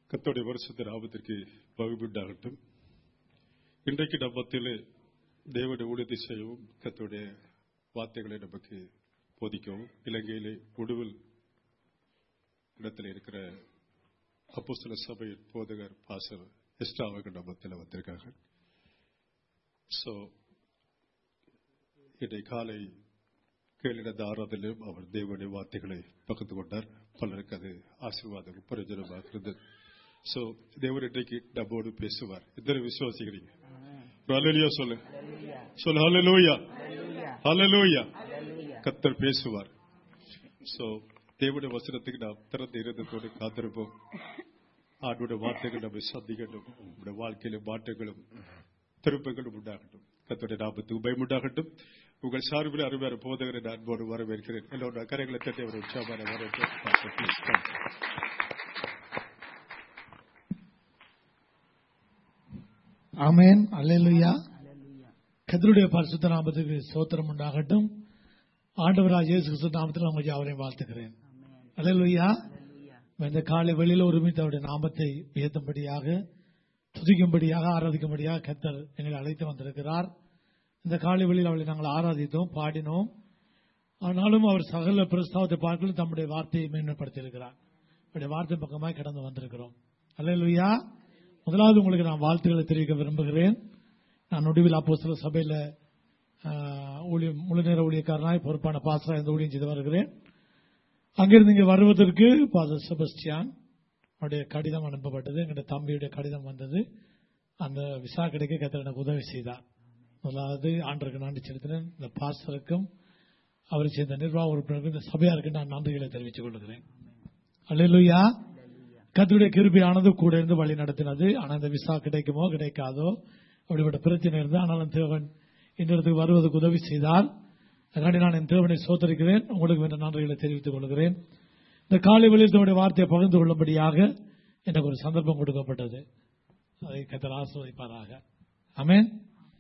கத்தோடைய வருஷத்து லாபத்திற்கு வகுப்புண்டாகட்டும் இன்றைக்கு நம்மத்திலே தேவனுடைய ஊழியத்தை செய்யவும் கத்தோடைய வார்த்தைகளை நமக்கு போதிக்கவும் இலங்கையிலே உடுவில் இடத்தில் இருக்கிற அப்போஸ்தல சபையின் போதகர் பாசர் எஸ்டா அவர்கள் நம்மத்தில் வந்திருக்காங்க சோ இன்றைய காலை கேளிடந்த ஆராதனையிலும் அவர் தேவனுடைய வார்த்தைகளை பகிர்ந்து கொண்டார் பலருக்கு அது ஆசீர்வாதம் பிரயோஜனமாக இருந்தது சோ தேவர் இன்றைக்கு நம்மோடு பேசுவார் இத்தனை விசுவாசிக்கிறீங்க ஒரு ஹalleluya சொல்லு சொல்லு ஹalleluya ஹalleluya கத்தர் பேசுவார் சோ தேவனுடைய வசனத்துக்கு நாம் திறந்த இருந்ததோடு காத்திருப்போம் ஆண்டுடைய வார்த்தைகள் நம்மை சந்திக்கட்டும் நம்முடைய வாழ்க்கையில மாற்றங்களும் திருப்பங்களும் உண்டாகட்டும் கத்தோடைய நாமத்துக்கு பயமுண்டாகட்டும் உங்கள் சார்பில் அருமையான போதகரை நான் அன்போடு வரவேற்கிறேன் என்னோட கரைகளை தட்டி அவர் உற்சாகமான வரவேற்கிறேன் ஆமேன் அல்லேலூயா கத்தருடைய பரிசுத்த நாமத்துக்கு சோத்திரம் உண்டாகட்டும் ஆண்டவராக இயேசு கிறிஸ்து நாமத்தில் உங்கள் யாவரையும் வாழ்த்துக்கிறேன் அல்லேலூயா இந்த காலை வெளியில ஒருமித்த அவருடைய நாமத்தை உயர்த்தும்படியாக துதிக்கும்படியாக ஆராதிக்கும்படியாக கத்தர் எங்களை அழைத்து வந்திருக்கிறார் இந்த காலை வெளியில் அவளை நாங்கள் ஆராதித்தோம் பாடினோம் ஆனாலும் அவர் சகல பிரஸ்தாவத்தை பார்க்கலும் தம்முடைய வார்த்தையை மேன்மைப்படுத்தியிருக்கிறார் அவருடைய வார்த்தை பக்கமாக கடந்து வந்திருக்கிறோம் அல்லேலூயா முதலாவது உங்களுக்கு நான் வாழ்த்துக்களை தெரிவிக்க விரும்புகிறேன் நான் நொடிவில் அப்போ சில சபையில் ஊழியம் முழு நேர ஊழியக்காரனாய் பொறுப்பான பாசரா இந்த ஊழியம் செய்து வருகிறேன் அங்கிருந்து இங்கே வருவதற்கு பாசர் செபஸ்டியான் அவருடைய கடிதம் அனுப்பப்பட்டது எங்களுடைய தம்பியுடைய கடிதம் வந்தது அந்த விசா கிடைக்க கத்தர் எனக்கு உதவி செய்தார் முதலாவது ஆண்டருக்கு நன்றி செலுத்தினேன் இந்த பாஸ்டருக்கும் அவரை சேர்ந்த நிர்வாக உறுப்பினருக்கும் இந்த சபையாருக்கு நான் நன்றிகளை தெரிவித்துக் கொள்கிறேன் அல்லேலூயா கத்துடைய கிருபியானது கூட இருந்து வழி நடத்தினது ஆனால் இந்த விசா கிடைக்குமோ கிடைக்காதோ அப்படிப்பட்ட பிரச்சனை இருந்து ஆனாலும் தேவன் இந்த இடத்துக்கு வருவதற்கு உதவி செய்தால் அதனாடி நான் என் தேவனை சோதரிக்கிறேன் உங்களுக்கு வேண்ட நன்றிகளை தெரிவித்துக் கொள்கிறேன் இந்த காலை வெளியில் தன்னுடைய வார்த்தையை பகிர்ந்து கொள்ளும்படியாக எனக்கு ஒரு சந்தர்ப்பம் கொடுக்கப்பட்டது அதை கத்தர் ஆசிர்வதிப்பாராக அமேன்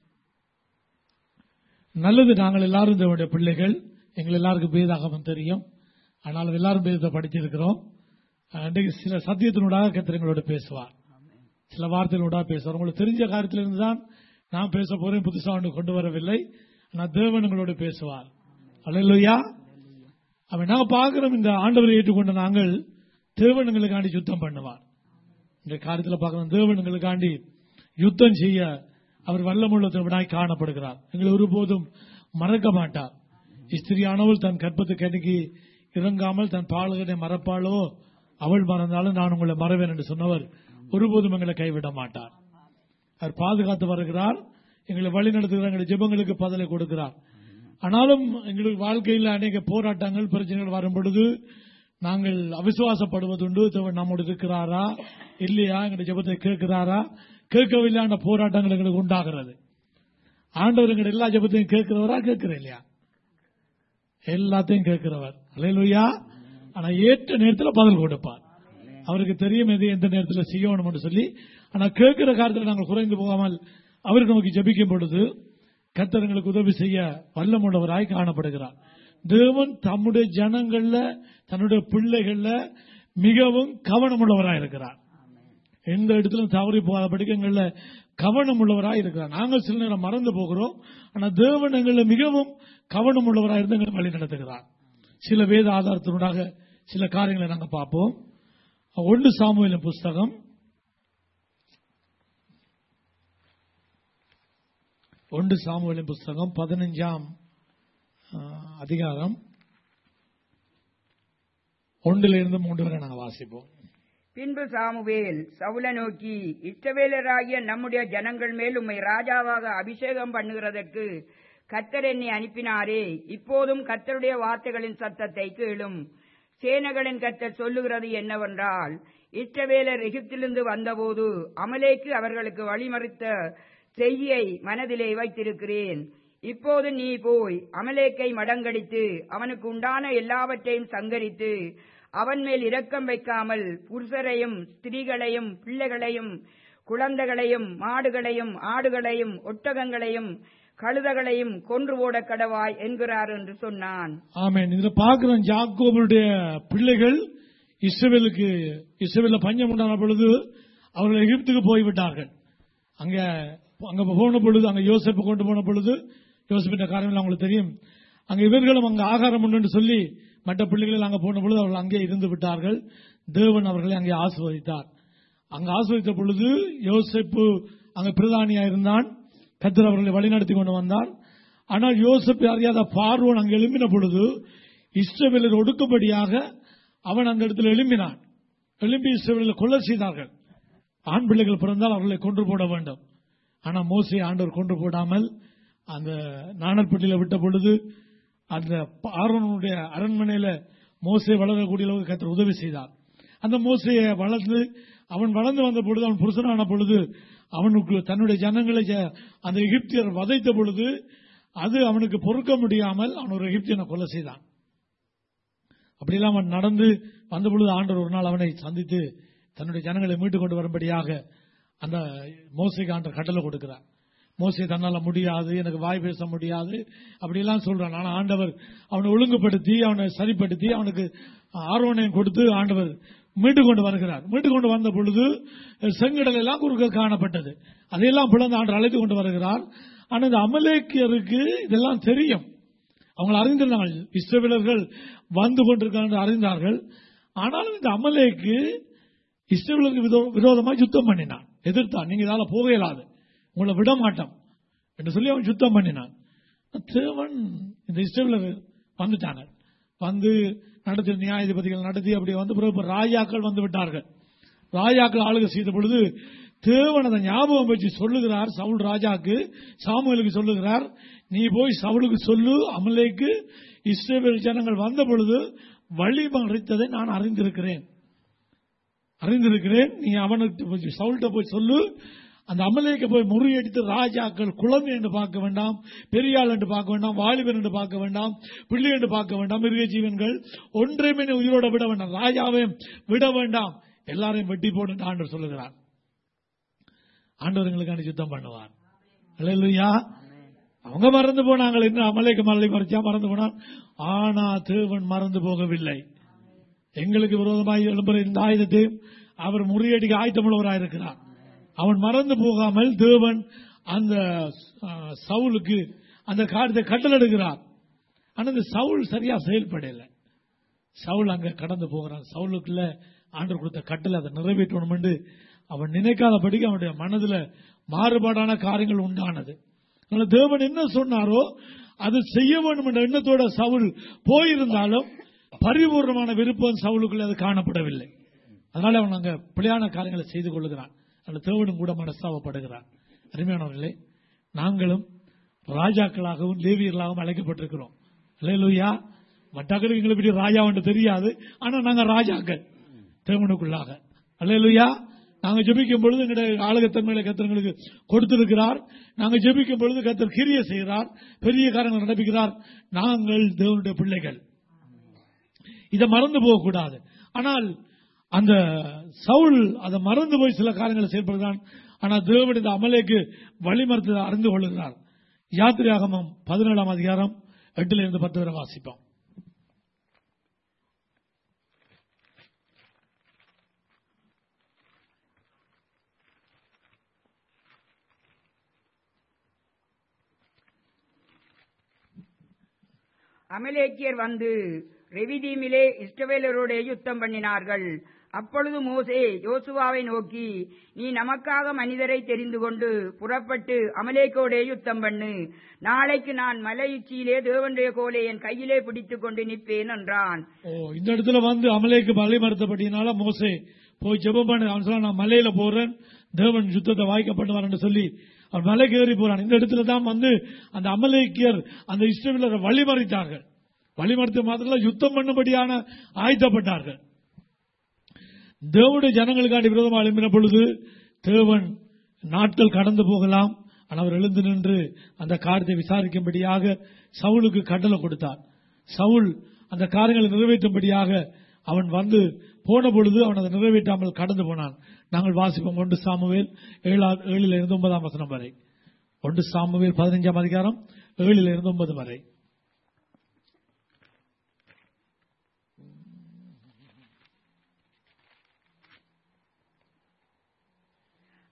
நல்லது நாங்கள் எல்லாரும் தேவனுடைய பிள்ளைகள் எங்கள் எல்லாருக்கும் பேதாகமம் தெரியும் ஆனாலும் எல்லாரும் பேதத்தை படிச்சிருக்கிறோம் அன்றைக்கு சில சத்தியத்தினூடாக கத்திரங்களோட பேசுவார் சில வார்த்தைகளோட பேசுவார் உங்களுக்கு தெரிஞ்ச காரியத்திலிருந்து தான் நான் பேச போறேன் புதுசா ஒன்று கொண்டு வரவில்லை ஆனால் தேவனங்களோடு பேசுவார் அல்லையா அவன் நாங்கள் பார்க்கிறோம் இந்த ஆண்டவரை ஏற்றுக்கொண்ட நாங்கள் தேவனங்களுக்காண்டி யுத்தம் பண்ணுவார் இந்த காரியத்தில் பார்க்கிறோம் தேவனங்களுக்காண்டி யுத்தம் செய்ய அவர் வல்லமுள்ளத்தினாய் காணப்படுகிறார் எங்களை ஒருபோதும் மறக்க மாட்டார் ஸ்திரியானவள் தன் கற்பத்துக்கு அன்னைக்கு இறங்காமல் தன் பாலகனை மறப்பாளோ அவள் மறந்தாலும் நான் உங்களை மறவேன் என்று சொன்னவர் ஒருபோதும் எங்களை கைவிட மாட்டார் அவர் பாதுகாத்து வருகிறார் எங்களை வழி நடத்துகிறார் எங்களுடைய ஜெபங்களுக்கு பதிலை கொடுக்கிறார் ஆனாலும் எங்களுக்கு வாழ்க்கையில் அநேக போராட்டங்கள் பிரச்சனைகள் வரும் பொழுது நாங்கள் அவிசுவாசப்படுவதுண்டு தேவன் நம்மோடு இருக்கிறாரா இல்லையா எங்களுடைய ஜெபத்தை கேட்கிறாரா கேட்கவில்லை போராட்டங்கள் எங்களுக்கு உண்டாகிறது ஆண்டவர் எங்களுடைய எல்லா ஜெபத்தையும் கேட்கிறவரா கேட்கிற இல்லையா எல்லாத்தையும் கேட்கிறவர் அலையலுயா ஆனா ஏற்ற நேரத்தில் பதில் கொடுப்பார் அவருக்கு தெரியும் எது எந்த நேரத்தில் செய்யணும் சொல்லி ஆனா கேட்கிற காலத்தில் நாங்கள் குறைந்து போகாமல் அவருக்கு நமக்கு ஜபிக்கும் பொழுது கத்தரங்களுக்கு உதவி செய்ய வல்லமுள்ளவராய் காணப்படுகிறார் தேவன் தம்முடைய ஜனங்கள்ல தன்னுடைய பிள்ளைகள்ல மிகவும் கவனமுள்ளவராய் இருக்கிறார் எந்த இடத்திலும் தவறி போகாதபடிக்கு எங்கள கவனம் உள்ளவராய் இருக்கிறார் நாங்கள் சில நேரம் மறந்து போகிறோம் ஆனா தேவன் எங்களை மிகவும் கவனம் உள்ளவராக இருந்து எங்களை வழி நடத்துகிறார் சில வேத ஆதாரத்தினூடாக சில காரியங்களை நாங்கள் பார்ப்போம் ஒன்று சாமுவேலின் புஸ்தகம் ஒன்று சாமுவேலின் புஸ்தகம் பதினஞ்சாம் அதிகாரம் ஒன்றிலிருந்து மூன்று வரை நாங்கள் வாசிப்போம் பின்பு சாமுவேல் சவுல நோக்கி இஷ்டவேலராகிய நம்முடைய ஜனங்கள் மேல் உம்மை ராஜாவாக அபிஷேகம் பண்ணுகிறதற்கு கத்தர் என்னை அனுப்பினாரே இப்போதும் கத்தருடைய வார்த்தைகளின் சத்தத்தை கேளும் சேனகளின் கத்தர் சொல்லுகிறது என்னவென்றால் இஷ்டவேலர் எகிப்திலிருந்து வந்தபோது அமலேக்கு அவர்களுக்கு வழிமறித்த செய்தியை மனதிலே வைத்திருக்கிறேன் இப்போது நீ போய் அமலேக்கை மடங்கடித்து அவனுக்கு உண்டான எல்லாவற்றையும் சங்கரித்து அவன் மேல் இரக்கம் வைக்காமல் புருஷரையும் ஸ்திரீகளையும் பிள்ளைகளையும் குழந்தைகளையும் மாடுகளையும் ஆடுகளையும் ஒட்டகங்களையும் கழுதகளையும் கொன்று போட கடவாய் என்கிறார் என்று சொன்னான் ஆமேன் இதுல பார்க்கிறோம் ஜாக்கோபுடைய பிள்ளைகள் இஸ்ரவேலுக்கு இஸ்ரவேல பஞ்சம் உண்டான பொழுது அவர்கள் எகிப்துக்கு போய்விட்டார்கள் அங்க அங்க போன பொழுது அங்க யோசேப்பு கொண்டு போன பொழுது யோசிப்பிட்ட காரணம் அவங்களுக்கு தெரியும் அங்க இவர்களும் அங்க ஆகாரம் உண்டு என்று சொல்லி மற்ற பிள்ளைகள் அங்க போன பொழுது அவர்கள் அங்கே இருந்து விட்டார்கள் தேவன் அவர்களை அங்கே ஆசிர்வதித்தார் அங்க ஆசிர்வதித்த பொழுது யோசேப்பு அங்க பிரதானியா இருந்தான் கத்தர் அவர்களை வழிநடத்தி கொண்டு வந்தார் ஆனால் யோசேப்பு அறியாத பார்வோன் அங்கு எழும்பின பொழுது இஸ்ரவேலர் ஒடுக்கும்படியாக அவன் அந்த இடத்தில் எழும்பினான் எழும்பி இஸ்ரவேலை கொலை செய்தார்கள் ஆண் பிள்ளைகள் பிறந்தால் அவர்களை கொன்று போட வேண்டும் ஆனா மோசை ஆண்டவர் கொன்று போடாமல் அந்த நாணற்பட்டியில விட்ட பொழுது அந்த ஆரோனுடைய அரண்மனையில மோசை வளரக்கூடிய அளவுக்கு கத்தர் உதவி செய்தார் அந்த மோசையை வளர்ந்து அவன் வளர்ந்து வந்த பொழுது அவன் புருஷனான பொழுது அவனுக்கு தன்னுடைய ஜனங்களை ஜ- அந்த எகிப்தியர் வதைத்த பொழுது அது அவனுக்கு பொறுக்க முடியாமல் அவன் ஒரு எகிப்தியனை கொலை செய்தான் அப்படியெல்லாம் அவன் நடந்து வந்த பொழுது ஆண்டவர் ஒரு நாள் அவனை சந்தித்து தன்னுடைய ஜனங்களை மீட்டுக் கொண்டு வரும்படியாக அந்த மோசைக்கு ஆண்டவர் கட்டளை கொடுக்கிறார் மோசை தன்னால முடியாது எனக்கு வாய் பேச முடியாது அப்படியெல்லாம் சொல்றான் ஆனா ஆண்டவர் அவனை ஒழுங்குபடுத்தி அவனை சரிப்படுத்தி அவனுக்கு ஆர்வனையும் கொடுத்து ஆண்டவர் மீட்டு கொண்டு வருகிறார் மீட்டு கொண்டு வந்த பொழுது செங்கடல் எல்லாம் குறுக்க காணப்பட்டது அதையெல்லாம் பிளந்து ஆண்டு அழைத்து கொண்டு வருகிறார் ஆனா இந்த அமலேக்கியருக்கு இதெல்லாம் தெரியும் அவங்க அறிந்திருந்தார்கள் இஸ்ரவேலர்கள் வந்து கொண்டிருக்கிறார்கள் என்று அறிந்தார்கள் ஆனாலும் இந்த அமலேக்கு இஸ்ரவேலுக்கு விதோ- விரோதமா யுத்தம் பண்ணினான் எதிர்த்தான் நீங்க இதால போக இயலாது உங்களை விட மாட்டோம் என்று சொல்லி அவன் யுத்தம் பண்ணினான் தேவன் இந்த இஸ்ரவேலர் வந்துட்டாங்க வந்து நடத்தி நியாயாதிபதிகள் நடத்தி அப்படி வந்து பிறகு இப்ப ராஜாக்கள் வந்து விட்டார்கள் ராஜாக்கள் ஆளுகை செய்த பொழுது தேவன் அதை ஞாபகம் வச்சு சொல்லுகிறார் சவுல் ராஜாக்கு சாமுவேலுக்கு சொல்லுகிறார் நீ போய் சவுலுக்கு சொல்லு அமலேக்கு இஸ்ரேல் ஜனங்கள் வந்த பொழுது வழி மறைத்ததை நான் அறிந்திருக்கிறேன் அறிந்திருக்கிறேன் நீ அவனுக்கு போய் சவுல்கிட்ட போய் சொல்லு அந்த அமலேக்க போய் முறியடித்து ராஜாக்கள் குழந்தை என்று பார்க்க வேண்டாம் பெரியாள் என்று பார்க்க வேண்டாம் வாலிபன் என்று பார்க்க வேண்டாம் பிள்ளை என்று பார்க்க வேண்டாம் மிருக ஜீவன்கள் ஒன்றையுமே நீ உயிரோட விட வேண்டாம் ராஜாவையும் விட வேண்டாம் எல்லாரையும் வெட்டி போடு என்று ஆண்டவர் சொல்லுகிறார் ஆண்டவர் எங்களுக்கான யுத்தம் பண்ணுவார் அல்லேலூயா அவங்க மறந்து போனாங்க இன்னும் அமலேக்க மலை மறைச்சா மறந்து போனான் ஆனா தேவன் மறந்து போகவில்லை எங்களுக்கு விரோதமாக எழும்புற இந்த ஆயுதத்தை அவர் முறியடிக்க ஆயத்தமுள்ளவராயிருக்கிறார் அவன் மறந்து போகாமல் தேவன் அந்த ஆ, சவுலுக்கு அந்த காரியத்தை கட்டளெடுக்கிறார் ஆனா இந்த சவுல் சரியா செயல்படல சவுல் அங்க கடந்து போகிறான் சவுலுக்குள்ள ஆண்டவர் கொடுத்த கட்டளை அதை நிறைவேற்றணும் என்று அவன் நினைக்காதபடிக்கு அவனுடைய மனதுல மாறுபாடான காரியங்கள் உண்டானது அதனால தேவன் என்ன சொன்னாரோ அது செய்ய வேண்டும் என்ற எண்ணத்தோட சவுல் போயிருந்தாலும் பரிபூர்ணமான விருப்பம் சவுலுக்குள்ள அது காணப்படவில்லை அதனால அவன் அங்க பிழையான காரியங்களை செய்து கொள்ளுகிறான் அந்த தேவனும் கூட மனஸ்தாபப்படுகிறான் அருமையானவர்களே நாங்களும் ராஜாக்களாகவும் லேவியர்களாகவும் அழைக்கப்பட்டிருக்கிறோம் இல்லையா மட்டாக்களுக்கு எங்களை பற்றி ராஜா என்று தெரியாது ஆனா நாங்க ராஜாக்கள் தேவனுக்குள்ளாக அல்லேலூயா நாங்க ஜெபிக்கும் பொழுது எங்களுடைய ஆளுகத்தன்மையில கத்தர்களுக்கு கொடுத்திருக்கிறார் நாங்க ஜெபிக்கும் பொழுது கத்தர் கிரிய செய்கிறார் பெரிய காரியங்கள் நடப்பிக்கிறார் நாங்கள் தேவனுடைய பிள்ளைகள் இதை மறந்து போகக்கூடாது ஆனால் அந்த சவுல் அதை மறந்து போய் சில காரியங்களை செயல்படுகிறான் ஆனால் தேவன் இந்த அமலேக்கு வழிமறுத்து அறிந்து கொள்கிறார் யாத்திரையாகமம் பதினேழாம் அதிகாரம் எட்டுல இருந்து பத்து வரை வாசிப்போம் அமலேக்கியர் வந்து ரெவிதீமிலே இஸ்ரவேலரோட யுத்தம் பண்ணினார்கள் அப்பொழுது மோசே யோசுவாவை நோக்கி நீ நமக்காக மனிதரை தெரிந்து கொண்டு புறப்பட்டு அமலேக்கோடே யுத்தம் பண்ணு நாளைக்கு நான் மலை உச்சியிலே தேவனுடைய கோலை என் கையிலே பிடித்துக் கொண்டு நிற்பேன் என்றான் ஓ இந்த இடத்துல வந்து அமலேக்கு மலை மறுத்தபடினால மோசே போய் ஜெபம் பண்ண அவன் சொன்னா நான் மலையில போறேன் தேவன் யுத்தத்தை வாய்க்கப்படுவார் சொல்லி அவன் மலைக்கு ஏறி போறான் இந்த இடத்துல தான் வந்து அந்த அமலேக்கியர் அந்த இஸ்ரவேலரை வழிமறித்தார்கள் வழிமறித்த மாத்திரம் யுத்தம் பண்ணும்படியான ஆயத்தப்பட்டார்கள் தேவனுடைய ஜனங்களுக்காண்டி விரோதமாக எழுப்பின பொழுது தேவன் நாட்கள் கடந்து போகலாம் ஆனால் அவர் எழுந்து நின்று அந்த காரியத்தை விசாரிக்கும்படியாக சவுலுக்கு கட்டளை கொடுத்தார் சவுல் அந்த காரியங்களை நிறைவேற்றும்படியாக அவன் வந்து போன பொழுது அவன் அதை நிறைவேற்றாமல் கடந்து போனான் நாங்கள் வாசிப்போம் ஒன்று சாமுவேல் ஏழா ஏழில் இருந்து ஒன்பதாம் வசனம் வரை ஒன்று சாமுவேல் பதினைஞ்சாம் அதிகாரம் ஏழில் இருந்து ஒன்பது வரை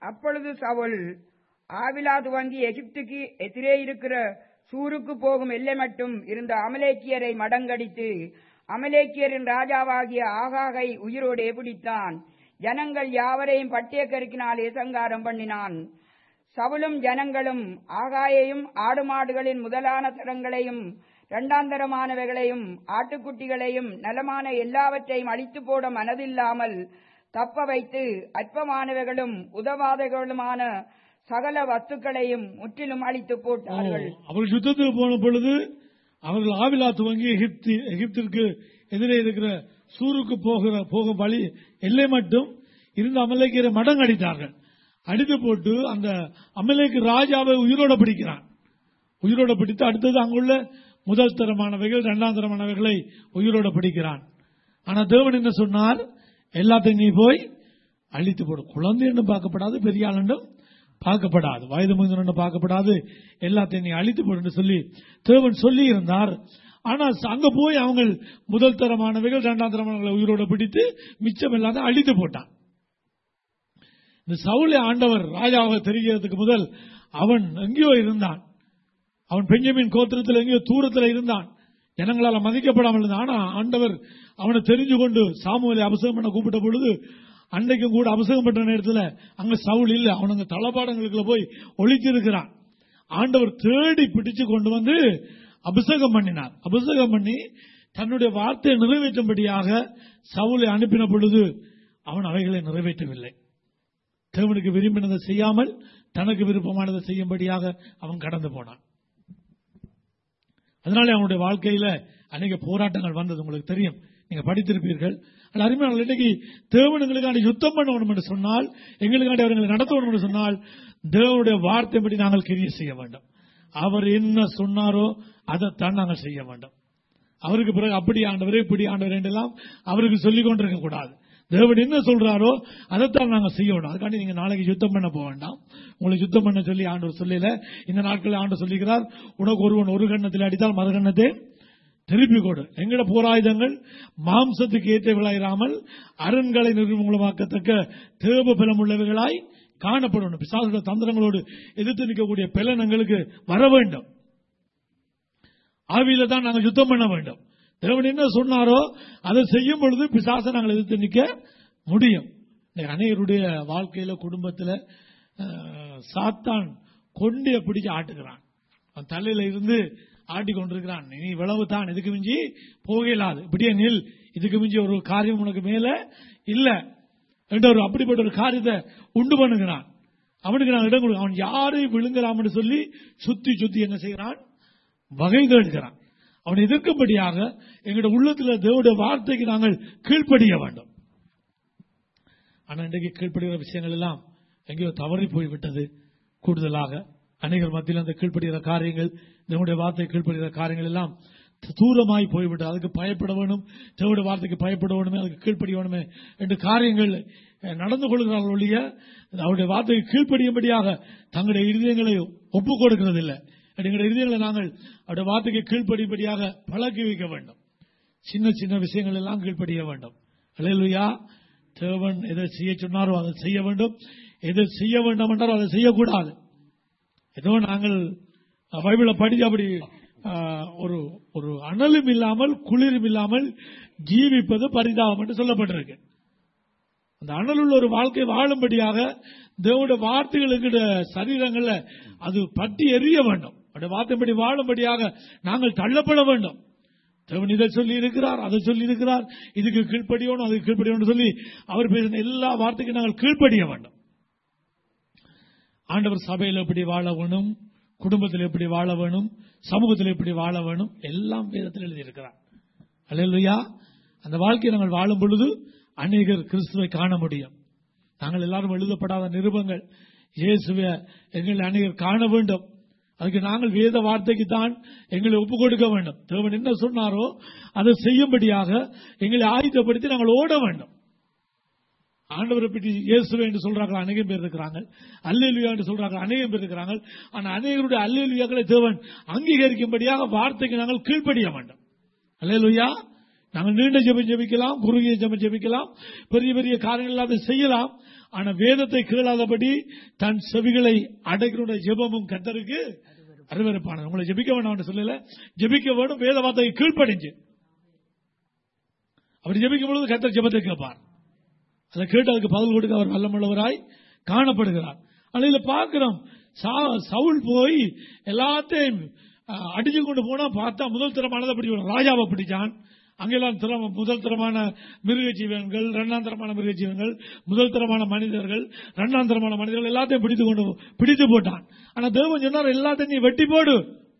அப்பொழுது சவுல் ஆவிலா துவங்கி எகிப்துக்கு எதிரே இருக்கிற சூருக்கு போகும் எல்லை மட்டும் இருந்த அமலேக்கியரை மடங்கடித்து அமலேக்கியரின் ராஜாவாகிய ஆகாகை உயிரோடே பிடித்தான் ஜனங்கள் யாவரையும் பட்டிய கருக்கினாலே சங்காரம் பண்ணினான் சவுலும் ஜனங்களும் ஆகாயையும் ஆடு மாடுகளின் முதலான தரங்களையும் இரண்டாந்தரமானவைகளையும் ஆட்டுக்குட்டிகளையும் நலமான எல்லாவற்றையும் அழித்து போட மனதில்லாமல் தப்ப வைத்து அற்பமானவைகளும் உதவாதகளுமான சகல வஸ்துக்களையும் முற்றிலும் அழித்து போட்டார்கள் அவர்கள் யுத்தத்துக்கு போன பொழுது அவர்கள் ஆவிலா துவங்கி எகிப்தி எகிப்திற்கு எதிரே இருக்கிற சூருக்கு போகிற போகும் வழி எல்லை மட்டும் இருந்த அமலேக்கியரை மடங்கடித்தார்கள் அடித்து போட்டு அந்த அமலேக்கு ராஜாவை உயிரோட பிடிக்கிறான் உயிரோட பிடித்து அடுத்தது அங்குள்ள முதல் தரமானவைகள் இரண்டாம் தரமானவைகளை உயிரோட பிடிக்கிறான் ஆனா தேவன் என்ன சொன்னார் எல்லாத்தையும் நீ போய் அழித்து போடு குழந்தை என்று பார்க்கப்படாது பெரிய ஆள் என்றும் பார்க்கப்படாது வயது முதிர்ந்து பார்க்கப்படாது எல்லாத்தையும் நீ அழித்து போடு சொல்லி தேவன் சொல்லி இருந்தார் ஆனா அங்க போய் அவங்க முதல் தரமானவைகள் இரண்டாம் தரமானவர்களை உயிரோட பிடித்து மிச்சம் இல்லாத அழித்து போட்டான் இந்த சவுளை ஆண்டவர் ராஜாவாக தெரிகிறதுக்கு முதல் அவன் எங்கேயோ இருந்தான் அவன் பெஞ்சமின் கோத்திரத்தில் எங்கேயோ தூரத்தில் இருந்தான் ஜனங்களால் மதிக்கப்படாமல் இருந்தான் ஆனா ஆண்டவர் அவனை தெரிஞ்சு கொண்டு சாமுவலை அபிஷேகம் பண்ண கூப்பிட்ட பொழுது அன்னைக்கும் கூட அபிஷேகம் பண்ற நேரத்தில் அங்க சவுல் இல்ல அவனுங்க தளபாடங்களுக்குள்ள போய் ஒழித்து இருக்கிறான் ஆண்டவர் தேடி பிடிச்சு கொண்டு வந்து அபிஷேகம் பண்ணினார் அபிஷேகம் பண்ணி தன்னுடைய வார்த்தையை நிறைவேற்றும்படியாக சவுலை அனுப்பின பொழுது அவன் அவைகளை நிறைவேற்றவில்லை தேவனுக்கு விரும்பினதை செய்யாமல் தனக்கு விருப்பமானதை செய்யும்படியாக அவன் கடந்து போனான் அதனால அவனுடைய வாழ்க்கையில அநேக போராட்டங்கள் வந்தது உங்களுக்கு தெரியும் நீங்க படித்திருப்பீர்கள் அது அருமையான இன்னைக்கு தேவனுங்களுக்கான யுத்தம் பண்ணணும் என்று சொன்னால் எங்களுக்காண்டி அவர்களை நடத்தணும் என்று சொன்னால் தேவனுடைய வார்த்தைப்படி நாங்கள் கிரிய செய்ய வேண்டும் அவர் என்ன சொன்னாரோ அதைத்தான் நாங்கள் செய்ய வேண்டும் அவருக்கு பிறகு அப்படி ஆண்டவரே இப்படி ஆண்டவர் என்றெல்லாம் அவருக்கு சொல்லிக் கொண்டிருக்க கூடாது தேவன் என்ன சொல்றாரோ அதைத்தான் நாங்க செய்யணும் அதுக்காண்டி நீங்க நாளைக்கு யுத்தம் பண்ண போக வேண்டாம் உங்களுக்கு யுத்தம் பண்ண சொல்லி ஆண்டவர் சொல்லல இந்த நாட்களில் ஆண்டவர் சொல்லிக்கிறார் உனக்கு ஒருவன் ஒரு கண்ணத்தில் அடித்தால் மறு கண்ணத்தை திருப்பி கொடு எங்கட போராயுதங்கள் மாம்சத்துக்கு ஏற்றவர்களாயிராமல் அரண்களை நிர்மூலமாக்கத்தக்க தேவ பலம் உள்ளவைகளாய் காணப்படணும் பிசாசுடைய தந்திரங்களோடு எதிர்த்து நிற்கக்கூடிய பலன் எங்களுக்கு வர வேண்டும் ஆவியில தான் நாங்கள் யுத்தம் பண்ண வேண்டும் தேவன் என்ன சொன்னாரோ அதை செய்யும் பொழுது பிசாசை நாங்கள் எதிர்த்து நிற்க முடியும் இன்னைக்கு அநேகருடைய வாழ்க்கையில குடும்பத்தில் அஹ், சாத்தான் கொண்டிய பிடிச்சு ஆட்டுகிறான் அவன் தலையில இருந்து ஆட்டி கொண்டிருக்கிறான் நீ இவ்வளவு தான் இதுக்கு மிஞ்சி போகலாது இப்படியே நில் இதுக்கு மிஞ்சி ஒரு காரியம் உனக்கு மேல இல்ல என்ற ஒரு அப்படிப்பட்ட ஒரு காரியத்தை உண்டு பண்ணுகிறான் அவனுக்கு நான் இடம் கொடு அவன் யாரை விழுங்கலாம்னு சொல்லி சுத்தி சுத்தி என்ன செய்கிறான் வகை தேடுகிறான் அவன் எதிர்க்கும்படியாக எங்களுடைய உள்ளத்தில் தேவனுடைய வார்த்தைக்கு நாங்கள் கீழ்ப்படிய வேண்டும் ஆனா இன்றைக்கு கீழ்ப்படுகிற விஷயங்கள் எல்லாம் எங்கேயோ தவறி போய்விட்டது கூடுதலாக அநேகர் மத்தியில் அந்த கீழ்ப்படுகிற காரியங்கள் தேவனுடைய வார்த்தை கீழ்ப்படுகிற காரியங்கள் எல்லாம் தூரமாய் போய்விட்டது அதுக்கு பயப்பட வேணும் தேவனுடைய வார்த்தைக்கு பயப்பட வேணுமே அதுக்கு கீழ்ப்படிய வேணுமே என்று காரியங்கள் அஹ், நடந்து கொள்கிறார்கள் ஒழிய அவருடைய வார்த்தைக்கு கீழ்ப்படியும்படியாக தங்களுடைய இருதயங்களை ஒப்புக் கொடுக்கிறதில்லை எங்களுடைய இருதயங்களை நாங்கள் அவருடைய வார்த்தைக்கு கீழ்ப்படியும்படியாக பழக்கி வைக்க வேண்டும் சின்ன சின்ன விஷயங்கள் எல்லாம் கீழ்ப்படிய வேண்டும் அல்லேலூயா தேவன் எதை செய்ய சொன்னாரோ அதை செய்ய வேண்டும் எதை செய்ய வேண்டாம் என்றாரோ அதை செய்யக்கூடாது ஏதோ நாங்கள் பைபிளை படிச்சு அப்படி ஆஹ், ஒரு ஒரு அனலும் இல்லாமல் குளிரும் இல்லாமல் ஜீவிப்பது பரிதாபம் என்று சொல்லப்பட்டிருக்கு அந்த அனலுள்ள ஒரு வாழ்க்கை வாழும்படியாக தேவனுடைய வார்த்தைகள் என்கிற சரீரங்கள்ல அது பற்றி எரிய வேண்டும் அவருடைய வார்த்தைப்படி வாழும்படியாக நாங்கள் தள்ளப்பட வேண்டும் தேவன் இதை சொல்லி இருக்கிறார் அதை சொல்லி இருக்கிறார் இதுக்கு கீழ்ப்படியணும் அதுக்கு கீழ்ப்படியணும் சொல்லி அவர் பேசின எல்லா வார்த்தைக்கும் நாங்கள் கீழ்ப்படிய வேண்டும் ஆண்டவர் சபையில் எப்படி வாழ வேணும் குடும்பத்தில் எப்படி வாழ வேணும் சமூகத்தில் எப்படி வாழ வேணும் எல்லாம் வேதத்தில் எழுதியிருக்கிறார் அல்லேலூயா அந்த வாழ்க்கையை நாங்கள் வாழும் பொழுது அநேகர் கிறிஸ்துவை காண முடியும் நாங்கள் எல்லாரும் எழுதப்படாத நிருபங்கள் இயேசுவை எங்களை அநேகர் காண வேண்டும் அதுக்கு நாங்கள் வேத வார்த்தைக்கு தான் எங்களை ஒப்புக் கொடுக்க வேண்டும் தேவன் என்ன சொன்னாரோ அதை செய்யும்படியாக எங்களை ஆயுதப்படுத்தி நாங்கள் ஓட வேண்டும் ஆண்டவரை பற்றி இயேசுவை என்று சொல்றாங்க அநேகம் பேர் இருக்கிறாங்க அல்லேலுயா என்று சொல்றாங்க அநேகம் பேர் இருக்கிறாங்க ஆனா அநேகருடைய அல்லேலுயாக்களை தேவன் அங்கீகரிக்கும்படியாக வார்த்தைக்கு நாங்கள் கீழ்ப்படிய வேண்டும் அல்லேலுயா நாங்கள் நீண்ட ஜெபம் ஜெபிக்கலாம் குறுகிய ஜெபம் ஜெபிக்கலாம் பெரிய பெரிய காரியங்கள் அதை செய்யலாம் ஆனா வேதத்தை கேளாதபடி தன் செவிகளை அடைக்கிற ஜெபமும் கத்தருக்கு அருவருப்பானது உங்களை ஜெபிக்க வேண்டாம்னு சொல்லல ஜெபிக்க வேணும் வேத வார்த்தையை கீழ்ப்படிஞ்சு அப்படி ஜெபிக்கும் பொழுது கத்தர் ஜெபத்தை கேட்பார் அதை கேட்டு அதுக்கு பதில் கொடுக்க அவர் வல்லமுள்ளவராய் காணப்படுகிறார் ஆனால் இதுல பார்க்கிறோம் சா- சவுல் போய் எல்லாத்தையும் அஹ், அடிச்சு கொண்டு போனா பார்த்தா முதல் தரமானதை பிடிக்கணும் ராஜாவை பிடிச்சான் அங்கெல்லாம் திறம முதல் தரமான மிருக ஜீவன்கள் இரண்டாம் தரமான மிருக ஜீவன்கள் முதல் தரமான மனிதர்கள் இரண்டாம் தரமான மனிதர்கள் எல்லாத்தையும் பிடித்து கொண்டு பிடித்து போட்டான் ஆனா தேவன் சொன்னார் எல்லாத்தையும் நீ வெட்டி போடு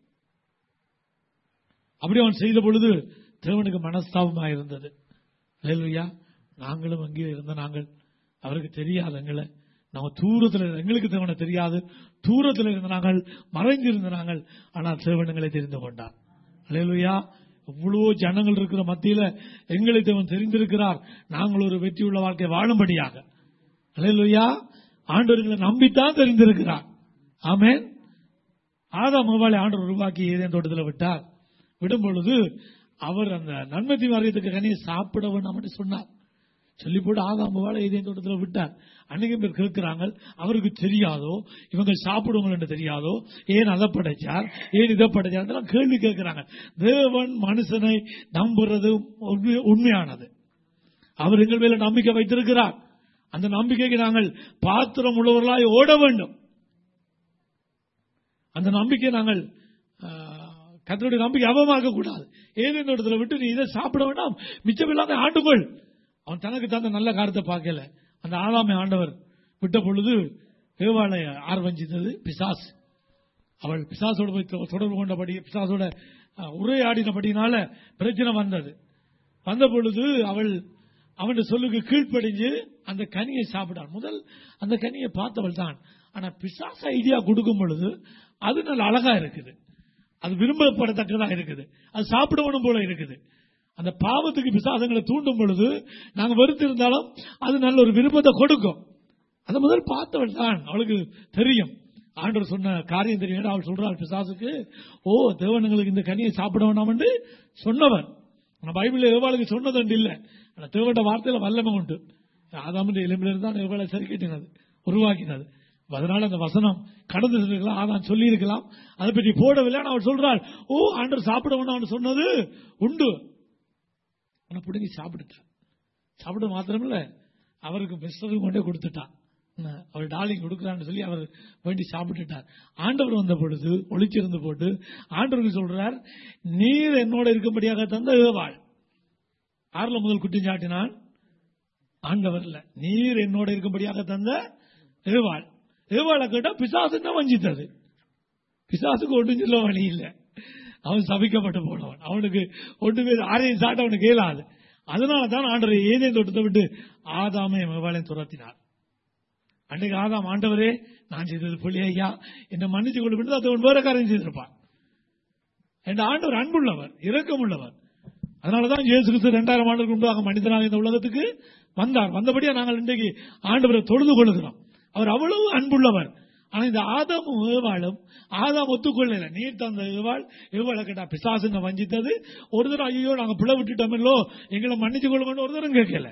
அப்படி அவன் செய்த பொழுது தேவனுக்கு மனஸ்தாபமாக இருந்தது அல்லேலூயா நாங்களும் அங்கே இருந்த நாங்கள் அவருக்கு தெரியாது எங்களை நம்ம தூரத்தில் எங்களுக்கு தேவனை தெரியாது தூரத்தில் இருந்த நாங்கள் மறைந்திருந்த நாங்கள் ஆனால் தேவன் எங்களை தெரிந்து கொண்டார் அல்லேலூயா எவ்வளவோ ஜனங்கள் இருக்கிற மத்தியில எங்களை தேவன் தெரிந்திருக்கிறார் நாங்கள் ஒரு வெற்றியுள்ள வாழ்க்கை வாழும்படியாக அல்லேலூயா ஆண்டவர்களை நம்பித்தான் தெரிந்திருக்கிறார் ஆமென் ஆதாம் மோபாலை ஆண்டவர் உருவாக்கி ஏதேன் தோட்டத்தில் விட்டார் விடும் பொழுது அவர் அந்த நன்மை தீவாரியத்துக்கு கனியை சாப்பிட வேண்டாம் என்று சொன்னார் சொல்லி போட்டு ஆதாம் மோபாலை ஏதேன் தோட்டத்தில் விட்டார் அன்னைக்கு பேர் கேட்கிறாங்க அவருக்கு தெரியாதோ இவங்க சாப்பிடுவாங்க என்று தெரியாதோ ஏன் அதை படைச்சார் ஏன் இதை படைச்சார் இதெல்லாம் கேள்வி கேட்கிறாங்க தேவன் மனுஷனை நம்புறது உண்மை- உண்மையானது அவர் எங்கள் மேல நம்பிக்கை வைத்திருக்கிறார் அந்த நம்பிக்கைக்கு நாங்கள் பாத்திரம் உள்ளவர்களாய் ஓட வேண்டும் அந்த நம்பிக்கை நாங்கள் கத்தருடைய நம்பிக்கை அவமாக்க கூடாது ஏதேனும் இடத்துல விட்டு நீ இதை சாப்பிட வேண்டாம் மிச்சம் இல்லாத ஆண்டுகொள் அவன் தனக்கு தந்த நல்ல காரியத்தை பார்க்கல அந்த ஆளாமை ஆண்டவர் விட்ட பொழுது ஏவாளை ஆர்வஞ்சித்தது பிசாஸ் அவள் பிசாசோட போய் தொ- தொடர்பு கொண்டபடி பிசாசோட அஹ், உரையாடினபடினால பிரச்சனை வந்தது வந்த பொழுது அவள் அவன் சொல்லுக்கு கீழ்ப்படிஞ்சு அந்த கனியை சாப்பிட்டாள் முதல் அந்த கனியை பார்த்தவள் தான் ஆனா பிசாச ஐடியா கொடுக்கும் பொழுது அது நல்ல அழகா இருக்குது அது விரும்பப்படத்தக்கதா இருக்குது அது சாப்பிடணும் போல இருக்குது அந்த பாவத்துக்கு பிசாசங்களை தூண்டும் பொழுது நாங்க வெறுத்திருந்தாலும் அது நல்ல ஒரு விருப்பத்தை கொடுக்கும் அதை முதல் பார்த்தவள் தான் அவளுக்கு தெரியும் ஆண்டவர் சொன்ன காரியம் தெரியும் ஏன்னா அவள் சொல்றாள் பிசாசுக்கு ஓ தேவனுங்களுக்கு இந்த கனியை சாப்பிட வேண்டாம் என்று சொன்னவன் ஆனா பைபிள்ல எவ்வாளுக்கு சொன்னது இல்ல ஆனா தேவண்ட வார்த்தையில வல்லமை உண்டு ஆதாமுடைய எலும்பிலிருந்து தான் எவ்வாளை சரி கட்டினது உருவாக்கினது அதனால அந்த வசனம் கடந்து சென்றிருக்கலாம் ஆதான் சொல்லி இருக்கலாம் அதை பற்றி போடவில்லை ஆனா அவள் சொல்றாள் ஓ ஆண்டவர் சாப்பிட வேண்டாம்னு சொன்னது உண்டு ஆனா பிடுங்கி சாப்பிட்டுட்டான் சாப்பிட மாத்திரமில்ல அவருக்கு பெஸ்டரும் கொண்டே கொடுத்துட்டான் என்ன, அவர் டாலிங் கொடுக்குறான்னு சொல்லி அவர் வேண்டி சாப்பிட்டுட்டார் ஆண்டவர் வந்த பொழுது ஒளிச்சிருந்து போட்டு ஆண்டவருக்கு சொல்றார் நீர் என்னோட இருக்கும்படியாக தந்த ஏவாள் ஆறுல முதல் குட்டி சாட்டினான் ஆண்டவர்ல நீர் என்னோட இருக்கும்படியாக தந்த ஏவாள் ஏவாளை கேட்டா பிசாசு தான் வஞ்சித்தது பிசாசுக்கு ஒன்றும் சொல்ல வழி இல்லை அவன் சபிக்கப்பட்டு போனவன் அவனுக்கு ஒன்று பேர் ஆரையும் சாட்ட அவனுக்கு இயலாது அதனால தான் ஆண்டவர் ஏதே தோட்டத்தை விட்டு ஆதாமை ஏவாளையும் துரத்தினார் அன்றைக்கு ஆதாம் ஆண்டவரே நான் செய்தது புள்ளி ஐயா என்னை மன்னிச்சு கொண்டு விட்டு அது வேற காரியம் செய்திருப்பான் என்ற ஆண்டவர் அன்புள்ளவர் இரக்கமுள்ளவர் அதனாலதான் இயேசு கிறிஸ்து இரண்டாயிரம் ஆண்டுக்கு முன்பாக மனிதனாக இந்த உலகத்துக்கு வந்தார் வந்தபடியா நாங்கள் இன்றைக்கு ஆண்டவரை தொழுது கொள்கிறோம் அவர் அவ்வளவு அன்புள்ளவர் ஆனா இந்த ஆதாமும் ஏவாளும் ஆதாம் ஒத்துக்கொள்ளல நீர் தந்த ஏவாள் ஏவாளை கேட்டா பிசாசுங்க வஞ்சித்தது ஒரு தடவை ஐயோ நாங்க பிள்ளை விட்டுட்டோமல்லோ எங்களை மன்னிச்சு கொள்ளுங்கன்னு ஒரு தரம் கேட்கல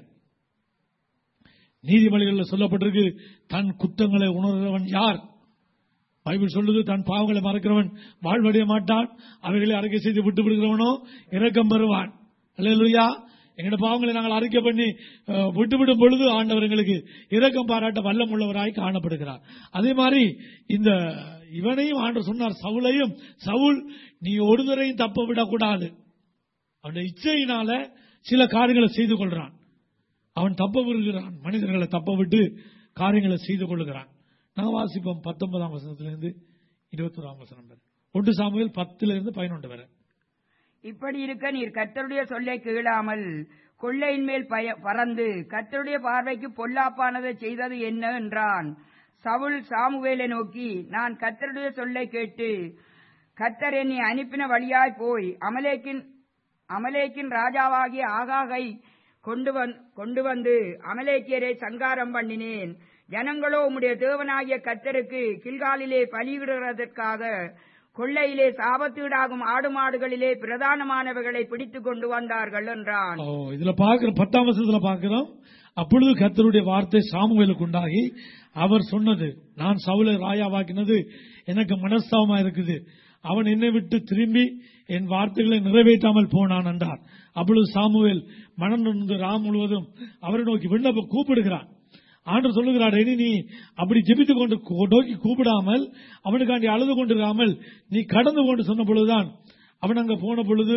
நீதிமொழிகளில் சொல்லப்பட்டிருக்கு தன் குற்றங்களை உணர்கிறவன் யார் பைபிள் சொல்லுது தன் பாவங்களை மறக்கிறவன் வாழ்வடைய மாட்டான் அவைகளை அறிக்கை செய்து விட்டு விடுகிறவனோ இரக்கம் பெறுவான் அல்லேலூயா எங்களோட பாவங்களை நாங்கள் அறிக்கை பண்ணி அஹ், விட்டுவிடும் பொழுது ஆண்டவர் எங்களுக்கு இரக்கம் பாராட்ட வல்லம் உள்ளவராய் காணப்படுகிறார் அதே மாதிரி இந்த இவனையும் ஆண்டவர் சொன்னார் சவுலையும் சவுல் நீ ஒரு தரையும் தப்ப விடக்கூடாது அவனுடைய இச்சையினால சில காரியங்களை செய்து கொள்றான் அவன் தப்ப விடுகிறான் மனிதர்களை தப்ப விட்டு காரியங்களை செய்து கொள்ளுகிறான் நான் வாசிப்போம் பத்தொன்பதாம் வசனத்திலிருந்து இருபத்தோராம் வசனம் வரை ஒன்று சாமுவேல் பத்துல இருந்து பதினொன்று வரை இப்படி இருக்க நீர் கர்த்தருடைய சொல்லை கேளாமல் கொள்ளையின் மேல் பய- பறந்து கர்த்தருடைய பார்வைக்கு பொல்லாப்பானதை செய்தது என்ன என்றான் சவுல் சாமுவேலை நோக்கி நான் கர்த்தருடைய சொல்லை கேட்டு கர்த்தர் என்னை அனுப்பின வழியாய் போய் அமலேக்கின் அமலேக்கின் ராஜாவாகிய ஆகாகை கொண்டு வந்- கொண்டு வந்து அமலேக்கியரை சங்காரம் பண்ணினேன் ஜனங்களோ உம்முடைய தேவனாகிய கர்த்தருக்கு கில்காலிலே பலியிடுகிறதற்காக கொள்ளையிலே சாபத்தீடாகும் ஆடு மாடுகளிலே பிரதானமானவைகளை பிடித்துக் கொண்டு வந்தார்கள் என்றான் ஓ இதுல பாக்குற பத்தாம் வருஷத்துல பாக்குறோம் அப்பொழுது கர்த்தருடைய வார்த்தை சாமுவேலுக்கு உண்டாகி அவர் சொன்னது நான் சவுலை ராயாவாக்கினது எனக்கு மனஸ்தாபமா இருக்குது அவன் என்னை விட்டு திரும்பி என் வார்த்தைகளை நிறைவேற்றாமல் போனான் என்றார் அப்பொழுது சாமுவேல் மனம் நொந்து ராம் முழுவதும் அவரை நோக்கி விண்ணப்ப கூப்பிடுகிறான் ஆண்டவர் சொல்லுகிறார் இனி நீ அப்படி ஜெபித்துக் கொண்டு கூ- நோக்கி கூப்பிடாமல் அவனுக்காண்டி அழுது கொண்டிருக்காமல் நீ கடந்து கொண்டு சொன்ன பொழுதுதான் அவன் அங்க போன பொழுது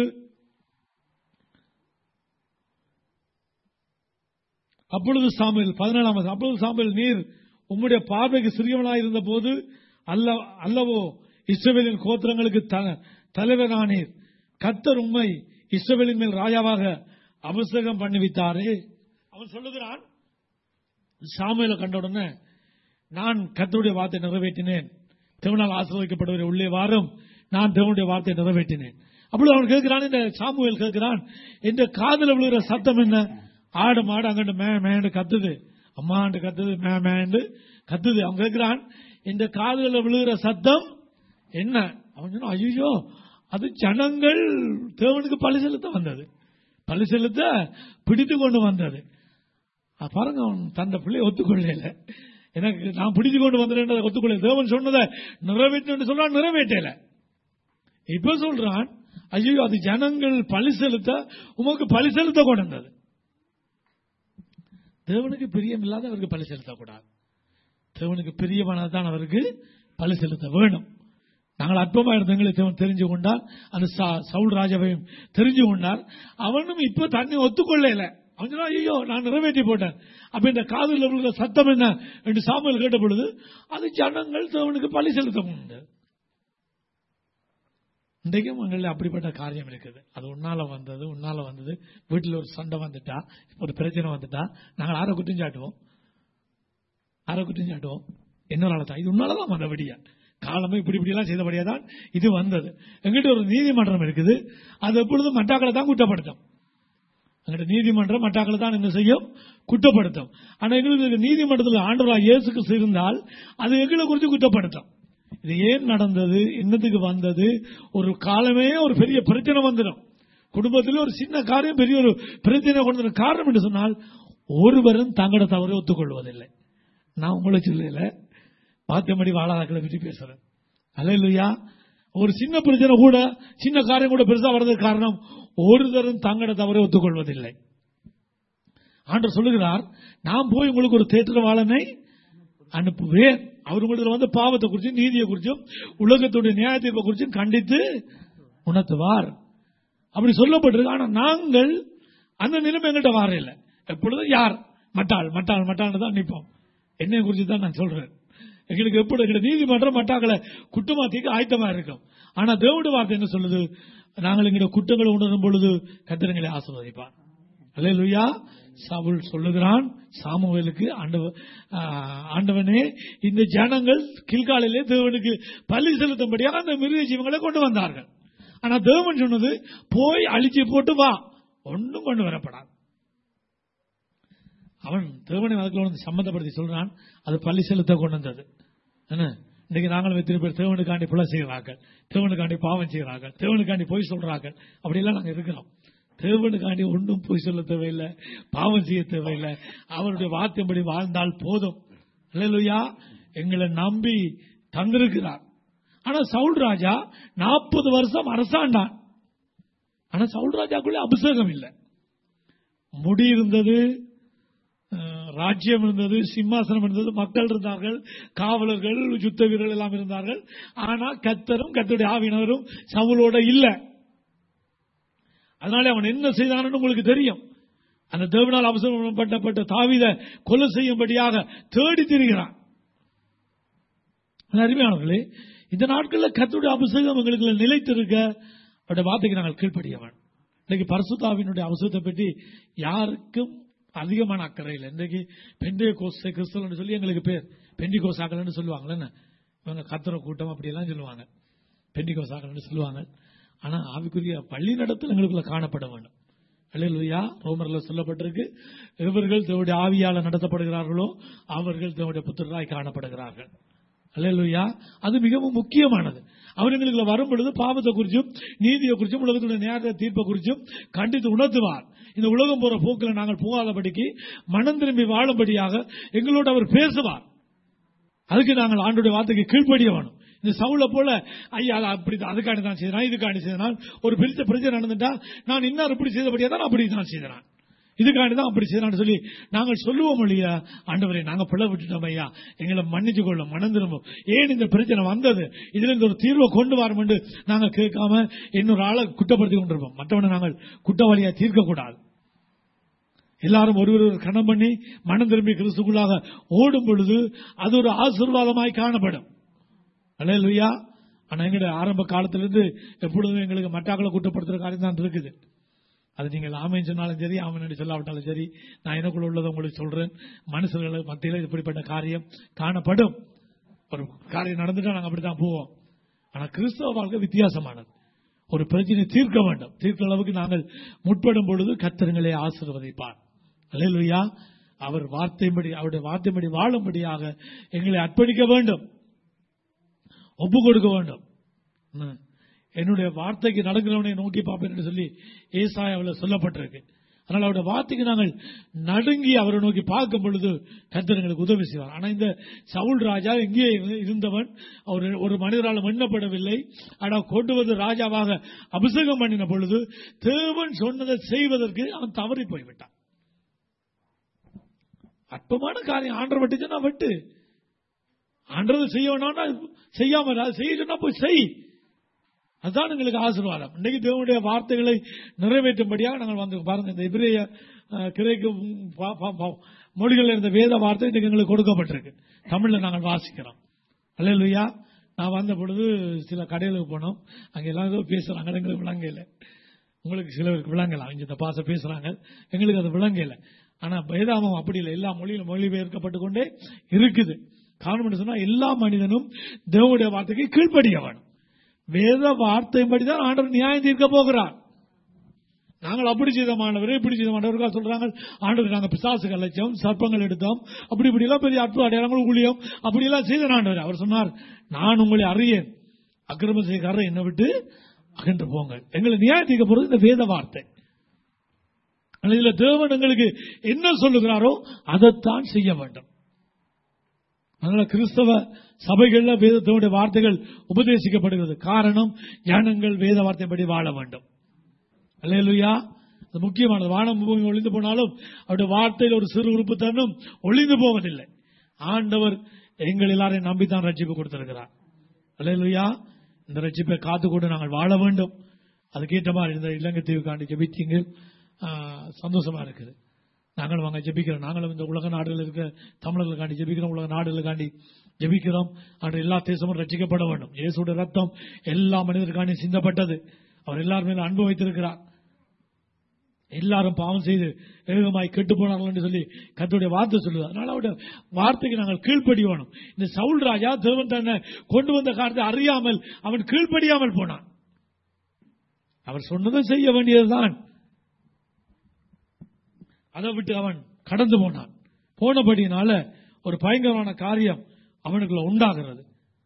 அப்பொழுது சாமுவேல் பதினேழாம் வசனம், அப்பொழுது சாமுவேல் நீர் உம்முடைய பார்வைக்கு சிறியவனாய் இருந்த போது அல்ல அல்லவோ இஸ்ரவேலின் கோத்திரங்களுக்கு த- தலைவரானீர் கத்தர் உம்மை இஸ்ரவேலின் மேல் ராஜாவாக அபிஷேகம் பண்ணிவித்தாரே அவன் சொல்லுகிறான் சாமுவேலை கண்ட உடனே நான் கர்த்தருடைய வார்த்தை நிறைவேற்றினேன் தேவனால் ஆசீர்வதிக்கப்படுவதை உள்ளே வாரும் நான் தேவனுடைய வார்த்தையை நிறைவேற்றினேன் அப்பொழுது அவன் கேட்கிறான் இந்த சாமுவேல் கேட்கிறான் இந்த காதுல விழுகிற சத்தம் என்ன ஆடு மாடு அங்கிட்டு மே மேண்டு கத்துது அம்மாண்டு கத்துது மே மேண்டு கத்துது அவன் கேட்கிறான் இந்த காதுல விழுகிற சத்தம் என்ன அவன் சொன்னா ஐயோ அது ஜனங்கள் தேவனுக்கு பழி செலுத்த வந்தது பழி செலுத்த பிடித்து கொண்டு வந்தது அஹ் பாருங்க அவன் தந்த பிள்ளையை ஒத்துக்கொள்ளல எனக்கு நான் பிடிச்சு கொண்டு வந்தேன் ஒத்துக்கொள்ள தேவன் சொன்னதை நிறைவேற்று சொல்றான் நிறைவேற்றல இப்ப சொல்றான் ஐயோ அது ஜனங்கள் பழி செலுத்த உமக்கு பழி செலுத்த கொண்டு வந்தது தேவனுக்கு பிரியம் இல்லாத அவருக்கு பழி செலுத்தக்கூடாது தேவனுக்கு பிரியமானதான் அவருக்கு பழி செலுத்த வேணும் நாங்கள் அற்பமா இருந்தவங்களை தேவன் தெரிஞ்சு கொண்டார் அந்த சா- சவுல் ராஜாவையும் தெரிஞ்சு கொண்டார் அவனும் இப்ப தன்னை ஒத்துக்கொள்ளல அவன் சொன்னா, ஐயோ நான் நிறைவேற்றி போட்டேன் அப்ப இந்த காதல் விழுகிற சத்தம் என்ன என்று சாமுவேல் கேட்ட பொழுது அது ஜனங்கள் தேவனுக்கு பழி செலுத்த உண்டு இன்றைக்கும் எங்களில் அப்படிப்பட்ட காரியம் இருக்குது அது உன்னால வந்தது உன்னால வந்தது வீட்டில் ஒரு சண்டை வந்துட்டா ஒரு பிரச்சனை வந்துட்டா நாங்கள் ஆரை குற்றம் சாட்டுவோம் ஆரை குற்றம் சாட்டுவோம் என்னனால தான் இது உன்னாலதான் வந்தபடியா காலமே இப்படி இப்படி எல்லாம் செய்தபடியா தான் இது வந்தது எங்கிட்ட ஒரு நீதிமன்றம் இருக்குது அது எப்பொழுதும் மட்டாக்களை தான் குற்றப்படுத்தும் எங்கிட்ட நீதிமன்றம் மட்டாக்களை தான் என்ன செய்யும் குற்றப்படுத்தும் ஆனா எங்களுக்கு நீதிமன்றத்தில் ஆண்டவராக இயேசு கிறிஸ்து இருந்தால் அது எங்களை குறித்து குற்றப்படுத்தும் இது ஏன் நடந்தது என்னத்துக்கு வந்தது ஒரு காலமே ஒரு பெரிய பிரச்சனை வந்துடும் குடும்பத்தில் ஒரு சின்ன காரியம் பெரிய ஒரு பிரச்சனை கொண்டு வரும். காரணம் என்று சொன்னால் ஒருவரும் தங்களோட தவறை ஒத்துக்கொள்வதில்லை நான் உங்களை சொல்லல பாத்தியமடி வாழாதாக்களை பற்றி பேசுறேன் அல்லையா ஒரு சின்ன பிரச்சனை கூட சின்ன காரியம் கூட பெருசா வர்றதுக்கு காரணம் ஒருத்தரும் தங்களோட தவறை ஒத்துக்கொள்வதில்லை ஆண்டவர் சொல்லுகிறார் நான் போய் உங்களுக்கு ஒரு தேற்றவாளனை அனுப்புவேன் அவர் உங்களுக்கு வந்து பாவத்தை குறிச்சும் நீதியை குறிச்சும் உலகத்துடைய நியாயத்தை குறிச்சும் கண்டித்து உணர்த்துவார் அப்படி சொல்லப்பட்டிருக்கு ஆனா நாங்கள் அந்த நிலைமை எங்கள்கிட்ட வார இல்லை எப்பொழுதும் யார் மட்டாள் மட்டாள் மட்டாள் தான் நிற்போம் என்னை குறித்து தான் நான் சொல்றேன் எங்களுக்கு எப்படி எங்க நீதிமன்றம் மட்டாக்களை குற்றமாத்திக்கு ஆயத்தமா இருக்கும் ஆனா தேவனுடைய வார்த்தை என்ன சொல்லுது நாங்கள் எங்களுடைய குற்றங்களை உணரும் பொழுது கத்திரங்களை ஆசீர்வதிப்பார் அல்லேலூயா சவுல் சொல்லுகிறான் சாமுவேலுக்கு ஆண்டவ- ஆ, ஆண்டவனே இந்த ஜனங்கள் கில்காலிலே தேவனுக்கு பலி செலுத்தும்படியாக அந்த மிருக ஜீவங்களை கொண்டு வந்தார்கள் ஆனா தேவன் சொன்னது போய் அழிச்சு போட்டு வா ஒன்றும் கொண்டு வரப்படாது அவன் தேவனை அதுக்குள்ள வந்து சம்பந்தப்படுத்தி சொல்றான் அது பள்ளி செலுத்த கொண்டு வந்தது என்ன இன்னைக்கு நாங்களும் எத்தனை பேர் தேவனுக்காண்டி புல செய்கிறார்கள் தேவனுக்காண்டி பாவம் செய்கிறார்கள் தேவனுக்காண்டி பொய் சொல்றார்கள் அப்படியெல்லாம் நாங்க இருக்கிறோம் தேவனுக்காண்டி ஒன்றும் பொய் சொல்ல தேவையில்லை பாவம் செய்ய தேவையில்லை அவருடைய வார்த்தைப்படி வாழ்ந்தால் போதும் அல்லேலூயா எங்களை நம்பி தந்திருக்கிறார் ஆனா சவுல் ராஜா நாற்பது வருஷம் அரசாண்டான் ஆனா சவுல் ராஜாக்குள்ளே அபிஷேகம் இல்லை முடி இருந்தது அஹ், ராஜ்யம் இருந்தது சிம்மாசனம் இருந்தது மக்கள் இருந்தார்கள் காவலர்கள் யுத்த வீரர்கள் எல்லாம் இருந்தார்கள் ஆனா கத்தரும் கத்தருடைய ஆவியினரும் சவுலோட இல்ல அதனால அவன் என்ன செய்தான்னு உங்களுக்கு தெரியும் அந்த தேவனால் அவசரப்பட்டப்பட்ட தாவித கொலை செய்யும்படியாக தேடி திரிகிறான் அது அருமையானவர்களே இந்த நாட்களில் கர்த்தருடைய அபிஷேகம் எங்களுக்கு நிலைத்திருக்க அவருடைய வார்த்தைக்கு நாங்கள் கீழ்ப்படியவன் இன்னைக்கு பரிசுத்தாவினுடைய அவசரத்தை பற்றி யாருக்கும் அதிகமான அக்கறை இல்லை இன்றைக்கு பெண்டிய கோஸ் கிறிஸ்தவன் சொல்லி எங்களுக்கு பேர் பெண்டி கோசாக்கள்னு சொல்லுவாங்கல்ல என்ன இவங்க கத்துற கூட்டம் அப்படியெல்லாம் சொல்லுவாங்க பெண்டி கோசாக்கள்னு சொல்லுவாங்க ஆனா ஆவிக்குரிய பள்ளி நடத்தல் எங்களுக்குள்ள காணப்பட வேண்டும் அல்லேலூயா ரோமர்ல சொல்லப்பட்டிருக்கு இவர்கள் தேவடைய ஆவியால நடத்தப்படுகிறார்களோ அவர்கள் தேவடைய புத்திரராய் காணப்படுகிறார்கள் அல்லேலூயா அது மிகவும் முக்கியமானது அவர் எங்களுக்கு வரும் பொழுது பாவத்தை குறிச்சும் நீதியை குறிச்சும் உலகத்துடைய நேர தீர்ப்பை குறிச்சும் கண்டித்து உணர்த்துவார் இந்த உலகம் போற போக்கில் நாங்கள் போகாதபடிக்கு மனம் திரும்பி வாழும்படியாக எங்களோடு அவர் பேசுவார் அதுக்கு நாங்கள் ஆண்டுடைய வார்த்தைக்கு கீழ்ப்படிய வேணும் இந்த சவுளை போல ஐயா அது அப்படி அதுக்காண்டி தான் செய்தான் இதுக்காண்டி செய்தான் ஒரு பெரிய பிரச்சனை நடந்துட்டா நான் இன்னும் இப்படி செய்தபடியா தான் அப்படி தான் செய்தான் இதுக்காண்டி தான் அப்படி செய்யறான்னு சொல்லி நாங்கள் சொல்லுவோம் இல்லையா ஆண்டவரை நாங்க பிள்ளை விட்டுட்டோம் ஐயா எங்களை மன்னிச்சு கொள்ளும் மனம் திரும்பும் ஏன் இந்த பிரச்சனை வந்தது இதுல இருந்து ஒரு தீர்வை கொண்டு வரும் என்று நாங்க கேட்காம இன்னொரு ஆளை குற்றப்படுத்தி கொண்டிருப்போம் மற்றவனை நாங்கள் குற்றவாளியா தீர்க்க கூடாது எல்லாரும் ஒருவர் கணம் பண்ணி மனம் திரும்பி கிறிஸ்துக்குள்ளாக ஓடும் பொழுது அது ஒரு ஆசீர்வாதமாய் காணப்படும் அல்லையா ஆனா எங்களுடைய ஆரம்ப காலத்திலிருந்து எப்பொழுதும் எங்களுக்கு மட்டாக்களை குற்றப்படுத்துற காரியம் தான் இருக்குது அது நீங்கள் ஆமைன்னு சொன்னாலும் சரி ஆமன் சொல்லாவிட்டாலும் சரி நான் எனக்குள்ள உள்ளதை உங்களுக்கு சொல்றேன் மனுஷர்கள் மத்தியில் இப்படிப்பட்ட காரியம் காணப்படும் ஒரு காரியம் நடந்துட்டா நாங்கள் அப்படித்தான் போவோம் ஆனா கிறிஸ்தவ வாழ்க்கை வித்தியாசமானது ஒரு பிரச்சனை தீர்க்க வேண்டும் தீர்க்க அளவுக்கு நாங்கள் முற்படும் பொழுது கத்திரங்களை ஆசீர்வதிப்பார் அல்லேலூயா அவர் வார்த்தைப்படி அவருடைய வார்த்தைப்படி வாழும்படியாக எங்களை அர்ப்பணிக்க வேண்டும் ஒப்பு கொடுக்க வேண்டும் ம். என்னுடைய வார்த்தைக்கு நடக்கிறவனை நோக்கி பார்ப்பேன் என்று சொல்லி ஏசாயாவில் சொல்லப்பட்டிருக்கு அதனால் அவருடைய வார்த்தைக்கு நாங்கள் நடுங்கி அவரை நோக்கி பார்க்கும் பொழுது கர்த்தர் எங்களுக்கு உதவி செய்வார் ஆனா இந்த சவுல் ராஜா எங்கே இருந்தவன் அவர் ஒரு மனிதரால் எண்ணப்படவில்லை ஆனால் கொண்டு வந்து ராஜாவாக அபிஷேகம் பண்ணின பொழுது தேவன் சொன்னதை செய்வதற்கு அவன் தவறி போய்விட்டான் அற்பமான காரியம் ஆண்டர் வெட்டுச்சுன்னா வெட்டு ஆண்டது செய்ய வேணாம்னா செய்யாம இரு. அது செய்ய சொன்னா போய் செய் அதுதான் எங்களுக்கு ஆசீர்வாதம் இன்னைக்கு தேவனுடைய வார்த்தைகளை நிறைவேற்றும்படியாக நாங்கள் வந்து பாருங்க இந்த இபிரேய அஹ், கிரேக்கு பா- பா- பா- மொழிகளில் இருந்த வேத வார்த்தை இன்னைக்கு எங்களுக்கு கொடுக்கப்பட்டிருக்கு தமிழ்ல நாங்கள் வாசிக்கிறோம் அல்லையா நான் வந்த பொழுது சில கடைகளுக்கு போனோம் அங்க எல்லாம் ஏதோ பேசுறாங்க எங்களுக்கு விளங்கல உங்களுக்கு சிலருக்கு விளங்கலாம் இங்க இந்த பாச பேசுறாங்க எங்களுக்கு அது விளங்கல ஆனா வேதாமம் அப்படி இல்லை எல்லா மொழியிலும் மொழிபெயர்க்கப்பட்டு கொண்டே இருக்குது காரணம் என்ன சொன்னா எல்லா மனிதனும் தேவனுடைய வார்த்தைக்கு கீழ்ப்படிய வேணும் வேத வார்த்தையின்படிதான் ஆண்டவர் நியாயம் தீர்க்க போகிறார் நாங்கள் அப்படி செய்த மாணவர் இப்படி செய்த மாணவர்கள் சொல்றாங்க ஆண்டவர் நாங்கள் பிசாசுகள் அழைச்சோம் சர்ப்பங்கள் எடுத்தோம் அப்படி இப்படி எல்லாம் பெரிய அற்புத அடையாளங்கள் ஊழியம் அப்படி எல்லாம் செய்த ஆண்டவர் அவர் சொன்னார் நான் உங்களை அறியேன் அக்கிரம செய்காரர் என்னை விட்டு அகன்று போங்க எங்களை நியாயம் தீர்க்க போறது இந்த வேத வார்த்தை ஆனா இதுல தேவன் எங்களுக்கு என்ன சொல்லுகிறாரோ அதைத்தான் செய்ய வேண்டும் அதனால கிறிஸ்தவ சபைகள்ல வேதத்தினுடைய வார்த்தைகள் உபதேசிக்கப்படுகிறது காரணம் ஞானங்கள் வேத வார்த்தைப்படி வாழ வேண்டும் அல்லேலூயா அது முக்கியமானது வானம் பூமி ஒளிந்து போனாலும் அவருடைய வார்த்தையில் ஒரு சிறு உறுப்பு தன்னும் ஒளிந்து போவதில்லை ஆண்டவர் எங்கள் எல்லாரையும் நம்பித்தான் ரட்சிப்பு கொடுத்திருக்கிறார் அல்லேலூயா இந்த ரட்சிப்பை காத்துக்கொண்டு நாங்கள் வாழ வேண்டும் அதுக்கேற்ற மாதிரி இந்த இலங்கை தீவுக்காண்டி ஜெபித்தீங்க சந்தோஷமா இருக்குது நாங்களும் வாங்க ஜெபிக்கிறோம் நாங்களும் இந்த உலக நாடுகள் இருக்க தமிழர்களுக்காண்டி ஜெபிக்கிறோம் உலக நாடுகளுக்காண்டி ஜெபிக்கிறோம் அன்று எல்லா தேசமும் ரட்சிக்கப்பட வேண்டும் இயேசுடைய ரத்தம் எல்லா மனிதருக்காண்டி சிந்தப்பட்டது அவர் எல்லார் மேலும் அன்பு வைத்திருக்கிறார் எல்லாரும் பாவம் செய்து ஏகமாய் கெட்டு போனார்கள் என்று சொல்லி கர்த்தருடைய வார்த்தை சொல்லுது அதனால அவருடைய வார்த்தைக்கு நாங்கள் கீழ்ப்படியணும் இந்த சவுல் ராஜா தேவன் தன்னை கொண்டு வந்த காரணத்தை அறியாமல் அவன் கீழ்ப்படியாமல் போனான் அவர் சொன்னதை செய்ய வேண்டியதுதான் அதை விட்டு அவன் கடந்து போனான் போனபடியினால ஒரு பயங்கரமான காரியம் அவனுக்குள்ள உண்டாகிறது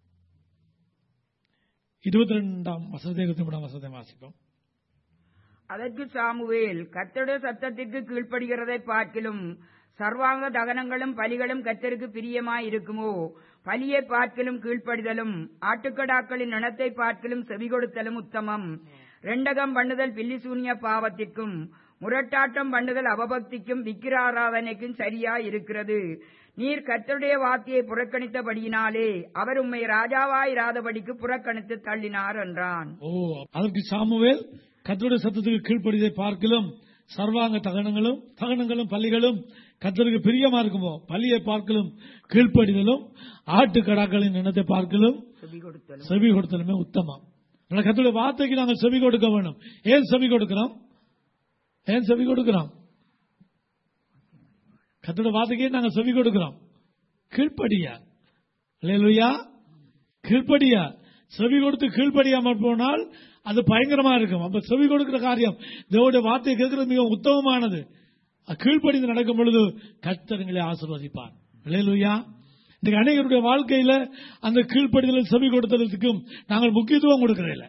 இருபத்தி ரெண்டாம் வசதி இருபத்தி மூணாம் வசதி வாசிப்போம் அதற்கு சாமுவேல் கர்த்தருடைய சத்தத்திற்கு கீழ்ப்படுகிறதை பார்க்கிலும் சர்வாங்க தகனங்களும் பலிகளும் கர்த்தருக்கு பிரியமாய் இருக்குமோ பலியை பார்க்கிலும் கீழ்ப்படிதலும் ஆட்டுக்கடாக்களின் இனத்தை பார்க்கிலும் செவி கொடுத்தலும் உத்தமம் ரெண்டகம் பண்ணுதல் பில்லிசூனிய பாவத்திற்கும் முரட்டாட்டம் பண்ணுதல் அவபக்திக்கும் விக்கிராராதனைக்கும் சரியா இருக்கிறது நீர் கர்த்தருடைய வார்த்தையை புறக்கணித்தபடியினாலே அவர் உம்மை ராஜாவாயிராதபடிக்கு புறக்கணித்து தள்ளினார் என்றான் ஓ அதற்கு சாமுவேல் கத்தருடைய சத்தத்துக்கு கீழ்ப்படிதை பார்க்கலும் சர்வாங்க தகனங்களும் தகனங்களும் பள்ளிகளும் கத்தருக்கு பிரியமா இருக்குமோ பள்ளியை பார்க்கலும் கீழ்ப்படிதலும் ஆட்டு கடாக்களின் இனத்தை பார்க்கலும் செவி கொடுத்தலும் செவி கொடுத்தலுமே உத்தமம் அதனால கத்தருடைய வார்த்தைக்கு நாங்கள் செவி கொடுக்க வேணும் ஏன் செவி கொடுக்கிறோம் ஏன் செவி கொடுக்கிறோம் கத்தருடைய வார்த்தைக்கே நாங்கள் செவி கொடுக்கிறோம் கீழ்ப்படியா இல்லையா கீழ்ப்படியா செவி கொடுத்து கீழ்ப்படியாமல் போனால் அது பயங்கரமா இருக்கும் அப்ப செவி கொடுக்கிற காரியம் தேவனுடைய வார்த்தையை கேட்கிறது மிக உத்தமமானது அது கீழ்ப்படிந்து நடக்கும் பொழுது கர்த்தருங்களை ஆசீர்வதிப்பார் இல்லையா இன்றைக்கு அநேகருடைய வாழ்க்கையில அந்த கீழ்ப்படிதல் செவி கொடுத்ததுக்கும் நாங்கள் முக்கியத்துவம் கொடுக்கறதில்ல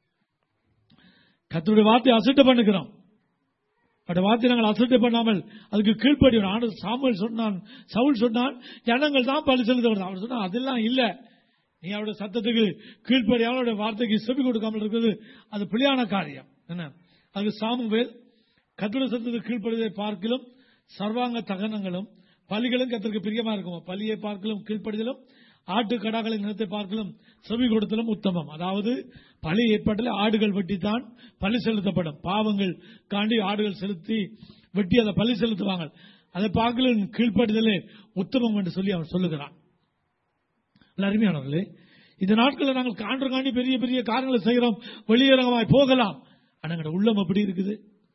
கர்த்தருடைய வார்த்தையை அசட்டை பண்ணுகிறோம் அவருடைய வார்த்தை நாங்கள் அசட்டை பண்ணாமல் அதுக்கு கீழ்ப்படியணும் ஆண்டு சாமுவேல் சொன்னான் சவுல் சொன்னான் ஜனங்கள் தான் பலி செலுத்த அவர் சொன்னா அதெல்லாம் இல்ல நீ அவருடைய சத்தத்துக்கு கீழ்ப்படியாமல் அவருடைய வார்த்தைக்கு செவி கொடுக்காமல் இருக்கிறது அது பிழையான காரியம் என்ன அதுக்கு சாமுவேல் கத்துடைய சத்தத்துக்கு கீழ்ப்படியதை பார்க்கலும் சர்வாங்க தகனங்களும் பலிகளும் கத்திற்கு பிரியமா இருக்கும் பலியை பார்க்கலும் கீழ்ப்படிதலும் ஆட்டு கடாக்களை நிலத்தை பார்க்கலும் செவி கொடுத்தலும் உத்தமம் அதாவது பலி ஏற்பாட்டில் ஆடுகள் வெட்டித்தான் பலி செலுத்தப்படும் பாவங்கள் காண்டி ஆடுகள் செலுத்தி வெட்டி அதை பலி செலுத்துவாங்க அதை பார்க்கலும் கீழ்ப்படிதலே உத்தமம் என்று சொல்லி அவன் சொல்லுகிறான் நல்ல அருமையானவர்களே இந்த நாட்களில் நாங்கள் காண்ற காண்டி பெரிய பெரிய காரியங்களை செய்கிறோம் வெளியரங்கமாய் போகலாம் ஆனா எங்களோட உள்ளம் எப்படி இருக்குது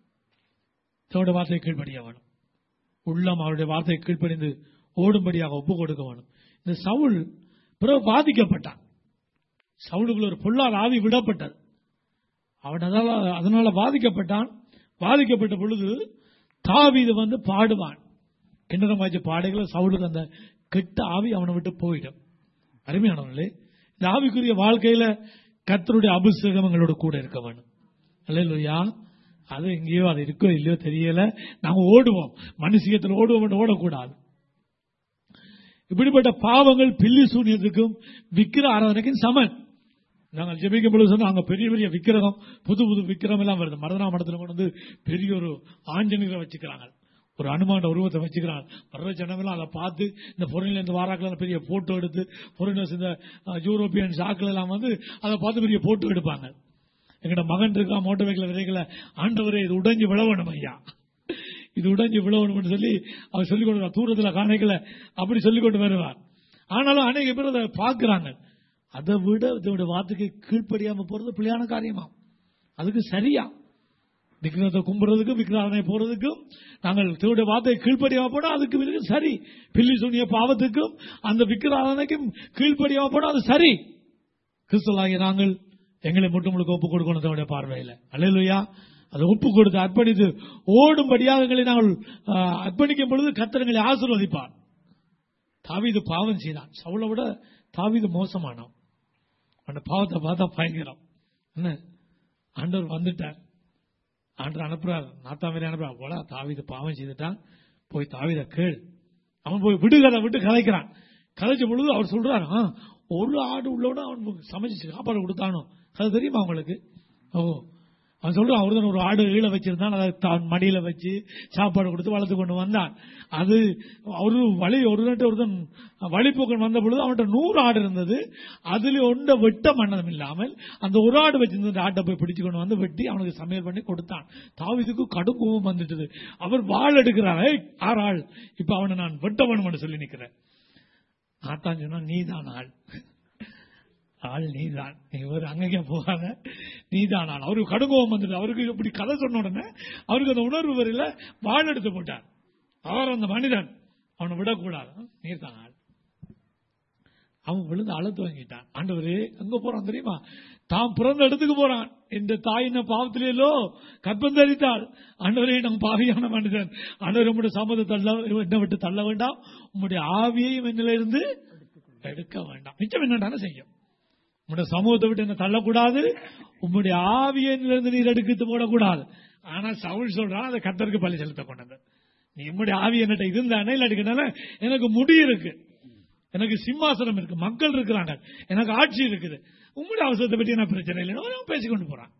தோட வார்த்தையை கீழ்ப்படிய வேணும் உள்ளம் அவருடைய வார்த்தையை கீழ்ப்படிந்து ஓடும்படியாக ஒப்பு கொடுக்க வேணும் இந்த சவுல் பிறகு பாதிக்கப்பட்டான் சவுலுக்குள்ள ஒரு பொல்லாத ஆவி விடப்பட்டது அவன் அதனால அதனால பாதிக்கப்பட்டான் பாதிக்கப்பட்ட பொழுது தாவீது வந்து பாடுவான் கிண்ணறம் வாய்ச்ச பாடுகளை சவுலுக்கு அந்த கெட்ட ஆவி அவனை விட்டு போயிடும் அருமையானவர்களே இந்த ஆவிக்குரிய வாழ்க்கையில கர்த்தருடைய அபிஷேகம் எங்களோட கூட இருக்க வேணும் அல்லையா அது எங்கேயோ அது இருக்கோ இல்லையோ தெரியல நாங்க ஓடுவோம் மனுஷியத்தில் ஓடுவோம் ஓடக்கூடாது இப்படிப்பட்ட பாவங்கள் பில்லி சூன்யத்துக்கும் விக்கிர ஆராதனைக்கும் சமன் நாங்கள் ஜெபிக்கும் பொழுது சொன்னா அங்க பெரிய பெரிய விக்கிரகம் புது புது விக்கிரம் எல்லாம் வருது மரதனா மடத்துல கொண்டு வந்து பெரிய ஒரு ஆஞ்சநீரை வச்சுக்கிறாங்க ஒரு அனுமான உருவத்தை வச்சுக்கிறாங்க வர்ற ஜனங்களும் அதை பார்த்து இந்த பொருளில் இருந்து வாராக்கள் பெரிய போட்டோ எடுத்து பொருள் இந்த யூரோப்பியன் சாக்கள் எல்லாம் வந்து அதை பார்த்து பெரிய போட்டோ எடுப்பாங்க எங்கட மகன் இருக்கா மோட்டர் வெஹிக்கிள் விதைகளை ஆண்டவரே இது உடைஞ்சு விழவணும் ஐயா இது உடைஞ்சு விழவணும்னு சொல்லி அவர் சொல்லிக் கொடுக்குறார் தூரத்தில் காணைகளை அப்படி சொல்லிக் கொண்டு வருவார் ஆனாலும் அநேக பேர் அதை பார்க்கிறாங்க அதை விட இதோட வார்த்தைக்கு கீழ்ப்படியாம போறது பிள்ளையான காரியமா அதுக்கு சரியா விக்கிரத்தை கும்பிடுறதுக்கும் விக்கிராதனை போறதுக்கும் நாங்கள் தேவடைய வார்த்தையை கீழ்ப்படியாம போனா அதுக்கு பிறகு சரி பில்லி சுனிய பாவத்துக்கும் அந்த விக்கிராதனைக்கும் கீழ்ப்படியாம போனா அது சரி கிறிஸ்தலாகிய நாங்கள் எங்களை மட்டும் முழுக்க ஒப்பு கொடுக்கணும் தன்னுடைய பார்வையில் அல்லையா அதை ஒப்பு கொடுத்து அர்ப்பணித்து ஓடும்படியாக எங்களை நாங்கள் ஆ, அர்ப்பணிக்கும் பொழுது கத்தரங்களை ஆசீர்வதிப்பார் தாவீது பாவம் செய்தான் சவுளை விட தாவீது மோசமானோம் அந்த பாவத்தை பார்த்தா பயங்கரம் என்ன ஆண்டவர் வந்துட்டார் ஆண்டவர் அனுப்புறார் நாத்தாமரி அனுப்புறார் போல தாவீது பாவம் செய்துட்டான் போய் தாவீத கேள் அவன் போய் விடுகதை விட்டு கதைக்கிறான் கதைச்ச பொழுது அவர் சொல்றாரு "ஆ, ஒரு ஆடு உள்ளோட அவன் சமைச்சு சாப்பாடு கொடுத்தானோ அது தெரியுமா உங்களுக்கு ஓ அவன் சொல்றான் அவர்தான் ஒரு ஆடு ஈழ வச்சிருந்தான் அதை தான் மடியில வச்சு சாப்பாடு கொடுத்து வளர்த்து கொண்டு வந்தான் அது ஒரு வழி ஒரு நாட்டு ஒருத்தன் வழிபோக்கன் வந்த பொழுது அவன்கிட்ட நூறு ஆடு இருந்தது அதுல ஒன்றை வெட்ட மன்னதம் இல்லாமல் அந்த ஒரு ஆடு வச்சிருந்த அந்த ஆட்டை போய் பிடிச்சு கொண்டு வந்து வெட்டி அவனுக்கு சமையல் பண்ணி கொடுத்தான் தாவிதுக்கு கடும் கோபம் வந்துட்டது அவர் வாள் எடுக்கிறார் "ஏய், ஆறு ஆள் இப்ப அவனை நான் வெட்ட வேணும்னு சொல்லி நிக்கிறேன் ஆத்தான் சொன்னா நீதான் ஆள் ஆள் நீதான் நீ ஒரு அங்கங்கே போகாத நீதான் ஆள் அவருக்கு கடுங்கோபம் வந்துட்டு அவருக்கு இப்படி கதை சொன்ன உடனே அவருக்கு அந்த உணர்வு வரையில வாள் எடுத்து போட்டார் அவர் அந்த மனிதன் அவனை விடக்கூடாது நீர்தான் ஆள் அவன் விழுந்து அழ துவங்கிட்டான் ஆண்டவரே எங்க போறான் தெரியுமா தாம் பிறந்த இடத்துக்கு போறான் இந்த தாயின பாவத்திலேயோ கற்பம் தரித்தாள் ஆண்டவரே நம் பாவியான மனிதன் ஆண்டவர் உம்முடைய சம்மத தள்ள என்னை விட்டு தள்ள வேண்டாம் உம்முடைய ஆவியையும் என்னிலிருந்து எடுக்க வேண்டாம் மிச்சம் என்னடான செய்யும் உம்முடைய சமூகத்தை விட்டு என்ன தள்ளக்கூடாது உம்முடைய ஆவியிலிருந்து நீர் எடுத்து போடக்கூடாது ஆனா சவுல் சொல்றான் அதை கத்தருக்கு பலி செலுத்த கொண்டது நீ உம்முடைய ஆவி என்னட்ட இருந்தானே இல்ல எடுக்கனால எனக்கு முடி இருக்கு எனக்கு சிம்மாசனம் இருக்கு மக்கள் இருக்கிறாங்க எனக்கு ஆட்சி இருக்குது உம்முடைய அவசரத்தை பற்றி என்ன பிரச்சனை இல்லைன்னு அவன் பேசிக்கொண்டு போறான்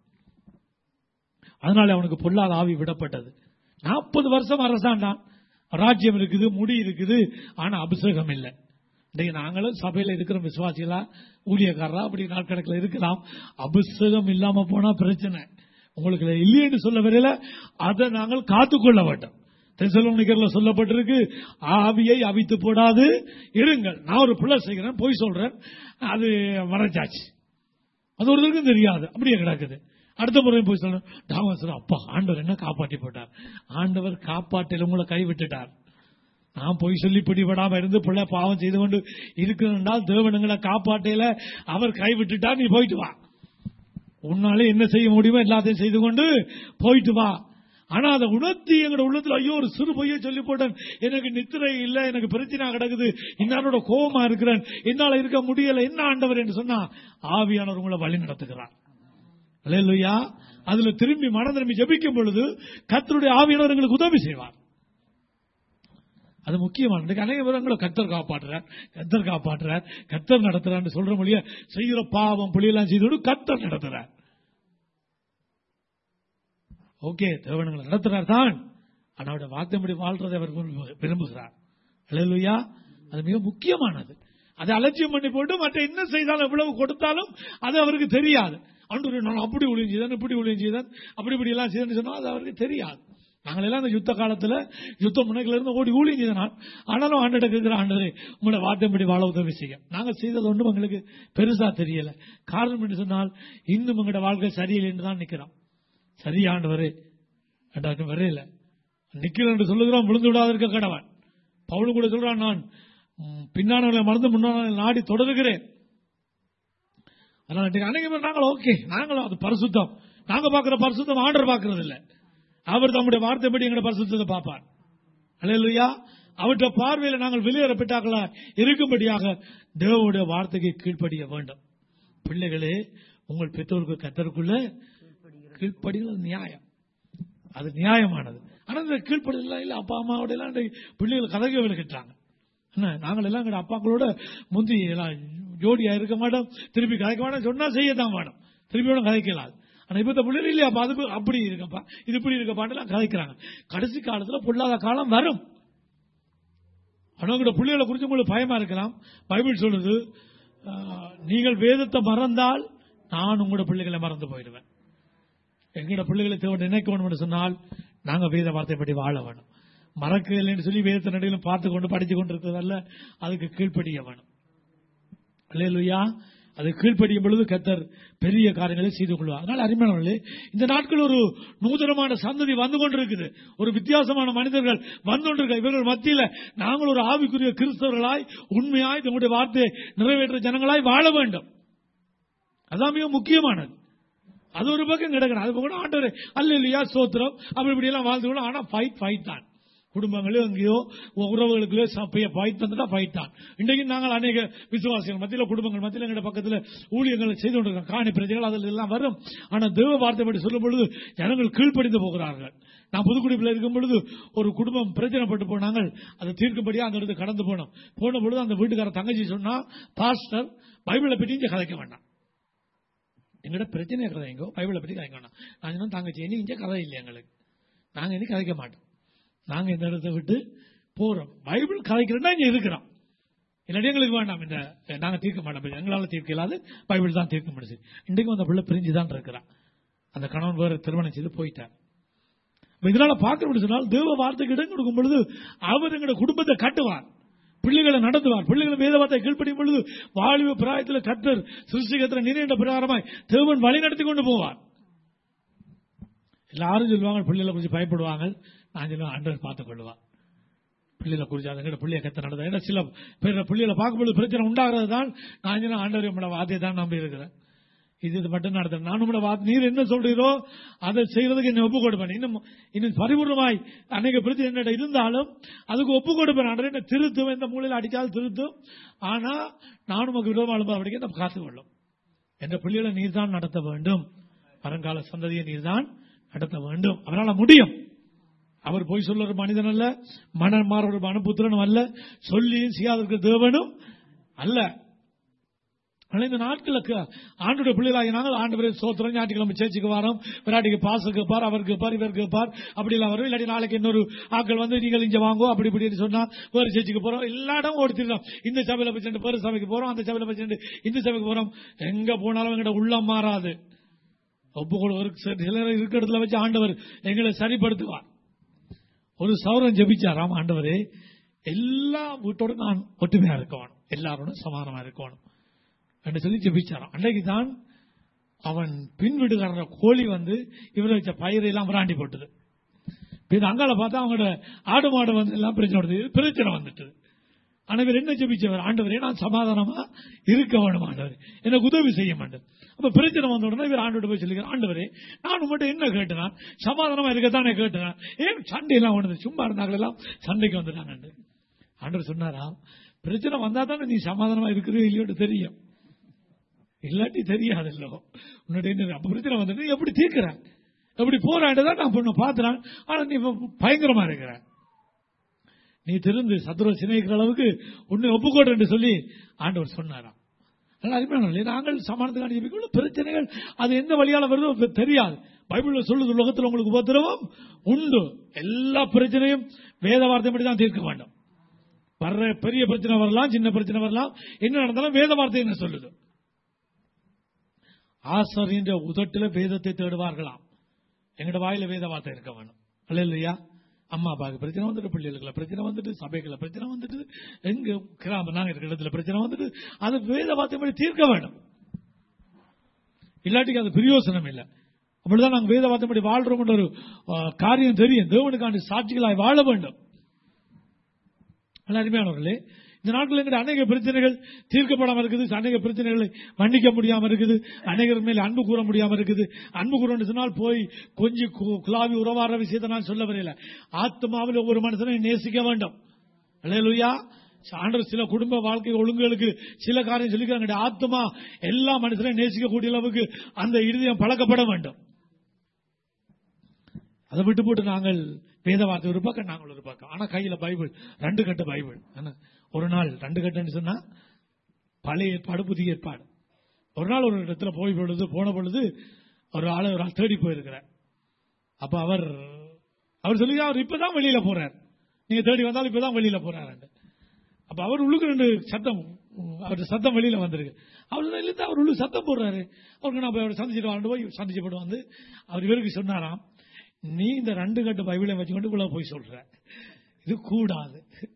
அதனால அவனுக்கு பொல்லாத ஆவி விடப்பட்டது நாற்பது வருஷம் அரசாண்டான் ராஜ்யம் இருக்குது முடி இருக்குது ஆனா அபிஷேகம் இல்லை இன்றைக்கு நாங்களும் சபையில இருக்கிற விசுவாசிகளா ஊழியக்காரரா அப்படி நாட்கணக்கில் இருக்கலாம் அபிஷேகம் இல்லாம போனா பிரச்சனை உங்களுக்கு இல்லைன்னு சொல்ல வரையில அதை நாங்கள் காத்துக்கொள்ள வேண்டும் தெசலோனிக்கர்ல சொல்லப்பட்டிருக்கு ஆவியை அவித்து போடாது இருங்கள் நான் ஒரு பிள்ளை செய்கிறேன் போய் சொல்றேன் அது மறைச்சாச்சு அது ஒருத்தருக்கும் தெரியாது அப்படியே கிடக்குது அடுத்த முறை போய் சொல்றேன் டாமஸ் அப்பா ஆண்டவர் என்ன காப்பாற்றி போட்டார் ஆண்டவர் காப்பாற்றில் உங்களை கைவிட்டுட்டார் நான் போய் சொல்லி பிடிபடாம இருந்து பிள்ளை பாவம் செய்து கொண்டு இருக்கிறால் தேவனுங்களை காப்பாட்டையில அவர் கைவிட்டுட்டார் நீ போயிட்டு வா உன்னாலே என்ன செய்ய முடியுமோ எல்லாத்தையும் செய்து கொண்டு போயிட்டு வா ஆனா அதை உணர்த்தி எங்களோட உள்ளத்துல ஐயோ ஒரு சிறு பொய்யை சொல்லி போட்டேன் எனக்கு நித்திரை இல்ல எனக்கு பிரச்சனை கிடக்குது இன்னாரோட கோபமா இருக்கிறேன் என்னால இருக்க முடியல என்ன ஆண்டவர் என்று சொன்னா ஆவியானவர் உங்களை வழி நடத்துகிறார் அல்லேலூயா அதுல திரும்பி மனம் திரும்பி ஜெபிக்கும் பொழுது கர்த்தருடைய ஆவியானவர் எங்களுக்கு உதவி செய்வார் அது முக்கியமான இன்னைக்கு அநேக விவரங்களை கத்தர் காப்பாற்றுறார் கத்தர் காப்பாற்றுறார் கத்தர் நடத்துறான்னு சொல்ற மொழிய செய்கிற பாவம் புள்ளியெல்லாம் செய்தோடு கத்தர் நடத்துறார் ஓகே தேவனங்களை நடத்துறார் தான் ஆனா அவருடைய வார்த்தைப்படி வாழ்றதை அவர் விரும்பு- விரும்புகிறார் அல்லேலூயா அது மிக முக்கியமானது அதை அலட்சியம் பண்ணி போட்டு மற்ற என்ன செய்தாலும் எவ்வளவு கொடுத்தாலும் அது அவருக்கு தெரியாது அன்று நான் அப்படி ஊழியம் செய்தேன் இப்படி ஊழியம் செய்தேன் அப்படி இப்படி எல்லாம் செய்தேன்னு சொன்னா அது அவருக்கு தெரியாது நாங்கள் எல்லாம் அந்த யுத்த காலத்துல யுத்த முனைகள் இருந்து ஓடி ஊழியம் செய்தனால் ஆனாலும் ஆண்டு கேட்கிற ஆண்டவரே உங்களோட வார்த்தைப்படி வாழ உதவி செய்ய நாங்கள் செய்தது ஒன்றும் எங்களுக்கு பெருசா தெரியல காரணம் என்று சொன்னால் இன்னும் எங்களோட வாழ்க்கை சரியில்லை என்று தான் நிக்கிறோம் சரி ஆண்டவரே அண்டாட்டும் வரையில நிக்கிறேன் என்று சொல்லுகிறான் விழுந்து விடாத இருக்க கடவன் பவுலும் கூட சொல்றான் நான் ம், பின்னானவர்களை மறந்து முன்னாள் நாடி தொடருகிறேன் அதனால இன்னைக்கு அநேக பேர் நாங்கள் ஓகே நாங்களும் அது பரிசுத்தம் நாங்க பார்க்கிற பரிசுத்தம் ஆண்டர் பார்க்கறது இல்ல அவர் தம்முடைய வார்த்தைப்படி எங்களுடைய பரிசுத்தத்தை பார்ப்பார் அல்லேலூயா அவற்றை பார்வையில நாங்கள் வெளியேறப்பட்டார்களா இருக்கும்படியாக தேவனுடைய வார்த்தைக்கு கீழ்ப்படிய வேண்டும் பிள்ளைகளே உங்கள் பெற்றோருக்கு கத்தருக்குள்ள கீழ்ப்படிகள் நியாயம் அது நியாயமானது ஆனா இந்த கீழ்ப்படிதல் இல்ல அப்பா அம்மாவோட எல்லாம் இந்த பிள்ளைகள் கதைக்க விளக்கிட்டாங்க என்ன நாங்கள் எல்லாம் எங்க அப்பாக்களோட முந்தி எல்லாம் ஜோடியா இருக்க மாட்டோம் திருப்பி கதைக்க மாட்டோம் சொன்னா செய்யத்தான் மாட்டோம் திருப்பியோட கதைக்கலாது ஆனா இப்ப இந்த பிள்ளைகள் இல்லையா அப்ப அது அப்படி இருக்கப்பா இது இப்படி இருக்கப்பா எல்லாம் கதைக்கிறாங்க கடைசி காலத்துல பொல்லாத காலம் வரும் அவங்களோட பிள்ளைகளை குறித்து உங்களுக்கு பயமா இருக்கலாம் பைபிள் சொல்லுது ஆஹ், நீங்கள் வேதத்தை மறந்தால் நான் உங்களோட பிள்ளைகளை மறந்து போயிடுவேன் எங்களோட பிள்ளைகளை தேவன் நினைக்க வேணும் என்று சொன்னால் நாங்க வேத வார்த்தைப்படி வாழ வேணும் மறக்க இல்லைன்னு சொல்லி வேதத்தை நடுவிலும் பார்த்து கொண்டு படித்து கொண்டு இருக்கிறதல்ல அதுக்கு கீழ்ப்படிய வேணும் அல்லேலூயா அது கீழ்ப்படியும் பொழுது கத்தர் பெரிய காரியங்களை செய்து கொள்வார் அதனால அருமையானவர்களே இந்த நாட்கள் ஒரு நூதனமான சந்ததி வந்து கொண்டிருக்குது ஒரு வித்தியாசமான மனிதர்கள் வந்து கொண்டிருக்க இவர்கள் மத்தியில நாங்கள் ஒரு ஆவிக்குரிய கிறிஸ்தவர்களாய் உண்மையாய் நம்முடைய வார்த்தையை நிறைவேற்ற ஜனங்களாய் வாழ வேண்டும் அதான் மிக முக்கியமானது அது ஒரு பக்கம் கிடக்கணும் அது பக்கம் ஆண்டவர் அல்ல இல்லையா சோத்திரம் அப்படி இப்படி எல்லாம் வாழ்ந்து கூட ஆனா ஃபைட் ஃபைட் தான் குடும்பங்களோ எங்கேயோ உறவுகளுக்குள்ளே ஃபைட் வந்துட்டா ஃபைட் தான் இன்றைக்கு நாங்கள் அநேக விசுவாசிகள் மத்தியில் குடும்பங்கள் மத்தியில் எங்க பக்கத்தில் ஊழியர்கள் செய்து கொண்டிருக்கோம் காணி பிரச்சனைகள் அதில் எல்லாம் வரும் ஆனா தேவ வார்த்தை பற்றி சொல்லும் பொழுது ஜனங்கள் கீழ்ப்படிந்து போகிறார்கள் நான் புதுக்குடிப்பில் இருக்கும் பொழுது ஒரு குடும்பம் பிரச்சனைப்பட்டு போனாங்க அதை தீர்க்கும்படியா அந்த இடத்துக்கு கடந்து போனோம் போன பொழுது அந்த வீட்டுக்கார தங்கச்சி சொன்னா பாஸ்டர் பைபிளை பற்றி இங்க கதைக்க வேண்டாம் எங்கட பிரச்சனை கதைங்கோ பைபிளை பற்றி கதைக்க வேண்டாம் நான் சொன்னேன் தங்கச்சி இனி இங்க கதை இல்லை எங்களுக்கு நாங்க இனி கதைக்க மாட்டோம் நாங்க இந்த இடத்தை விட்டு போறோம் பைபிள் கதைக்கிறோம்னா இங்க இருக்கிறோம் இல்லாட்டி எங்களுக்கு வேண்டாம் இந்த நாங்க தீர்க்க மாட்டோம் எங்களால தீர்க்க இல்லாது பைபிள் தான் தீர்க்க முடிச்சு இன்றைக்கும் அந்த பிள்ளை பிரிஞ்சு தான் இருக்கிறான் அந்த கணவன் வேற திருமணம் செய்து போயிட்டார் இப்ப இதனால பார்க்க சொன்னால் தேவ வார்த்தைக்கு இடம் கொடுக்கும் பொழுது அவர் எங்களோட குடும்பத்தை கட்டுவார் பிள்ளைகளை நடத்துவார் பிள்ளைகளை வேதவார்த்தை கீழ்ப்படியும் பொழுது வாலிப பிராயத்தில் கத்தர் சிருஷ்டிகத்திர நீண்ட பிரகாரமாய் தேவன் வழி நடத்தி கொண்டு போவார் எல்லாரும் சொல்லுவாங்க பிள்ளைகளை குறித்து பயப்படுவாங்க நான் சொல்லுவேன் ஆண்டவர் பார்த்துக் கொள்ளுவார் பிள்ளைகளை குறித்து அதுங்கிட்ட பிள்ளைய கத்த நடந்த ஏன்னா சில பேர் பிள்ளைகளை பார்க்கும்போது பிரச்சனை உண்டாகிறது தான் நான் சொன்ன ஆண்டவர் நம்மளோட வார்த்தையை தான் நம்பி இருக்கிறேன் இது இது மட்டும் நடத்த நான் உங்களோட வார்த்தை நீர் என்ன சொல்றீரோ அதை செய்யறதுக்கு என்ன ஒப்பு கொடுப்பேன் இன்னும் இன்னும் பரிபூர்ணமாய் அநேக பிரச்சனை என்னிட்ட இருந்தாலும் அதுக்கு ஒப்பு கொடுப்பேன் ஆண்டவரே என்ன திருத்தும் எந்த மூலையில் அடிக்காது திருத்தும் ஆனா நானும் உமக்கு விரோதமாக எழும்பாபடிக்க நம்ம காத்துக்கொள்ளும் என்ற பிள்ளைகளை நீர் தான் நடத்த வேண்டும் வருங்கால சந்ததியை நீர் தான் நடத்த வேண்டும் அவரால் முடியும் அவர் போய் சொல்ல ஒரு மனிதன் அல்ல மணன் மாற ஒரு மனப்புத்திரனும் அல்ல சொல்லியும் செய்யாதற்கு தேவனும் அல்ல ஆனா இந்த நாட்களுக்கு ஆண்டுடைய பிள்ளைகளாகி நாங்கள் ஆண்டு பேர் சோத்திரம் ஞாயிற்றுக்கிழமை சேர்ச்சிக்கு வரோம் விராட்டிக்கு பாசு கேட்பார் அவர் கேட்பார் இவர் கேட்பார் அப்படி எல்லாம் வரும் இல்லாட்டி நாளைக்கு இன்னொரு ஆட்கள் வந்து நீங்கள் இங்க வாங்கோ அப்படி இப்படின்னு சொன்னா வேறு சேர்ச்சிக்கு போறோம் எல்லா இடம் ஓடித்திருந்தோம் இந்த சபையில போய் பேரு சபைக்கு போறோம் அந்த சபையில போய் இந்த சபைக்கு போறோம் எங்க போனாலும் எங்கட உள்ளம் மாறாது ஒப்புக்கொள்ள ஒரு சிலர் இருக்கிற இடத்துல வச்சு ஆண்டவர் எங்களை சரிப்படுத்துவார் ஒரு சௌரம் ஜபிச்சாராம் ஆண்டவரே எல்லா வீட்டோட நான் ஒற்றுமையா இருக்கணும் எல்லாரோடும் சமாதானமா இருக்கணும் என்று சொல்லி ஜெபிச்சாராம் அன்றைக்கு தான் அவன் பின் வீட்டுக்காரன கோழி வந்து இவரை வச்ச பயிரை எல்லாம் விராண்டி போட்டது இது அங்கால பார்த்தா அவங்களோட ஆடு மாடு வந்து எல்லாம் பிரச்சனை வருது பிரச்சனை வந்துட்டு ஆனவர் என்ன ஜெபிச்சவர் ஆண்டவரே நான் சமாதானமா இருக்க வேணும் ஆண்டவர் எனக்கு உதவி செய்ய மாட்டேன் அப்ப பிரச்சனை வந்த உடனே இவர் ஆண்டோட போய் சொல்லிக்கிறார் ஆண்டவரே நான் உங்கள்கிட்ட என்ன கேட்டேன் சமாதானமா இருக்கத்தானே கேட்டேன் ஏன் சண்டையெல்லாம் ஒன்று சும்மா இருந்தாங்களெல்லாம் சண்டைக்கு வந்துட்டாங்க ஆண்டவர் சொன்னாரா பிரச்சனை வந்தா தானே நீ சமாதானமா இருக்கிறது இல்லையோன்னு தெரியும் இல்லாட்டி தெரியாதல்லோ உன்னுடைய என்ன- அப்ப பிரச்சனை வந்துட்டு நீ எப்படி தீர்க்கிற எப்படி போராண்டதான் நான் பொண்ணு பாத்துறேன் ஆனா நீ இப்ப பயங்கரமா இருக்கிற நீ திருந்து சத்துருவ சிநேகிக்கிற அளவுக்கு உன்னை ஒப்புக்கோடு என்று சொல்லி ஆண்டவர் சொன்னாராம் அதனால அருமையானவர்களே, நாங்கள் சமானத்துக்கான ஜெபிக்கல பிரச்சனைகள் அது எந்த வழியால வருதோ அது தெரியாது பைபிள்ல சொல்லுது உலகத்தில் உங்களுக்கு உபத்திரவம் உண்டு எல்லா பிரச்சனையும் வேத வார்த்தை மட்டும் தான் தீர்க்க வேண்டும் வர்ற பெரிய பிரச்சனை வரலாம் சின்ன பிரச்சனை வரலாம் என்ன நடந்தாலும் வேத வார்த்தை என்ன சொல்லுது ஆசாரியன்ற உதட்டில வேதத்தை தேடுவார்களாம் எங்கட வாயில வேத வார்த்தை இருக்க வேணும் அல்ல இல்லையா அம்மா அப்பாவுக்கு பிரச்சனை வந்துட்டு பிள்ளைகளுக்குள்ள பிரச்சனை வந்துட்டு சபைக்குள்ள பிரச்சனை வந்துட்டு எங்க கிராமம் நாங்க இருக்கிற இடத்துல பிரச்சனை வந்துட்டு அது வேத வார்த்தை படி தீர்க்க வேணும் இல்லாட்டிக்கு அது பிரயோசனம் இல்லை அப்படிதான் நாங்க வேத வார்த்தை படி வாழ்றோம் ஒரு ஆ, காரியம் தெரியும் தேவனுக்காண்டி சாட்சிகளாய் வாழ வேண்டும் நல்ல அருமையானவர்களே இந்த நாட்கள் எங்கிட்ட அநேக பிரச்சனைகள் தீர்க்கப்படாம இருக்குது அநேக பிரச்சனைகளை மன்னிக்க முடியாம இருக்குது அநேகர் மேல அன்பு கூற முடியாம இருக்குது அன்பு கூறன்னு சொன்னால் போய் கொஞ்சி கு- குலாவி உறவாடுற விஷயத்தை நான் சொல்ல வரையில ஆத்மாவில் ஒவ்வொரு மனுஷனை நேசிக்க வேண்டும் அல்லேலூயா ஆண்டவர் சில குடும்ப வாழ்க்கை ஒழுங்குகளுக்கு சில காரியம் சொல்லிக்கிறாங்க ஆத்மா எல்லா மனுஷனையும் நேசிக்கக்கூடிய அளவுக்கு அந்த இருதயம் பழக்கப்பட வேண்டும் அதை விட்டு போட்டு நாங்கள் வேத வார்த்தை ஒரு பக்கம் நாங்கள் ஒரு பக்கம் ஆனா கையில பைபிள் ரெண்டு கட்டு பைபிள் என்ன? ஒரு நாள் ரெண்டு கட்டுன்னு சொன்னா பழைய ஏற்பாடு புதிய ஏற்பாடு ஒரு நாள் ஒரு இடத்துல போய் பொழுது போன பொழுது ஒரு ஆளை ஒரு ஆள் தேடி போயிருக்கிறார் அப்ப அவர் அவர் சொல்லி அவர் இப்பதான் வெளியில போறார் நீங்க தேடி வந்தாலும் இப்பதான் வெளியில போறாரு அப்ப அவர் உள்ளுக்கு ரெண்டு சத்தம் உம், அவர் சத்தம் வெளியில வந்திருக்கு அவர் சொன்னார், இல்ல அவர் உள்ளு சத்தம் போடுறாரு அவருக்கு நான் போய் அவரை சந்திச்சுட்டு வந்து போய் சந்திச்சுப்பட்டு வந்து அவர் இவருக்கு சொன்னாராம் நீ இந்த ரெண்டு கட்டு பைபிளை வச்சுக்கொண்டு உள்ள போய் சொல்ற இது கூடாது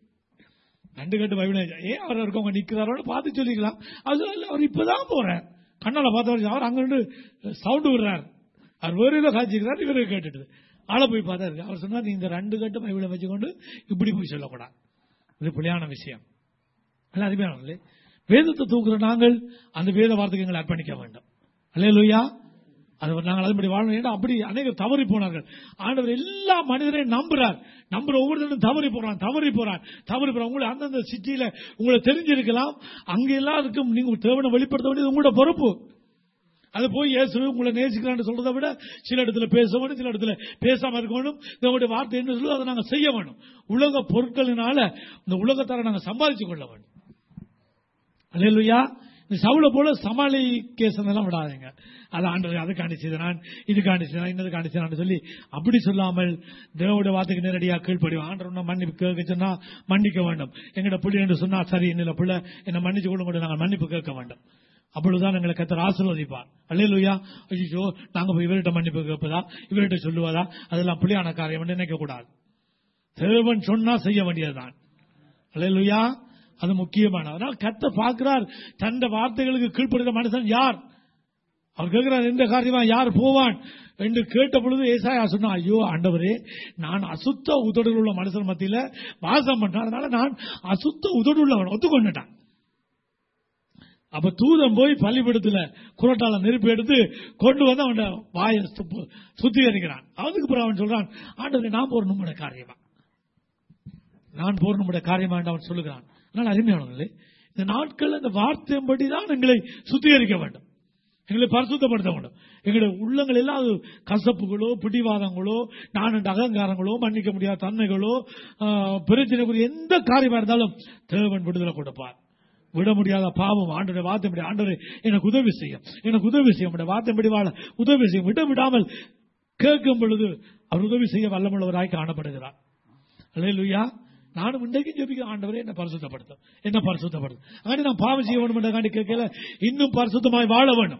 ரெண்டு கட்டு பைபிளை ஏன் அவர் இருக்கவங்க நிக்கிறாரோன்னு பார்த்து சொல்லிக்கலாம் அது இல்ல, அவர் இப்பதான் போறார் கண்ணால பார்த்து அவர் அங்கிருந்து சவுண்ட் விடுறார் அவர் வேற ஏதோ காய்ச்சிக்கிறார் இவரு கேட்டுட்டு ஆளை போய் பார்த்தாரு அவர் சொன்னார் நீ இந்த ரெண்டு கட்டு பைபிளை வச்சுக்கொண்டு இப்படி போய் சொல்லக்கூடாது இது பிள்ளையான விஷயம் அல்ல அருமையானவர்களே வேதத்தை தூக்குற நாங்கள் அந்த வேத வார்த்தைக்கு எங்களை அர்ப்பணிக்க வேண்டும் அல்லேலூயா அது நாங்கள் அதுபடி வாழணும் ஏன்னா அப்படி அநேகர் தவறி போனார்கள் ஆண்டவர் எல்லா மனிதரையும் நம்புறார் நம்புற ஒவ்வொருத்தரும் தவறி போறான் தவறி போறான் தவறி போறான் உங்களை அந்தந்த சிட்டியில உங்களை தெரிஞ்சிருக்கலாம் அங்க எல்லாருக்கும் நீங்க தேவனை வெளிப்படுத்த வேண்டியது உங்களோட பொறுப்பு அது போய் இயேசு உங்களை நேசிக்கிறான்னு சொல்றதை விட சில இடத்துல பேச வேண்டும் சில இடத்துல பேசாம இருக்க வேண்டும் இதனுடைய வார்த்தை என்ன சொல்லுதோ அதை நாங்க செய்ய வேண்டும் உலக பொருட்களினால இந்த உலகத்தார நாங்க சம்பாதிச்சு கொள்ள வேண்டும் அல்லேலூயா இந்த சவுளை போல சமாளி கேஸ் எல்லாம் விடாதீங்க அது ஆண்டவர் அது காணிச்சது நான் இது காணிச்சது நான் இன்னது காணிச்சேன் சொல்லி அப்படி சொல்லாமல் தேவோட வார்த்தைக்கு நேரடியாக கீழ்ப்படிவோம் ஆண்டவர் மன்னிப்பு கேட்க சொன்னா மன்னிக்க வேண்டும் எங்கட பிள்ளை என்று சொன்னா சரி என்னில பிள்ளை என்ன மன்னிச்சு கொள்ளுங்க நாங்கள் மன்னிப்பு கேட்க வேண்டும் அப்பொழுதுதான் எங்களை கத்தர் ஆசீர்வதிப்பார் அல்லேலூயா ஐயோ நாங்க போய் இவர்கிட்ட மன்னிப்பு கேட்பதா இவர்கிட்ட சொல்லுவதா அதெல்லாம் பிள்ளையான காரியம் என்று நினைக்க கூடாது தேவன் சொன்னா செய்ய வேண்டியதுதான் அல்லேலூயா அது முக்கியமான அதனால் கத்த பார்க்கிறார் தந்த வார்த்தைகளுக்கு கீழ்ப்படுகிற மனுஷன் யார் அவர் கேட்கிறார் எந்த காரியமா யார் போவான் என்று கேட்ட பொழுது ஏசாயா சொன்னா ஐயோ ஆண்டவரே நான் அசுத்த உதடுகள் உள்ள மனுஷன் மத்தியில வாசம் பண்றேன் அதனால நான் அசுத்த உதடு உள்ளவன் ஒத்துக்கொண்டுட்டான் அப்ப தூதன் போய் பள்ளிப்படத்துல குரட்டால நெருப்பு எடுத்து கொண்டு வந்து அவன் வாயை சுப்பு- சுத்திகரிக்கிறான் அதுக்கு பிறகு அவன் சொல்றான் ஆண்டவரே நான் போற நம்முடைய காரியமா நான் போற நம்முடைய காரியமா என்று அவன் சொல்லுகிறான் ஆனால் அருமையானவர்களே இந்த நாட்கள் இந்த வார்த்தையின்படி தான் எங்களை சுத்திகரிக்க வேண்டும் எங்களை பரிசுத்தப்படுத்த வேண்டும் எங்களுடைய உள்ளங்கள் எல்லாம் அது கசப்புகளோ பிடிவாதங்களோ நான் அகங்காரங்களோ மன்னிக்க முடியாத தன்மைகளோ ஆஹ், பிரச்சனைக்குரிய எந்த காரியமா இருந்தாலும் தேவன் விடுதலை கொடுப்பார் விட முடியாத பாவம் ஆண்டுடைய வார்த்தைப்படி ஆண்டவரே எனக்கு உதவி செய்யும் எனக்கு உதவி செய்யும் உடைய வார்த்தைப்படி வாழ உதவி செய்யும் விட விடாமல் கேட்கும் பொழுது அவர் உதவி செய்ய வல்லமுள்ளவராய் காணப்படுகிறார் அல்லேலூயா நானும் இன்றைக்கு ஜெபிக்க ஆண்டவரே என்ன பரிசுத்தப்படுத்தும் என்ன பரிசுத்தப்படுத்தும் ஆண்டி நான் பாவம் செய்ய வேண்டும் என்றாண்டி கேட்கல இன்னும் பரிசுத்தமாய் வாழ வேண்டும்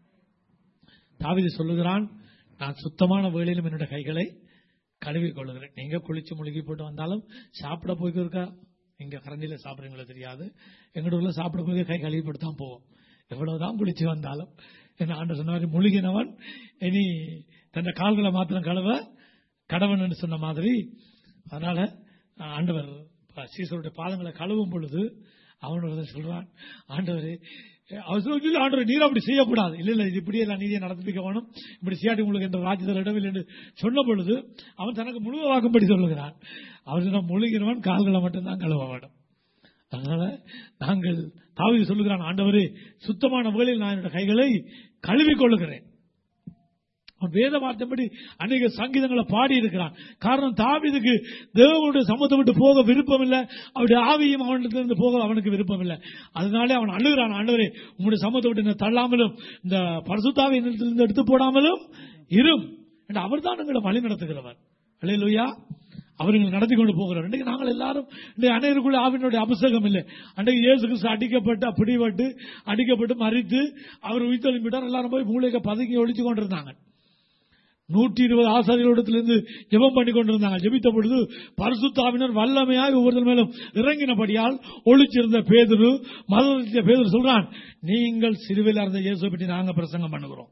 தாவிதி சொல்லுகிறான் நான் சுத்தமான வேளையிலும் என்னுடைய கைகளை கழுவி கொள்ளுகிறேன் நீங்க குளிச்சு முழுகி போட்டு வந்தாலும் சாப்பிட போய்க்கு இருக்கா இங்க கரண்டில சாப்பிடுறீங்களோ தெரியாது எங்க ஊர்ல சாப்பிட போய் கை கழுவி போட்டு தான் போவோம் எவ்வளவுதான் குளிச்சு வந்தாலும் என்ன ஆண்டு சொன்ன முழுகினவன் இனி தன் கால்களை மாத்திரம் கழுவ கடவன் சொன்ன மாதிரி அதனால ஆண்டவர் சீசருடைய பாதங்களை கழுவும் பொழுது அவன் வந்து சொல்றான் ஆண்டவரே அவர் சொல்லி ஆண்டவர் நீர் அப்படி செய்யக்கூடாது இல்ல இல்ல இது இப்படியே நான் நீதியை நடத்திக்க வேணும் இப்படி செய்யாட்டி உங்களுக்கு என்ற ராஜ்யத்தில் இடமில்லை என்று சொன்ன பொழுது அவன் தனக்கு முழுவதாக்கும்படி சொல்லுகிறான் அவர் சொன்ன முழுகிறவன் கால்களை மட்டும்தான் கழுவ வேண்டும் அதனால நாங்கள் தாவீது சொல்லுகிறான் ஆண்டவரே சுத்தமான முறையில் நான் என்னுடைய கைகளை கழுவிக் கொள்ளுகிறேன் அவன் வேத வார்த்தைப்படி அநேக சங்கீதங்களை பாடி இருக்கிறான் காரணம் தாவீதுக்கு தேவனுடைய சமூகத்தை விட்டு போக விருப்பம் இல்லை அவருடைய ஆவியும் அவனிடத்திலிருந்து போக அவனுக்கு விருப்பம் இல்லை அதனாலே அவன் அழுகிறான் ஆண்டவரே உங்களுடைய சமூகத்தை விட்டு என்னை தள்ளாமலும் இந்த பரிசுத்தாவை என்னிடத்திலிருந்து எடுத்து போடாமலும் இரும் என்று அவர் தான் எங்களை வழி நடத்துகிறவர் அல்லையா அவர்கள் நடத்தி கொண்டு போகிறார் இன்றைக்கு நாங்கள் எல்லாரும் இன்றைக்கு அனைவருக்குள்ள ஆவினுடைய அபிஷேகம் இல்லை அன்றைக்கு இயேசு கிறிஸ்து அடிக்கப்பட்டு பிடிபட்டு அடிக்கப்பட்டு மறித்து அவர் உயிர்த்தெழும்பிட்டார் எல்லாரும் போய் மூளைக்கு பதுங்கி ஒழித்து கொண்டிருந்தாங்க நூற்றி இருபது ஆசாரிகளிடத்திலிருந்து ஜெபம் பண்ணி கொண்டிருந்தாங்க ஜெபித்த பொழுது பரிசுத்தாவினர் வல்லமையாய் ஒவ்வொருத்தர் மேலும் இறங்கினபடியால் ஒளிச்சிருந்த பேதுரு மதத்திய பேதுரு சொல்றான் நீங்கள் சிறுவையில் இருந்த இயேசுவை பற்றி நாங்க பிரசங்கம் பண்ணுகிறோம்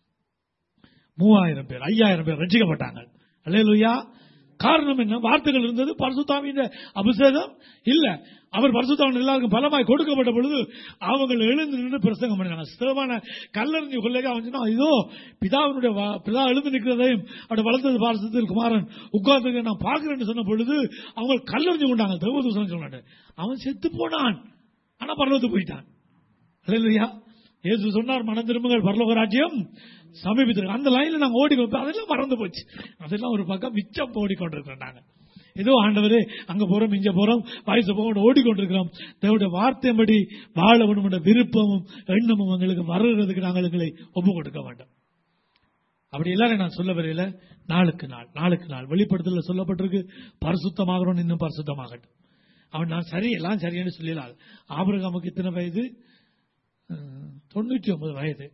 மூவாயிரம் பேர் ஐயாயிரம் பேர் ரட்சிக்கப்பட்டாங்க அல்லேலூயா காரணம் என்ன வார்த்தைகள் இருந்தது பரிசுத்தாவின் அபிஷேகம் இல்ல அவர் பரிசுத்தாவின் எல்லாருக்கும் பலமாய் கொடுக்கப்பட்ட பொழுது அவங்க எழுந்து நின்று பிரசங்கம் பண்ணினாங்க சிவமான கல்லறிஞ்சு கொள்ளைக்கு அவன் சொன்னான், இதோ பிதாவினுடைய வா- பிதா எழுந்து நிற்கிறதையும் அவருடைய வளர்ந்தது பாரசத்தில் குமாரன் உட்கார்ந்து நான் பார்க்கிறேன்னு சொன்ன பொழுது அவங்க கல்லறிஞ்சு கொண்டாங்க தேவதூசன் சொன்னாங்க அவன் செத்து போனான் ஆனா பரலோகத்துக்கு போயிட்டான் அல்லேலூயா இயேசு சொன்னார் மனம் திரும்புங்கள் பரலோக ராஜ்யம் சமீபத்தில் அந்த லைன்ல நாங்க ஓடி கொண்டு- அதெல்லாம் மறந்து போச்சு அதெல்லாம் ஒரு பக்கம் மிச்சம் ஓடிக்கொண்டிருக்கிறோம் நாங்க ஏதோ ஆண்டவரே அங்க போறோம் இங்க போறோம் வயசு போகணும் ஓடிக்கொண்டிருக்கிறோம் தேவனுடைய வார்த்தையின்படி வாழ வேண்டும் என்ற விருப்பமும் எண்ணமும் எங்களுக்கு வருகிறதுக்கு நாங்கள் எங்களை ஒப்பு கொடுக்க வேண்டும் அப்படி எல்லாரும் நான் சொல்ல வரையில நாளுக்கு நாள் நாளுக்கு நாள் வெளிப்படுத்தல சொல்லப்பட்டிருக்கு பரிசுத்தமாகிறோம் இன்னும் பரிசுத்தமாகட்டும் அவன் நான் சரி எல்லாம் சரின்னு சொல்லலாம் ஆபிரகாமுக்கு இத்தனை வயது அஹ், தொண்ணூற்றி ஒன்பது வயது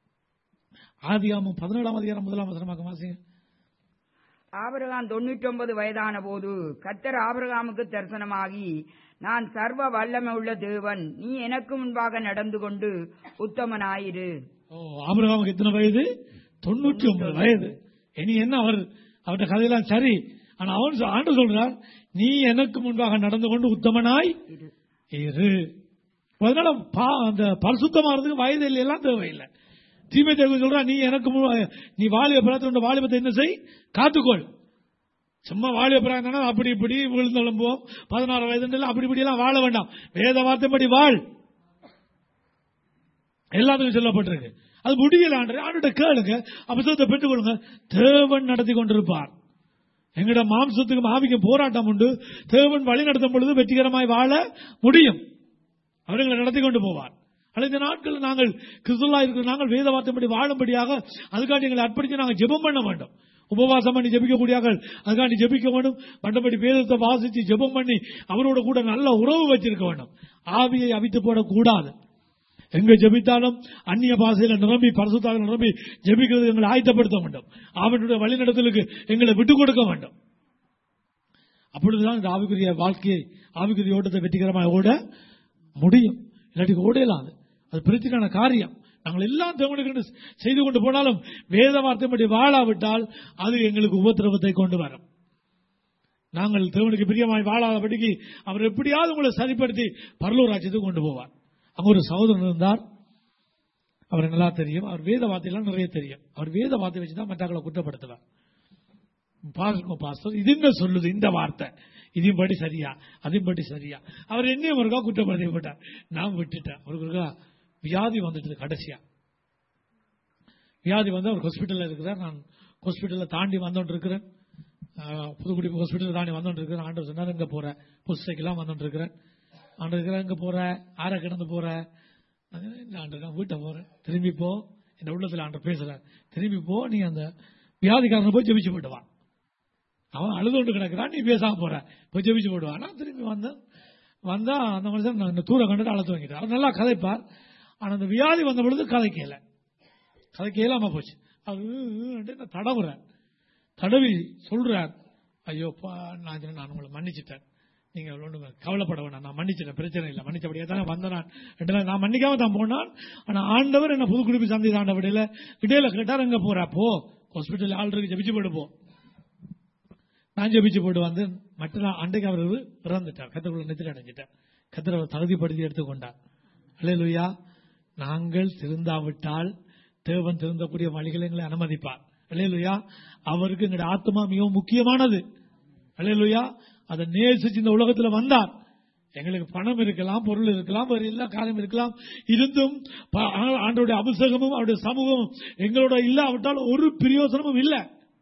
ஆதியாமம் பதினேழாம் அதிகாரம் முதலாம் வசனமாக வாசிங்க ஆபிரகாம் தொண்ணூற்றி ஒன்பது வயதான போது கத்தர் ஆபிரகாமுக்கு தரிசனமாகி நான் சர்வ வல்லமை உள்ள தேவன் நீ எனக்கு முன்பாக நடந்து கொண்டு உத்தமனாயிரு ஓ ஆபிரகாமுக்கு எத்தனை வயது தொண்ணூற்றி ஒன்பது வயது இனி என்ன அவர் அவருடைய கதையெல்லாம் சரி ஆனா அவன் சொ- ஆண்டு சொல்றார் நீ எனக்கு முன்பாக நடந்து கொண்டு உத்தமனாய் இரு. இரு அதனால பா- அந்த பரிசுத்தமாறதுக்கு வயது இல்லை எல்லாம் தேவையில்லை தீமை தேவை சொல்றா நீ எனக்கு மு- நீ வாலிப பிராயத்தை வாலிபத்தை என்ன செய் காத்துக்கொள் சும்மா வாலிப பிராயம் அப்படி இப்படி விழுந்து எழும்புவோம் பதினாறு வயது அப்படி இப்படி எல்லாம் வாழ வேண்டாம் வேத வார்த்தைப்படி வாழ் எல்லாத்துக்கும் சொல்லப்பட்டிருக்கு அது முடியல ஆண்டு ஆண்டுகிட்ட கேளுங்க அபிஷேகத்தை பெற்றுக்கொள்ளுங்க தேவன் நடத்தி கொண்டிருப்பார் எங்கட மாம்சத்துக்கும் ஆவிக்கும் போராட்டம் உண்டு தேவன் வழி நடத்தும் பொழுது வெற்றிகரமாய் வாழ முடியும் அவர்களை நடத்தி கொண்டு போவார் ஆனால் இந்த நாட்களில் நாங்கள் கிறிஸ்துவா இருக்கிற நாங்கள் வேத வார்த்தைப்படி வாழும்படியாக அதுக்காண்டி எங்களை அர்ப்பணித்து நாங்கள் ஜெபம் பண்ண வேண்டும் உபவாசம் பண்ணி ஜெபிக்கக்கூடியார்கள் அதுக்காண்டி ஜெபிக்க வேண்டும் மற்றபடி வேதத்தை வாசித்து ஜெபம் பண்ணி அவரோட கூட நல்ல உறவு வச்சிருக்க வேண்டும் ஆவியை அவித்து போடக்கூடாது எங்க ஜெபித்தாலும் அந்நிய பாசையில நிரம்பி பரிசுத்தாக நிரம்பி ஜெபிக்கிறது எங்களை ஆயத்தப்படுத்த வேண்டும் அவனுடைய வழிநடத்தலுக்கு எங்களை விட்டுக் கொடுக்க வேண்டும் அப்பொழுதுதான் இந்த ஆவிக்குரிய வாழ்க்கையை ஆவிக்குரிய ஓட்டத்தை வெற்றிகரமாக ஓட முடியும் இல்லாட்டி ஓடலாது அது பிரச்சனையான காரியம் நாங்கள் எல்லாம் தேவனுக்கு செய்து கொண்டு போனாலும் வேத வார்த்தைப்படி வாழாவிட்டால் அது எங்களுக்கு உபத்திரவத்தை கொண்டு வரும் நாங்கள் தேவனுக்கு பிரியமாய் வாழாதபடிக்கு அவர் எப்படியாவது உங்களை சரிப்படுத்தி பரலூர் ராஜ்யத்துக்கு கொண்டு போவார் அங்க ஒரு சகோதரன் இருந்தார் அவர் நல்லா தெரியும் அவர் வேத வார்த்தையெல்லாம் நிறைய தெரியும் அவர் வேத வார்த்தை வச்சுதான் மற்றவர்களை குற்றப்படுத்துவார் பாஸ்டர் பாஸ்டர் இது என்ன சொல்லுது இந்த வார்த்தை இதையும் படி சரியா அதையும் படி சரியா அவர் என்னையும் ஒருக்கா குற்றப்படுத்தப்பட்டார் நான் விட்டுட்டேன் அவருக்கு ஒருக்கா வியாதி வந்துட்டது கடைசியா வியாதி வந்து அவர் ஹாஸ்பிட்டல்ல இருக்கிறார் நான் ஹாஸ்பிட்டல்ல தாண்டி வந்துட்டு இருக்கிறேன் ஆஹ், புதுக்குடி ஹாஸ்பிட்டல் தாண்டி வந்துட்டு இருக்கிறேன் ஆண்டவர் சொன்னார் எங்க போற புதுசைக்கெல்லாம் வந்துட்டு இருக்கிறேன் ஆண்டு இருக்கிற எங்க போற ஆற கிடந்து போற அது இல்ல ஆண்டு நான் வீட்டை போறேன் திரும்பி போ இந்த உள்ளத்துல ஆண்டு பேசுறேன் திரும்பி போ நீ அந்த வியாதிக்காரனை போய் ஜெபிச்சு போட்டு வா அவன் அழுது கொண்டு கிடக்கிறான் நீ பேசாம போற போய் ஜெபிச்சு போடுவான் நான் திரும்பி வந்தேன் வந்தா அந்த மனுஷன் நான் இந்த தூர கண்டுட்டு அழுத்து வாங்கிட்டேன் அவர் நல்லா கதைப்பார் ஆனா அந்த வியாதி வந்த பொழுது கதைக்கல கதைக்க இயலாம போச்சு அவர் "ம், ம்" ன்ட்டு நான் தடவுறேன் தடவி சொல்றார் ஐயோ பா, நான் சொன்னேன், நான் உங்களை மன்னிச்சிட்டேன் நீங்க ஒண்ணு கவலைப்பட வேண்டாம் நான் மன்னிச்சிட்டேன் பிரச்சனை இல்லை மன்னிச்சபடியே தானே வந்தேன் நான் ரெண்டு நாள் நான் மன்னிக்காம தான் போனான் ஆனா ஆண்டவர் என்ன புதுக்குடிப்பு சந்தை ஆண்டவடையில இடையில கேட்டார் எங்க போற போ ஹாஸ்பிட்டல் ஆள் இருக்கு ஜபிச்சு போடு போ நான் ஜெபிச்சு போட்டு வந்து மற்ற நாள் அன்றைக்கு அவர் இறந்துட்டார் கத்தருக்குள்ள நெத்திரி அடைஞ்சிட்டார் கத்தர் அவர் தகுதிப்படுத்தி எடுத்துக்கொண்டார் அல்லேலூயா நாங்கள் திருந்தாவிட்டால் தேவன் திருந்தக்கூடிய வழிகளை எங்களை அனுமதிப்பார் அல்லேலூயா அவருக்கு எங்களுடைய ஆத்மா மிகவும் முக்கியமானது அல்லேலூயா அதை நேசிச்சு இந்த உலகத்துல வந்தார் எங்களுக்கு பணம் இருக்கலாம் பொருள் இருக்கலாம் வேறு எல்லா காரியம் இருக்கலாம் இருந்தும் ப- ஆ- ஆண்டவருடைய அபிஷேகமும் அவருடைய சமூகமும் எங்களோட இல்லாவிட்டால் ஒரு பிரயோசனமும் இல்லை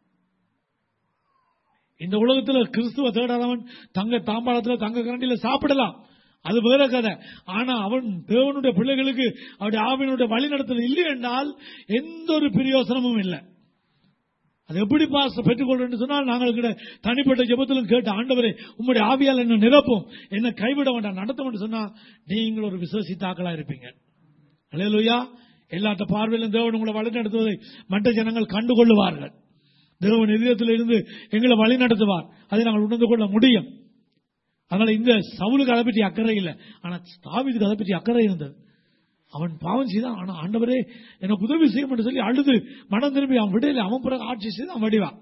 இந்த உலகத்துல கிறிஸ்துவ தேடாதவன் தங்க தாம்பாளத்துல தங்க கரண்டில சாப்பிடலாம் அது வேற கதை ஆனா அவன் தேவனுடைய பிள்ளைகளுக்கு அவருடைய ஆவியனுடைய வழி நடத்தல் இல்லை என்றால் எந்த ஒரு பிரயோசனமும் இல்லை அது எப்படி பாஸ் பெற்றுக்கொள்றேன்னு சொன்னால் நாங்கள் கூட தனிப்பட்ட ஜெபத்திலும் கேட்ட ஆண்டவரே உம்முடைய ஆவியால் என்ன நிரப்பும் என்ன கைவிட வேண்டாம் நடத்தும் சொன்னா நீங்கள் ஒரு விசுவசித்தாக்களா இருப்பீங்க அல்லேலூயா எல்லாத்த பார்வையிலும் தேவன் உங்களை வழி நடத்துவதை மற்ற ஜனங்கள் கண்டுகொள்ளுவார்கள் தேவன் இதயத்தில் இருந்து எங்களை வழி நடத்துவார் அதை நாங்கள் உணர்ந்து கொள்ள முடியும் அதனால இந்த சவுலுக்கு அதை பற்றி அக்கறை இல்லை ஆனா தாவீதுக்கு அதை பற்றி அக்கறை இருந்தது அவன் பாவம் செய்தான் ஆனா ஆண்டவரே எனக்கு உதவி செய்யும் என்று சொல்லி அழுது மனம் திரும்பி அவன் விடையில அவன் பிறகு ஆட்சி செய்து அவன் வடிவான்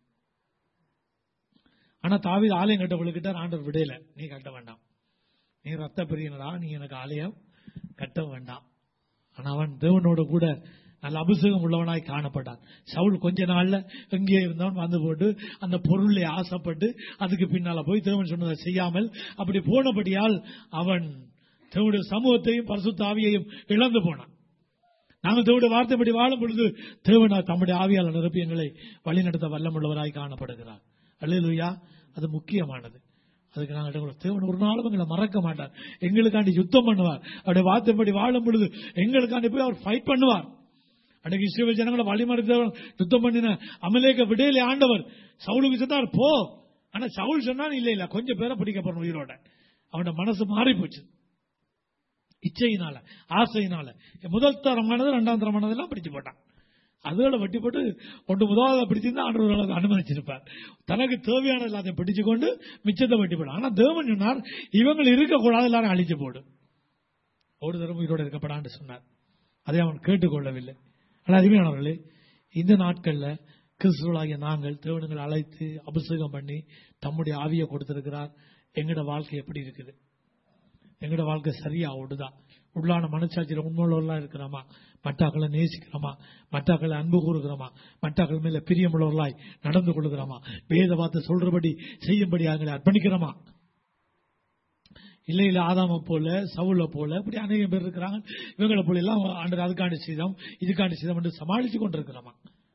ஆனா தாவீது ஆலயம் கட்ட விழுக்கிட்டார் ஆண்டவர் விடையில நீ கட்ட வேண்டாம் நீ ரத்த பிரியனடா நீ எனக்கு ஆலயம் கட்ட வேண்டாம் ஆனா அவன் தேவனோட கூட நல்ல அபிஷேகம் உள்ளவனாய் காணப்பட்டான் சவுல் கொஞ்ச நாள்ல எங்கே இருந்தவன் வந்து போட்டு அந்த பொருளை ஆசைப்பட்டு அதுக்கு பின்னால போய் தேவன் சொன்னதை செய்யாமல் அப்படி போனபடியால் அவன் தேவனுடைய சமூகத்தையும் பரிசுத்த ஆவியையும் இழந்து போனான் நாங்கள் தேவனுடைய வார்த்தைப்படி வாழும் பொழுது தேவனா தம்முடைய ஆவியால் நிரப்பி எங்களை வழிநடத்த வல்லமுள்ளவராய் காணப்படுகிறார் அல்லேலூயா அது முக்கியமானது அதுக்கு நாங்கள் இடங்கள் தேவன் ஒரு நாளும் எங்களை மறக்க மாட்டார் எங்களுக்காண்டி யுத்தம் பண்ணுவார் அவருடைய வார்த்தைப்படி வாழும் பொழுது எங்களுக்காண்டி போய் அவர் ஃபைட் பண்ணுவார் அன்னைக்கு இஸ்ரேல் ஜனங்களை வழிமறித்தவர் யுத்தம் பண்ணின அமலேக்க விடையிலே ஆண்டவர் சவுலுக்கு சொன்னார் போ ஆனா சவுல் சொன்னான் இல்ல இல்ல கொஞ்சம் பேரை பிடிக்கப்படணும் உயிரோட அவனோட மனசு மாறி போச்சு இச்சையினால ஆசையினால முதல் தரமானது இரண்டாம் தரமானது எல்லாம் பிடிச்சு போட்டான் அதோட வட்டி போட்டு ஒன்று முதலாவது பிடிச்சிருந்தா ஆண்டவர் அதை அனுமதிச்சிருப்பார் தனக்கு தேவையான எல்லாத்தையும் பிடிச்சு கொண்டு மிச்சத்தை வட்டி போடும் ஆனா தேவன் சொன்னார் இவங்கள் இருக்கக்கூடாது எல்லாரும் அழிச்சு போடு ஒரு தரம் உயிரோடு இருக்கப்படான்னு சொன்னார் அதை அவன் கேட்டுக்கொள்ளவில்லை ஆனால் அருமையானவர்களே இந்த நாட்கள்ல கிறிஸ்துவலாகிய நாங்கள் தேவனுங்களை அழைத்து அபிஷேகம் பண்ணி தம்முடைய ஆவியை கொடுத்திருக்கிறார் எங்கட வாழ்க்கை எப்படி இருக்குது எங்கட வாழ்க்கை சரியா ஓடுதா உள்ளான மனசாட்சியில உண்மையுள்ளவர்களா இருக்கிறோமா மட்டாக்களை நேசிக்கிறோமா மட்டாக்களை அன்பு கூறுகிறோமா மட்டாக்கள் மேல பிரியமுள்ளவர்களாய் நடந்து கொள்கிறோமா வேத வார்த்தை சொல்றபடி செய்யும்படி அவங்களை அர்ப்பணிக்கிறோமா இல்ல இல்ல ஆதாம போல சவுல போல இப்படி அநேகம் பேர் இருக்கிறாங்க இவங்களை போல எல்லாம் ஆண்டர் அதுக்காண்டி செய்தோம் இதுக்காண்டி செய்தோம் என்று சமாளிச்சு கொண்டிருக்கிறோமா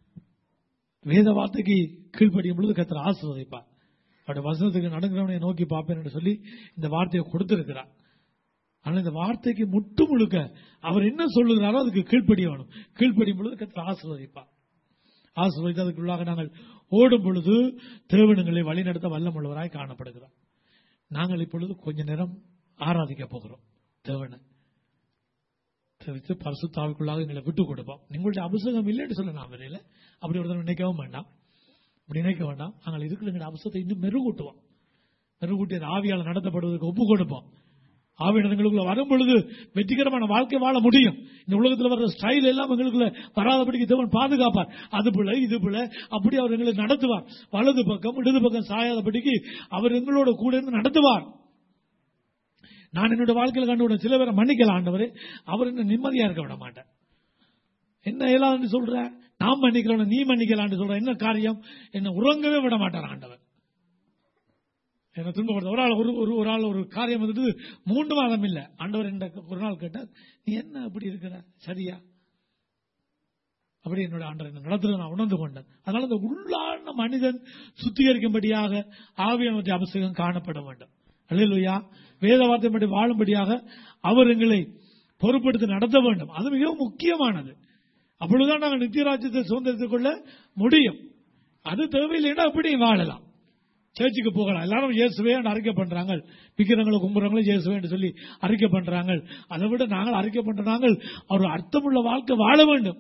வேத வார்த்தைக்கு கீழ்ப்படியும் பொழுது கத்திர ஆசிர்வதிப்பார் அவருடைய வசனத்துக்கு நடக்கிறவனை நோக்கி பார்ப்பேன் என்று சொல்லி இந்த வார்த்தையை கொடுத்திருக்கிறார் ஆனால் இந்த வார்த்தைக்கு முட்டு முழுக்க அவர் என்ன சொல்லுகிறாரோ அதுக்கு கீழ்ப்படிய வேணும் கீழ்ப்படியும் பொழுது கத்திர ஆசிர்வதிப்பார் ஆசிர்வதித்து அதுக்குள்ளாக நாங்கள் ஓடும் பொழுது தேவனங்களை வழிநடத்த வல்லமுள்ளவராய் காணப்படுகிறோம் நாங்கள் இப்பொழுது கொஞ்ச நேரம் ஆராதிக்க போகிறோம் தேவனை தெரிவித்து பரிசுத்தாவுக்குள்ளாக எங்களை விட்டு கொடுப்போம் நீங்களுடைய அபிஷேகம் இல்லைன்னு சொல்ல நான் வரையில அப்படி ஒரு தடவை நினைக்கவும் வேண்டாம் அப்படி நினைக்க வேண்டாம் நாங்கள் இருக்கிற எங்களுடைய அபிஷேகத்தை இன்னும் மெருகூட்டுவோம் மெருகூட்டி அந்த ஆவியால் நடத்தப்படுவதற்கு ஒப்பு கொடுப்போம் ஆவியினங்களுக்குள்ள வரும் பொழுது வெற்றிகரமான வாழ்க்கை வாழ முடியும் இந்த உலகத்தில் வர்ற ஸ்டைல் எல்லாம் எங்களுக்குள்ள வராதபடிக்கு தேவன் பாதுகாப்பார் அது போல இது போல அப்படி அவர் எங்களை நடத்துவார் வலது பக்கம் இடது பக்கம் சாயாதபடிக்கு அவர் எங்களோட கூட இருந்து நடத்துவார் நான் என்னோட வாழ்க்கையில் கண்டு சில பேரை மன்னிக்கலாம் ஆண்டவர் அவர் என்ன நிம்மதியா இருக்க விட மாட்டேன் என்ன இயலாதுன்னு சொல்ற நான் மன்னிக்கலாம் நீ மன்னிக்கலாம்னு சொல்ற என்ன காரியம் என்ன உறங்கவே விட மாட்டார் ஆண்டவர் என்ன துன்பப்படுத்த ஒரு ஆள் ஒரு ஒரு ஒரு ஆள் ஒரு காரியம் வந்துட்டு மூன்று மாதம் இல்லை ஆண்டவர் என்ற ஒரு நாள் கேட்டார் நீ என்ன அப்படி இருக்கிற சரியா அப்படி என்னோட ஆண்டவர் என்ன நடத்துறது நான் உணர்ந்து கொண்டேன் அதனால இந்த உள்ளான மனிதன் சுத்திகரிக்கும்படியாக ஆவியானவற்றை அபிஷேகம் காணப்பட வேண்டும் அல்லையா வேத வார்த்தைப்படி வாழும்படியாக அவர் எங்களை பொறுப்படுத்தி நடத்த வேண்டும் அது மிகவும் முக்கியமானது அப்பொழுதுதான் நாங்கள் நித்தியராஜ்யத்தை சுதந்திரத்துக் கொள்ள முடியும் அது தேவையில்லைன்னா அப்படி வாழலாம் சர்ச்சுக்கு போகலாம் எல்லாரும் இயேசுவே அறிக்கை பண்றாங்க விக்கிரங்களை கும்புறவங்களும் இயேசுவே என்று சொல்லி அறிக்கை பண்றாங்க அதை விட நாங்கள் அறிக்கை பண்ற நாங்கள் ஒரு அர்த்தமுள்ள வாழ்க்கை வாழ வேண்டும்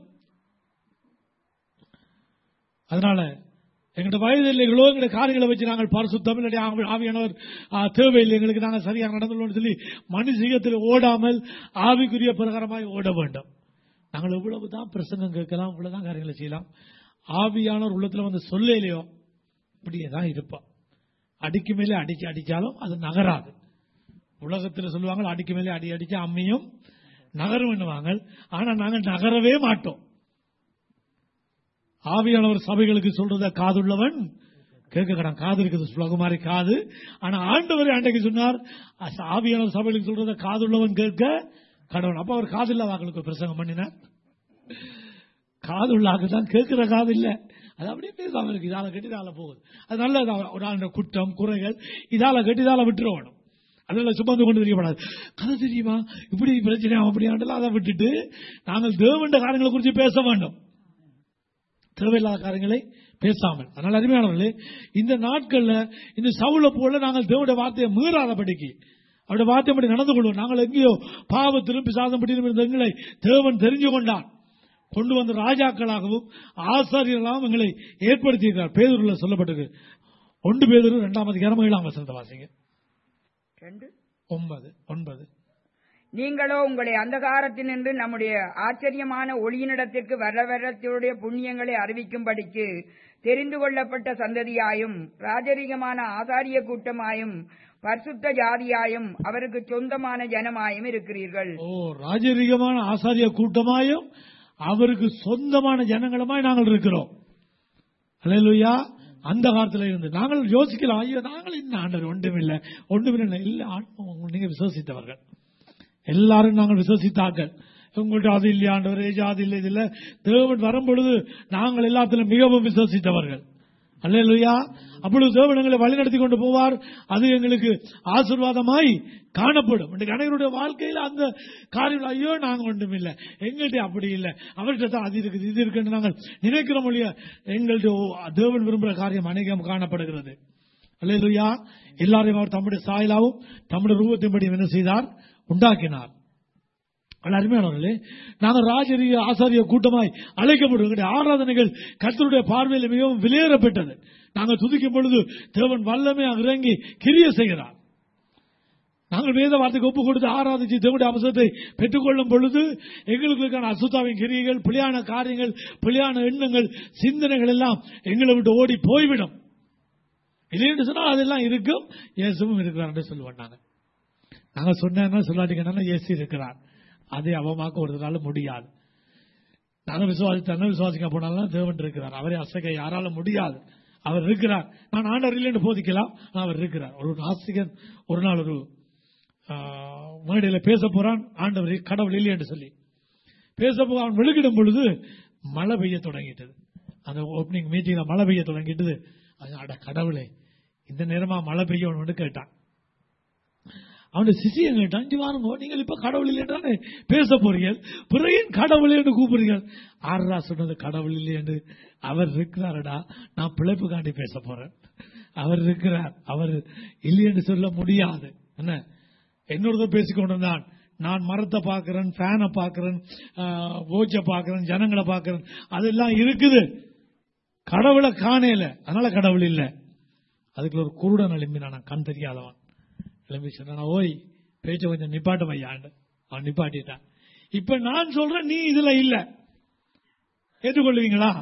அதனால எங்கள்ட வயது இல்லைகளோ எங்களுடைய காரியங்களை வச்சு நாங்கள் பரிசுத்தம் இல்லாட்டி ஆவி- ஆவியானவர் ஆ, தேவையில்லை எங்களுக்கு நாங்கள் சரியாக நடந்துள்ளோம்னு சொல்லி மனுஷீகத்தில் ஓடாமல் ஆவிக்குரிய பிரகாரமாய் ஓட வேண்டும் நாங்கள் எவ்வளவு தான் பிரசங்கம் கேட்கலாம் இவ்வளவுதான் காரியங்களை செய்யலாம் ஆவியானவர் உள்ளத்துல வந்து சொல்லலையோ இப்படியே தான் இருப்பான் அடிக்கு மேலே அடிக்க அடிச்சாலும் அது நகராது உலகத்தில் சொல்லுவாங்க அடிக்கு மேலே அடி அடிச்சா அம்மியும் நகரும் என்னவாங்க ஆனா நாங்கள் நகரவே மாட்டோம் ஆவியானவர் சபைகளுக்கு சொல்றத காதுள்ளவன் கேட்க கடன் காது இருக்குது சுலகு மாதிரி காது ஆனா ஆண்டவர் அன்றைக்கு சொன்னார் அஸ்- ஆவியானவர் சபைகளுக்கு சொல்றத காதுள்ளவன் கேட்க கடவுள் அப்ப அவர் காதில்லா வாக்களுக்கு பிரசங்கம் பண்ணினார் காது உள்ளாக்கு தான் கேட்கிற காது இல்ல அது அப்படியே பேசாம இருக்கு இதால கட்டி இதால போகுது அது நல்லது அவ- ஒரு ஆளுடைய குற்றம் குறைகள் இதால கட்டி இதால விட்டுருவணும் அதெல்லாம் சுமந்து கொண்டு தெரியப்படாது கதை தெரியுமா இப்படி பிரச்சனை அப்படியாண்டெல்லாம் அதை விட்டுட்டு நாங்கள் தேவண்ட காரியங்களை குறித்து பேச வேண்டும் தேவையில்லாத காரியங்களை பேசாமல் அதனால் அருமையானவர்களே இந்த நாட்கள்ல இந்த சவுள போல நாங்கள் தேவனுடைய வார்த்தையை மீறாதபடிக்கு அவருடைய வார்த்தைப்படி நடந்து கொள்வோம் நாங்கள் எங்கேயோ பாவத்திலும் பிசாதப்படியும் இருந்த எங்களை தேவன் தெரிஞ்சு கொண்டான் கொண்டு வந்த ராஜாக்களாகவும் ஆசாரியர்களாகவும் எங்களை ஏற்படுத்தியிருக்கிறார் பேதூரில் சொல்லப்பட்டிருக்கு ஒன்று பேதூர் இரண்டாம் அதிகாரம் ஏழாம் வசனத்தை வாசிங்க ரெண்டு ஒன்பது ஒன்பது நீங்களோ உங்களை அந்தகாரத்தினின்று நம்முடைய ஆச்சரியமான ஒளியினிடத்திற்கு வர வரத்தினுடைய புண்ணியங்களை அறிவிக்கும்படிக்கு தெரிந்து கொள்ளப்பட்ட சந்ததியாயும் ராஜரீகமான ஆசாரிய கூட்டமாயும் பரிசுத்த ஜாதியாயும் அவருக்கு சொந்தமான ஜனமாயும் இருக்கிறீர்கள் ஓ ராஜரீகமான ஆசாரிய கூட்டமாயும் அவருக்கு சொந்தமான ஜனங்களுமாய் நாங்கள் இருக்கிறோம் அல்லேலூயா அந்த காலத்துல இருந்து நாங்கள் யோசிக்கலாம் ஐயோ நாங்கள் இந்த ஆண்டவர் ஒன்றுமில்லை ஒன்றுமில்லை இல்ல ஆண்டவர் நீங்க விசுவசித்தவர்கள் எல்லாரும் நாங்கள் விசுவசித்தார்கள் உங்கள்ட்ட அது இல்லையா ஆண்டவர் ஜாதி இல்லை இது இல்ல தேவன் வரும்பொழுது நாங்கள் எல்லாத்திலும் மிகவும் விசுவசித்தவர்கள் அல்லேலூயா அப்பொழுது தேவன் எங்களை வழிநடத்தி கொண்டு போவார் அது எங்களுக்கு ஆசீர்வாதமாய் காணப்படும் இன்றைக்கு அனைவருடைய வாழ்க்கையில அந்த காரியம் ஐயோ நாங்க ஒன்றும் இல்லை எங்கள்கிட்ட அப்படி இல்லை அவர்கிட்ட தான் அது இருக்குது இது இருக்குன்னு நாங்கள் நினைக்கிற மொழிய எங்கள்கிட்ட ஓ, தேவன் விரும்புகிற காரியம் அநேகம் காணப்படுகிறது அல்லேலூயா எல்லாரையும் அவர் தம்முடைய சாயலாவும் தம்முடைய ரூபத்தின்படி என்ன செய்தார் உண்டாக்கினார் ஆனால் அருமையானவர்களே நாங்கள் ராஜரீக ஆசாரிய கூட்டமாய் அழைக்கப்படும் எங்களுடைய ஆராதனைகள் கர்த்தருடைய பார்வையில் மிகவும் விலையேறப்பட்டது நாங்கள் துதிக்கும் பொழுது தேவன் வல்லமே இறங்கி கிரிய செய்கிறார் நாங்கள் வேத வார்த்தைக்கு ஒப்பு கொடுத்து ஆராதிச்சு தேவனுடைய அவசரத்தை பெற்றுக்கொள்ளும் பொழுது எங்களுக்கு இருக்கான அசுத்தாவின் கிரியைகள் பிழையான காரியங்கள் பிழையான எண்ணங்கள் சிந்தனைகள் எல்லாம் எங்களை விட்டு ஓடி போய்விடும் இல்லைன்னு சொன்னால் அதெல்லாம் இருக்கும் இயேசுவும் இருக்கிறார் என்று சொல்லுவோம் நாங்கள் நாங்கள் சொன்னா சொல்லாட்டிங்கன்னா இயேசு இருக்கிறார் அதை அவமாக்க ஒரு நாள் முடியாது நாங்கள் விசுவாசி விசுவாசிக்க போனாலும் தேவன் இருக்கிறார் அவரை அசைக்க யாரால முடியாது அவர் இருக்கிறார் நான் ஆண்டவர் இல்லைன்னு போதிக்கலாம் ஆனால் அவர் இருக்கிறார் ஒரு நாஸ்திகன் ஒரு நாள் ஒரு மேடையில பேச போறான் ஆண்டவர் கடவுள் இல்லை என்று சொல்லி பேச போ அவன் வெளிக்கிடும் பொழுது மழை பெய்ய தொடங்கிட்டது அந்த ஓப்பனிங் மீட்டிங்ல மழை பெய்ய தொடங்கிட்டது அது அட கடவுளே இந்த நேரமா மழை பெய்யும் வந்து கேட்டான் அவனுடைய சிசியம் கேட்டான் இங்க வாருங்க நீங்கள் இப்ப கடவுள் இல்லைன்றானே பேச போறீர்கள் பிறகு ஏன் கடவுள் என்று கூப்பிடுறீர்கள் ஆறுரா சொன்னது கடவுள் இல்லை என்று அவர் இருக்கிறாரடா நான் பிழைப்புக்காண்டி பேச போறேன் அவர் இருக்கிறார் அவர் இல்லை என்று சொல்ல முடியாது என்ன என்னொருத்தர் பேசிக்கொண்டிருந்தான் நான் மரத்தை பார்க்கிறேன் ஃபேனை பார்க்கிறேன் ஓச்சை பார்க்கிறேன் ஜனங்களை பார்க்கிறேன் அதெல்லாம் இருக்குது கடவுளை காணல அதனால கடவுள் இல்லை அதுக்கு ஒரு குருடன் எழும்பினான் நான் கண் தெரியாதவன் எழும்பி சொன்னான் ஓய் பேச்ச கொஞ்சம் நிப்பாட்டம் ஐயாண்டு அவன் நிப்பாட்டிட்டான் இப்ப நான் சொல்றேன் நீ இதுல இல்ல ஏற்றுக்கொள்வீங்களா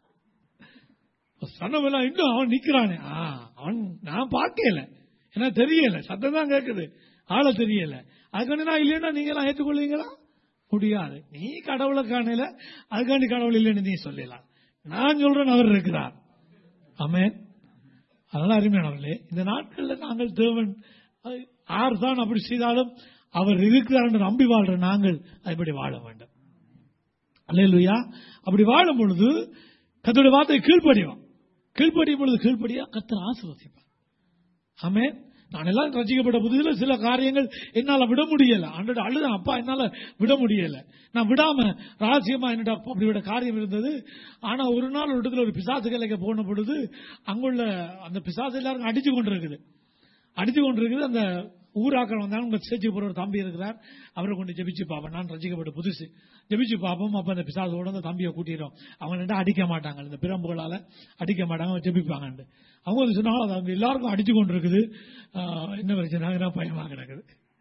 சனவெல்லாம் இன்னும் அவன் நிக்கிறானே ஆ, அவன் நான் பார்க்கல ஏன்னா தெரியல சத்தம் தான் கேட்குது ஆள தெரியல அதுக்காண்டி நான் இல்லைன்னா நீங்க எல்லாம் ஏற்றுக்கொள்வீங்களா முடியாது நீ கடவுளை காணல அதுக்காண்டி கடவுள் இல்லைன்னு நீ சொல்லலாம் நான் சொல்றேன் அவர் இருக்கிறார் ஆமென் அதனால அருமையானவர்களே இந்த நாட்களில் நாங்கள் தேவன் அஹ், யார் தான் அப்படி செய்தாலும் அவர் இருக்கிறார் என்று நம்பி வாழ்ற நாங்கள் அப்படி வாழ வேண்டும் அல்லேலூயா அப்படி வாழும் பொழுது கத்தோட வார்த்தை கீழ்ப்படிவான் கீழ்ப்படியும் பொழுது கீழ்ப்படியா கத்தர் ஆசீர்வதிப்பார் ஆமே நான் எல்லாம் ரசிக்கப்பட்ட புதிதில் சில காரியங்கள் என்னால விட முடியல ஆண்டோட அழுதான் அப்பா என்னால விட முடியல நான் விடாம ரகசியமா என்னோட அப்படியோட காரியம் இருந்தது ஆனா ஒரு நாள் ஒரு இடத்துல ஒரு பிசாசு கிளைக்க போன பொழுது அங்குள்ள அந்த பிசாசு எல்லாரும் அடிச்சு கொண்டிருக்குது அடிச்சு கொண்டிருக்குது அந்த ஊராக்கள் வந்தாலும் உங்க சேர்ச்சி போற ஒரு தம்பி இருக்கிறார் அவரை கொண்டு ஜெபிச்சு பார்ப்போம் நான் ரசிக்கப்பட்ட புதுசு ஜெபிச்சு பார்ப்போம் அப்ப அந்த பிசாசோட அந்த தம்பியை கூட்டிடும் அவங்க ரெண்டும் அடிக்க மாட்டாங்க இந்த பிரம்புகளால அடிக்க மாட்டாங்க அவங்க ஜெபிப்பாங்க அவங்க வந்து சொன்னாலும் அது அவங்க எல்லாருக்கும் அடிச்சு கொண்டு இருக்குது ஆஹ், என்ன பிரச்சனை பயமா கிடக்குது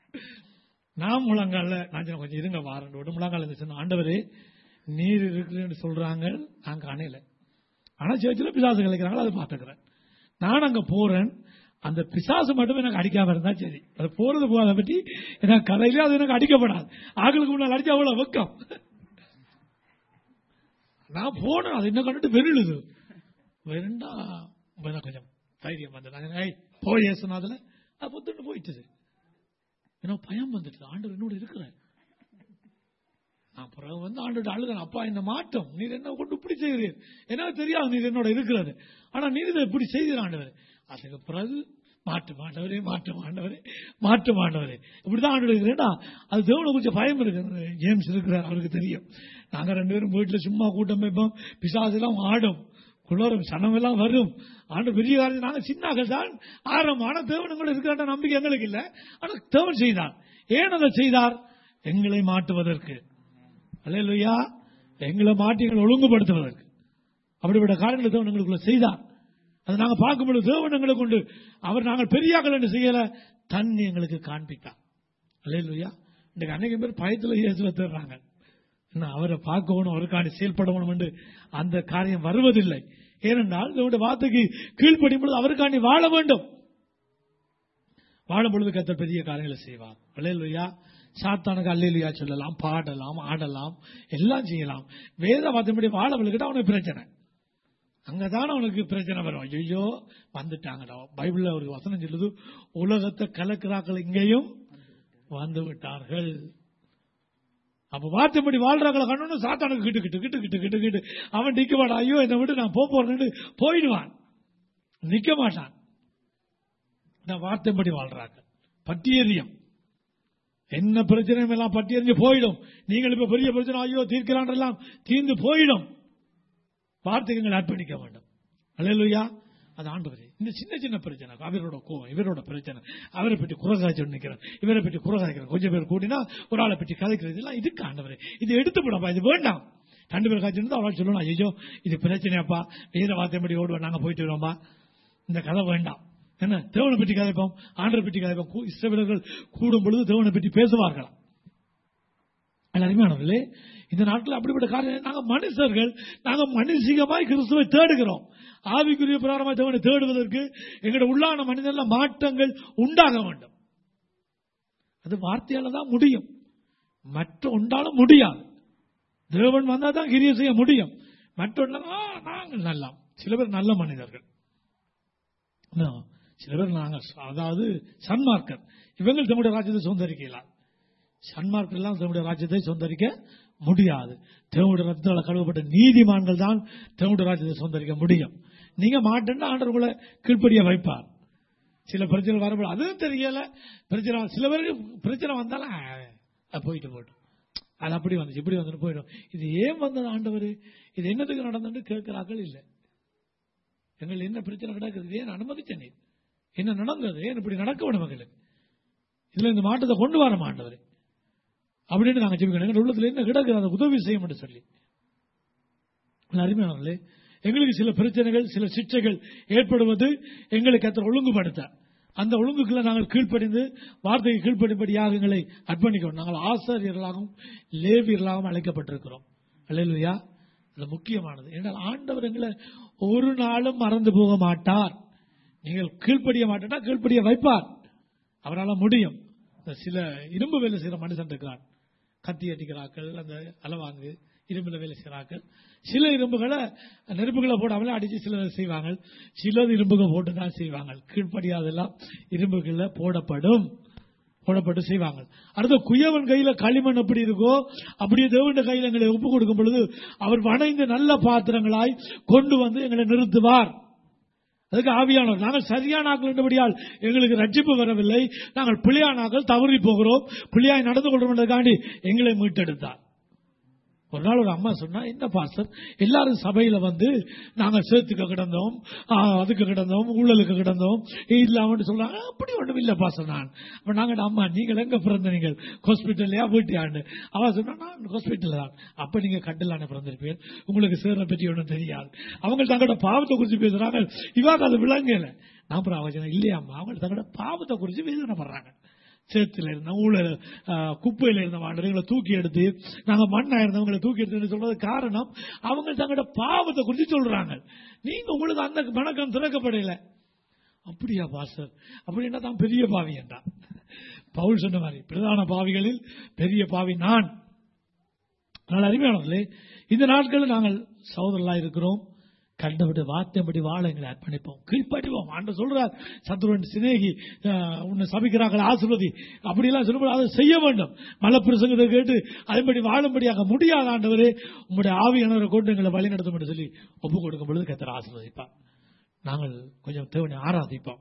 நான் முழங்கால நான் சொன்னேன், கொஞ்சம் இருங்க வாரண்டு விட்டு முழங்கால இருந்துச்சு ஆண்டவரே நீர் இருக்குன்னு சொல்றாங்க நான் காணையில ஆனா சேர்ச்சில் பிசாசு கலைக்கிறாங்களோ அதை பார்த்துக்கிறேன் நான் அங்க போறேன் அந்த பிசாசு மட்டும் எனக்கு அடிக்காம இருந்தா சரி அது போறது போகாத பற்றி எனக்கு கதையிலே அது எனக்கு அடிக்கப்படாது ஆகளுக்கு முன்னால் அடிச்சா அவ்வளவு வெக்கம் நான் போனேன் அது என்ன கண்டுட்டு வெறிழுது வெறுண்டா எனக்கு கொஞ்சம் தைரியம் வந்து ஏய் போய் ஏசுனதுல அது புத்துட்டு போயிட்டுது ஏன்னா பயம் வந்துட்டு ஆண்டவர் என்னோட இருக்கிறேன் நான் பிறகு வந்து ஆண்டு அழுகிறேன் அப்பா இந்த மாற்றம் நீர் என்ன கொண்டு இப்படி செய்கிறீர் எனக்கு தெரியாது நீர் என்னோட இருக்கிறது ஆனா நீர் இதை இப்படி செய்தீர் ஆண்டவர் அதுக்கு பிறகு மாற்று மாண்டவரே மாற்று மாண்டவரே மாற்று மாண்டவரே இப்படிதான் ஆண்டு இருக்கிறேன்னா அது தேவனை கொஞ்சம் பயம் இருக்கு ஜேம்ஸ் இருக்கிறார் அவருக்கு தெரியும் நாங்க ரெண்டு பேரும் வீட்டுல சும்மா கூட்டம் வைப்போம் பிசாசெல்லாம் ஆடும் குளரும் சனமெல்லாம் வரும் ஆண்டு பெரிய காரியம் நாங்க சின்னாக்கள் தான் ஆரம்பம் ஆனா தேவன் கூட இருக்கிற நம்பிக்கை எங்களுக்கு இல்ல ஆனா தேவன் செய்தார் ஏன் அதை செய்தார் எங்களை மாட்டுவதற்கு அல்லையா எங்களை மாட்டி எங்களை ஒழுங்குபடுத்துவதற்கு அப்படிப்பட்ட காரியங்களை தேவன் எங்களுக்குள்ள செய்தார் அதை நாங்க பார்க்கும்பொழுது தேவன் எங்களை கொண்டு அவர் நாங்கள் பெரியாக்கள் என்று செய்யல தண்ணி எங்களுக்கு காண்பித்தார் அல்லையா இன்றைக்கு அநேக பேர் பயத்துல இயேசுவ தேடுறாங்க என்ன அவரை பார்க்கணும் அவருக்காண்டி செயல்படணும் என்று அந்த காரியம் வருவதில்லை ஏனென்றால் இதனுடைய வார்த்தைக்கு கீழ்ப்படியும் பொழுது அவருக்காண்டி வாழ வேண்டும் வாழும் பொழுது கத்த பெரிய காரியங்களை செய்வார் அல்லையா சாத்தானுக்கு அல்லையா சொல்லலாம் பாடலாம் ஆடலாம் எல்லாம் செய்யலாம் வேத வார்த்தைப்படி வாழவளுக்கிட்ட அவனுக்கு பிரச்சனை அங்கதான் அவனுக்கு பிரச்சனை வரும் ஐயோ வந்துட்டாங்கடா பைபிள்ல ஒரு வசனம் சொல்லுது உலகத்தை கலக்கிறாக்கள் இங்கேயும் வந்து விட்டார்கள் அப்ப வார்த்தைப்படி வாழ்றாங்கள கண்ணு சாத்தானுக்கு கிட்டு கிட்டு கிட்டு கிட்டு கிட்டு கிட்டு அவன் நிக்க மாட்டான் ஐயோ என்னை விட்டு நான் போக போறேன்னு போயிடுவான் நிக்க மாட்டான் நான் வார்த்தைப்படி வாழ்றாங்க பட்டியரியம் என்ன பிரச்சனையும் எல்லாம் பட்டியறிஞ்சு போயிடும் நீங்கள் இப்ப பெரிய பிரச்சனை ஐயோ தீர்க்கிறான் எல்லாம் தீர்ந்து போயிடும் வார்த்தைகள் அர்ப்பணிக்க வேண்டும் அல்லையா அது ஆண்டவரே இந்த சின்ன சின்ன பிரச்சனை அவரோட கோவம் இவரோட பிரச்சனை அவரை பற்றி குறகாய்ச்சி நிற்கிறேன் இவரை பற்றி குறகாய்க்கிறேன் கொஞ்சம் பேர் கூட்டினா ஒரு ஆளை பற்றி கதைக்கிறது எல்லாம் இதுக்கு ஆண்டவரே இது எடுத்து போடப்பா இது வேண்டாம் ரெண்டு பேர் காய்ச்சி இருந்தா அவரால் சொல்லணும் ஐயோ இது பிரச்சனையாப்பா வேற வார்த்தை படி ஓடுவோம் நாங்க போயிட்டு வரோம்பா இந்த கதை வேண்டாம் என்ன தேவனை பற்றி கதைப்போம் ஆண்டரை பற்றி கதைப்போம் இஸ்ரவேலர்கள் கூடும் பொழுது தேவனை பற்றி பேசுவார்களாம் அருமையானவர்களே இந்த நாட்டில் அப்படிப்பட்ட காரியம் நாங்க மனுஷர்கள் நாங்க மனுஷிகமாய் கிறிஸ்துவை தேடுகிறோம் ஆவிக்குரிய பிரகாரமாய் தேவனை தேடுவதற்கு எங்களுடைய உள்ளான மனிதர்ல மாற்றங்கள் உண்டாக வேண்டும் அது வார்த்தையால தான் முடியும் மற்ற உண்டாலும் முடியாது தேவன் வந்தா தான் கிரிய செய்ய முடியும் மற்ற நாங்கள் நல்லா சில பேர் நல்ல மனிதர்கள் சில பேர் நாங்கள் அதாவது சன்மார்க்கர் இவங்க தம்முடைய ராஜ்யத்தை சுதந்திரிக்கலாம் சன்மார்க்கர் எல்லாம் தம்முடைய ராஜ்யத்தை சுதந்திரிக்க முடியாது தேவனுடைய ரத்தத்தால் கழுவப்பட்ட நீதிமான்கள் தான் தேவனுடைய ராஜ்யத்தை சுதந்திரிக்க முடியும் நீங்க மாட்டேன்னா ஆண்டவர் உங்களை கீழ்ப்படிய வைப்பார் சில பிரச்சனை வரப்படும் அதுவும் தெரியல பிரச்சனை சில பேருக்கு பிரச்சனை வந்தாலும் போயிட்டு போட்டோம் அது அப்படி வந்துச்சு இப்படி வந்துட்டு போயிடும் இது ஏன் வந்தது ஆண்டவர் இது என்னத்துக்கு நடந்து கேட்கிறார்கள் இல்லை எங்களுக்கு என்ன பிரச்சனை கிடக்குது ஏன் அனுமதிச்ச நீ என்ன நடந்தது ஏன் இப்படி நடக்க விடும் எங்களுக்கு இதுல இந்த மாற்றத்தை கொண்டு வர மாட்டவர் அப்படின்னு நாங்க ஜெபிக்கணும் எங்க உள்ளத்துல என்ன கிடக்குது அதை உதவி செய்யும் சொல்லி அருமையானவர்களே எங்களுக்கு சில பிரச்சனைகள் சில சிக்ஷைகள் ஏற்படுவது எங்களுக்கு அத்தனை ஒழுங்குபடுத்த அந்த ஒழுங்குகளை நாங்கள் கீழ்ப்படிந்து வார்த்தையை கீழ்ப்படிப்படியாக எங்களை அர்ப்பணிக்கிறோம் நாங்கள் ஆசிரியர்களாகவும் லேவியர்களாகவும் அழைக்கப்பட்டிருக்கிறோம் அல்லையா அது முக்கியமானது என்றால் ஆண்டவர் எங்களை ஒரு நாளும் மறந்து போக மாட்டார் நீங்கள் கீழ்ப்படிய மாட்டேன்னா கீழ்ப்படிய வைப்பார் அவரால் முடியும் சில இரும்பு வேலை செய்யற மனுஷன் இருக்கிறான் கத்தி அடிக்கிறார்கள் அந்த அளவாங்கு இரும்புல வேலை செய்கிறார்கள் சில இரும்புகளை நெருப்புகளை போடாமலே அடிச்சு சிலர் செய்வாங்க சிலர் இரும்புகள் போட்டு தான் செய்வாங்க கீழ்ப்படியாதெல்லாம் இரும்புகள்ல போடப்படும் போடப்பட்டு செய்வாங்க அடுத்த குயவன் கையில களிமண் எப்படி இருக்கோ அப்படியே தேவண்ட கையில் எங்களை ஒப்பு கொடுக்கும் பொழுது அவர் வணைந்து நல்ல பாத்திரங்களாய் கொண்டு வந்து எங்களை நிறுத்துவார் அதுக்கு ஆவியானவர் நாங்கள் சரியான ஆக்கள் என்றபடியால் எங்களுக்கு ரட்சிப்பு வரவில்லை நாங்கள் பிள்ளையானாக்கள் தவறி போகிறோம் பிள்ளையாய் நடந்து கொள்றோம் எங்களை மீட்டெடுத்தார் ஒரு நாள் ஒரு அம்மா சொன்னா என்ன பாஸ்டர் எல்லாரும் சபையில வந்து நாங்க சேர்த்துக்க கிடந்தோம் அதுக்கு கிடந்தோம் ஊழலுக்கு கிடந்தோம் இல்லாம சொல்றாங்க அப்படி ஒண்ணும் இல்ல பாஸ்டர் நான் அப்ப நாங்க அம்மா நீங்கள் எங்க பிறந்த நீங்கள் ஹாஸ்பிட்டல்லையா வீட்டியாண்டு அவ சொன்னா நான் ஹாஸ்பிட்டல் தான் அப்ப நீங்க கட்டிலான பிறந்திருப்பீர் உங்களுக்கு சேர்ற பற்றி ஒன்றும் தெரியாது அவங்க தங்களோட பாவத்தை குறித்து பேசுறாங்க இவாக அது விளங்கல நான் அப்புறம் அவ இல்லையாம்மா அவங்க தங்களோட பாவத்தை குறித்து வேதனைப்படுறாங்க சேத்துல இருந்த ஊழல் குப்பையில இருந்தவங்களை தூக்கி எடுத்து நாங்க மண்ணா இருந்தவங்களை தூக்கி எடுத்து சொல்றது காரணம் அவங்க தங்களோட பாவத்தை குறித்து சொல்றாங்க நீங்க உங்களுக்கு அந்த வணக்கம் திறக்கப்படல அப்படியா பாஸ்டர் அப்படின்னா தான் பெரிய பாவி என்றான் பவுல் சொன்ன மாதிரி பிரதான பாவிகளில் பெரிய பாவி நான் அதனால் அருமையானவர்களே இந்த நாட்களில் நாங்கள் சகோதரர்களாக இருக்கிறோம் கண்டபடி வார்த்தைப்படி வாழ எங்களை அர்ப்பணிப்போம் கீழ்ப்படிவோம் ஆண்டு சொல்றார் சத்ருவன் சிநேகி அஹ், உன்னை சபிக்கிறார்கள் ஆசிர்வதி அப்படியெல்லாம் சொல்லும்போது அதை செய்ய வேண்டும் மலப்பிரசங்கத்தை கேட்டு அதன்படி வாழும்படியாக முடியாத ஆண்டவரே உங்களுடைய ஆவியானவரை கொண்டு எங்களை வழி நடத்தும் என்று சொல்லி ஒப்பு கொடுக்கும் பொழுது கத்தர் ஆசீர்வதிப்பார் நாங்கள் கொஞ்சம் தேவனை ஆராதிப்போம்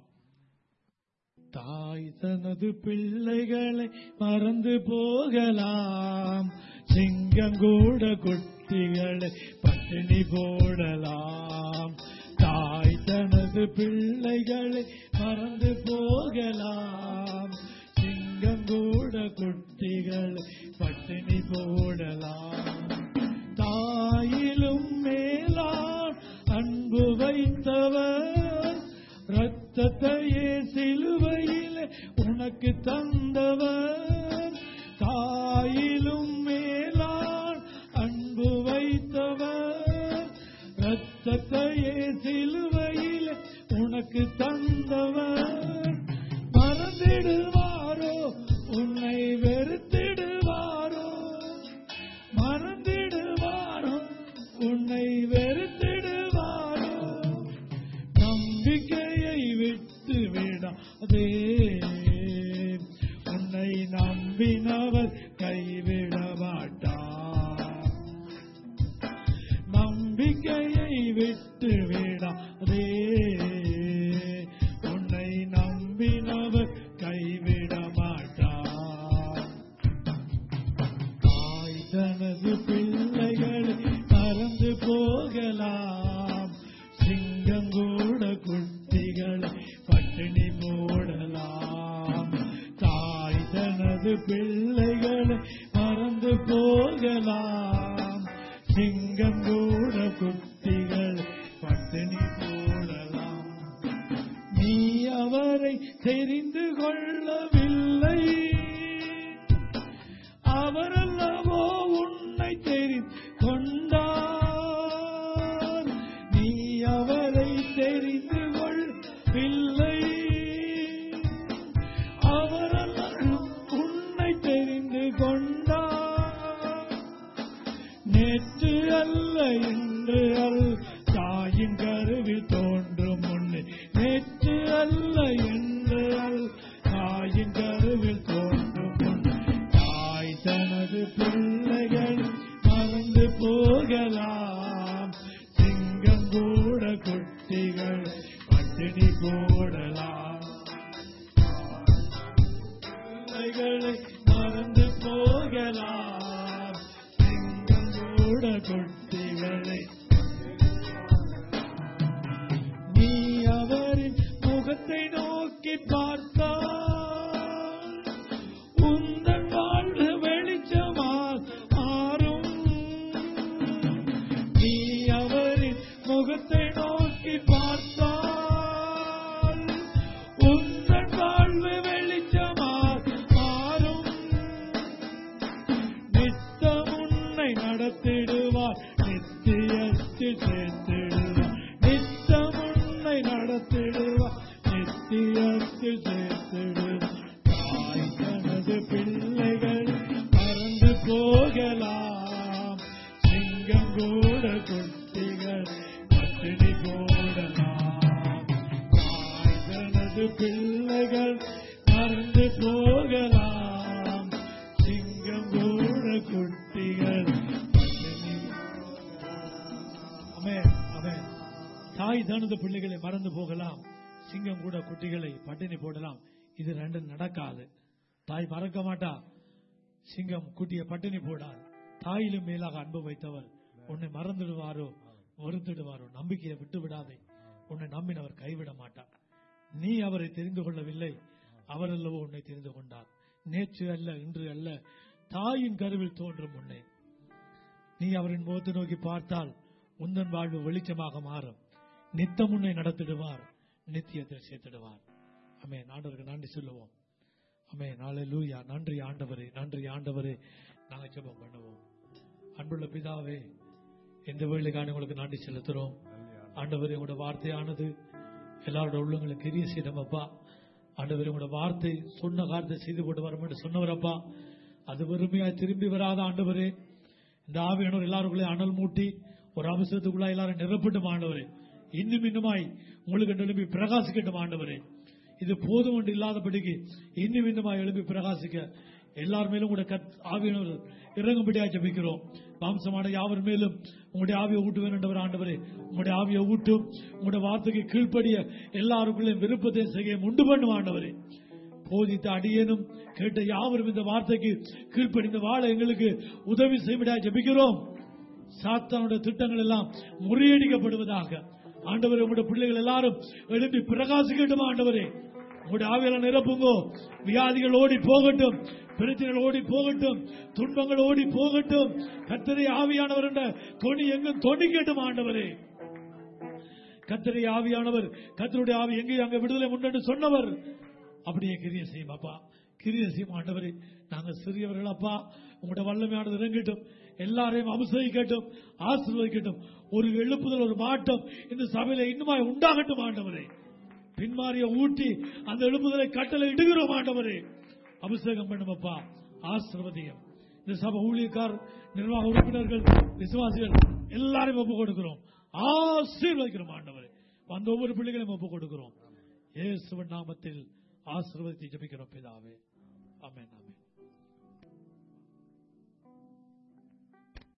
தாய் தனது பிள்ளைகளை மறந்து போகலாம் சிங்கம் கூட குட்டிகளை பட்டினி போடலாம் தாய் தனது பிள்ளைகளை மறந்து போகலாம் சிங்கம் கூட குட்டிகளை பட்டினி போடலாம் தாயிலும் மேலான் அன்பு வைத்தவர் ரத்தத்தையே சிலுவையில் உனக்கு தந்தவர் தாயிலும் மேலான் அன்பு வைத்தவர் ரத்தத்தையே சிலுவையில் உனக்கு தந்தவர் மறந்திடுவாரோ உன்னை வெறுத்திடுவாரோ மறந்திடுவாரோ உன்னை வெறுத்திடுவாரோ நம்பிக்கையை விட்டு விடாதே உன்னை நம்பினவர் கைவிட மாட்டார் நம்பிக்கையை விட்டு விடாதே உன்னை நம்பினவர் கைவிட மாட்டார் தாய் தனது பிள்ளைகளை மறந்து போகலாம் சிங்கம் கூட குட்டிகளை பட்டினி போடலாம் தாய் தனது பிள்ளைகளை மறந்து போகலாம் சிங்கம் கூட குட்டிகளை பட்டினி போடலாம் நீ அவரை தெரிந்து கொள்ளவில்லை அவரல்லவோ உன்னை தெரிந்து கொண்டார் நீ அவரை தெரிந்து கொள்ளவில்லை அவரல்லவோ உன்னை தெரிந்து கொண்டார் நேற்று அல்ல இன்று அல் தாயின் கருவில் தோன்றும் முன்னே நேற்று அல்ல இன்று அல் தாயின் கருவில் தோன்றும் முன்னே தாய் தனது பிள்ளைகள் மறந்து போகலாம் சிங்கம் கூட குட்டிகள் பட்டினி போடலாம் பிள்ளைகளை மறந்து போகலாம் சிங்கம் கூட குட்டிகளை நீ அவரின் முகத்தை நோக்கி பார்த்தால் உந்தன் வாழ்வு வெளிச்சமால் மாறும் நீ அவரின் முகத்தை நோக்கி பார்த்தால் உந்தன் வாழ்வு வெளிச்சமால் மாறும் நித்தம் உன்னை நடத்திடுவார் நித்தியத்தில் சேர்த்திடுவார் நித்தம் உன்னை நடத்திடுவார் நித்தியத்தில் சேர்த்திடுவார் தாய் தனது பிள்ளைகள் மறந்து போகலாம் சிங்கம் கூட குட்டிகள் பட்டினி போடலாம் தாய் தனது பிள்ளைகள் மறந்து போகலாம் சிங்கம் கூட குட்டிகள் பட்டினி ஆமென், ஆமென். தாய் தனது பிள்ளைகளை மறந்து போகலாம் சிங்கம் கூட குட்டிகளை பட்டினி போடலாம் இது ரெண்டும் நடக்காது தாய் மறக்க மாட்டா சிங்கம் குட்டிய பட்டினி போடாது தாயிலும் மேலாக அன்பு வைத்தவர் உன்னை மறந்துடுவாரோ வருத்திடுவாரோ நம்பிக்கையை விட்டு விடாதே உன்னை நம்பினவர் கைவிட மாட்டார் நீ அவரை தெரிந்து கொள்ளவில்லை அவர் அல்லவோ உன்னை தெரிந்து கொண்டார் நேற்று அல்ல இன்று அல்ல தாயின் கருவில் தோன்றும் முன்னே நீ அவரின் முகத்தை நோக்கி பார்த்தால் உந்தன் வாழ்வு வெளிச்சமாக மாறும் நித்தம் உன்னை நடத்திடுவார் நித்தியத்தில் சேர்த்திடுவார் அமே ஆண்டவருக்கு நன்றி சொல்லுவோம் அமே நாளை லூயா நன்றி ஆண்டவரே நன்றி ஆண்டவரே நாங்கள் ஜெபம் பண்ணுவோம் அன்புள்ள பிதாவே இந்த வேலைக்கான உங்களுக்கு நன்றி செலுத்துறோம் ஆண்டவரே உங்களோட வார்த்தையானது எல்லாரோட உள்ளங்களை கிரிய செய்தோமப்பா ஆண்டவர் உங்களோட வார்த்தை சொன்ன காரியத்தை செய்து போட்டு வரும் என்று சொன்னவரப்பா அது வெறுமையாய் திரும்பி வராத ஆண்டவரே இந்த ஆவியானவர் எல்லாருக்குள்ளே அனல் மூட்டி ஒரு அவசரத்துக்குள்ள எல்லாரும் நிரப்பட்டும் ஆண்டவரே இன்னும் இன்னுமாய் உங்களுக்கு எழுப்பி பிரகாசிக்கட்டும் ஆண்டவரே இது போதும் ஒன்று இல்லாதபடிக்கு இன்னும் இன்னுமாய் எழுப்பி பிரகாசிக்க எல்லார் மேலும் கூட கத் ஆவியானவர் இறங்கும்படியாக ஜெபிக்கிறோம் மாம்சமான யாவர் மேலும் உங்களுடைய ஆவியை ஊட்டுவேன் என்றவர் ஆண்டவரே உங்களுடைய ஆவியை ஊட்டும் உங்களுடைய வார்த்தைக்கு கீழ்ப்படிய எல்லாருக்குள்ளே விருப்பத்தை செய்ய உண்டு பண்ணும் ஆண்டவரே போதித்த அடியேனும் கேட்ட யாவரும் இந்த வார்த்தைக்கு கீழ்ப்படிந்த வாழ எங்களுக்கு உதவி செய்விடா ஜெபிக்கிறோம் சாத்தானுடைய திட்டங்கள் எல்லாம் முறியடிக்கப்படுவதாக ஆண்டவரே உங்களுடைய பிள்ளைகள் எல்லாரும் எழுப்பி பிரகாசிக்கட்டும் ஆண்டவரே உங்களுடைய ஆவியால நிரப்புங்கோ வியாதிகள் ஓடி போகட்டும் பிரச்சனைகள் ஓடி போகட்டும் துன்பங்கள் ஓடி போகட்டும் கத்தரை ஆவியானவர் என்ற தொனி எங்கும் தொனிக்கட்டும் ஆண்டவரே கத்தரை ஆவியானவர் கத்தருடைய ஆவி எங்கே அங்க விடுதலை உண்டு சொன்னவர் அப்படியே கிரிய செய்யும் அப்பா கிரிய செய்யும் ஆண்டவரே நாங்க சிறியவர்கள் அப்பா உங்களுடைய வல்லமையானது இறங்கட்டும் எல்லாரையும் அபிஷேகிக்கட்டும் ஆசீர்வதிக்கட்டும் ஒரு எழுப்புதல் ஒரு மாற்றம் இந்த சபையில இன்னுமாய் உண்டாகட்டும் ஆண்டவரே பின்மாறிய ஊட்டி அந்த எழுப்புதலை கட்டளை இடுகிறோம் ஆண்டவரே அபிஷேகம் பண்ணுமப்பா ஆசிர்வதியம் இந்த சபை ஊழியக்கார் நிர்வாக உறுப்பினர்கள் விசுவாசிகள் எல்லாரையும் ஒப்பு கொடுக்கிறோம் ஆசீர்வதிக்கிறோம் ஆண்டவரே வந்த ஒவ்வொரு பிள்ளைகளையும் ஒப்பு கொடுக்கிறோம் இயேசுவின் நாமத்தில் ஆசீர்வதித்து ஜெபிக்கிறோம் பிதாவே ஆமென் ஆமென்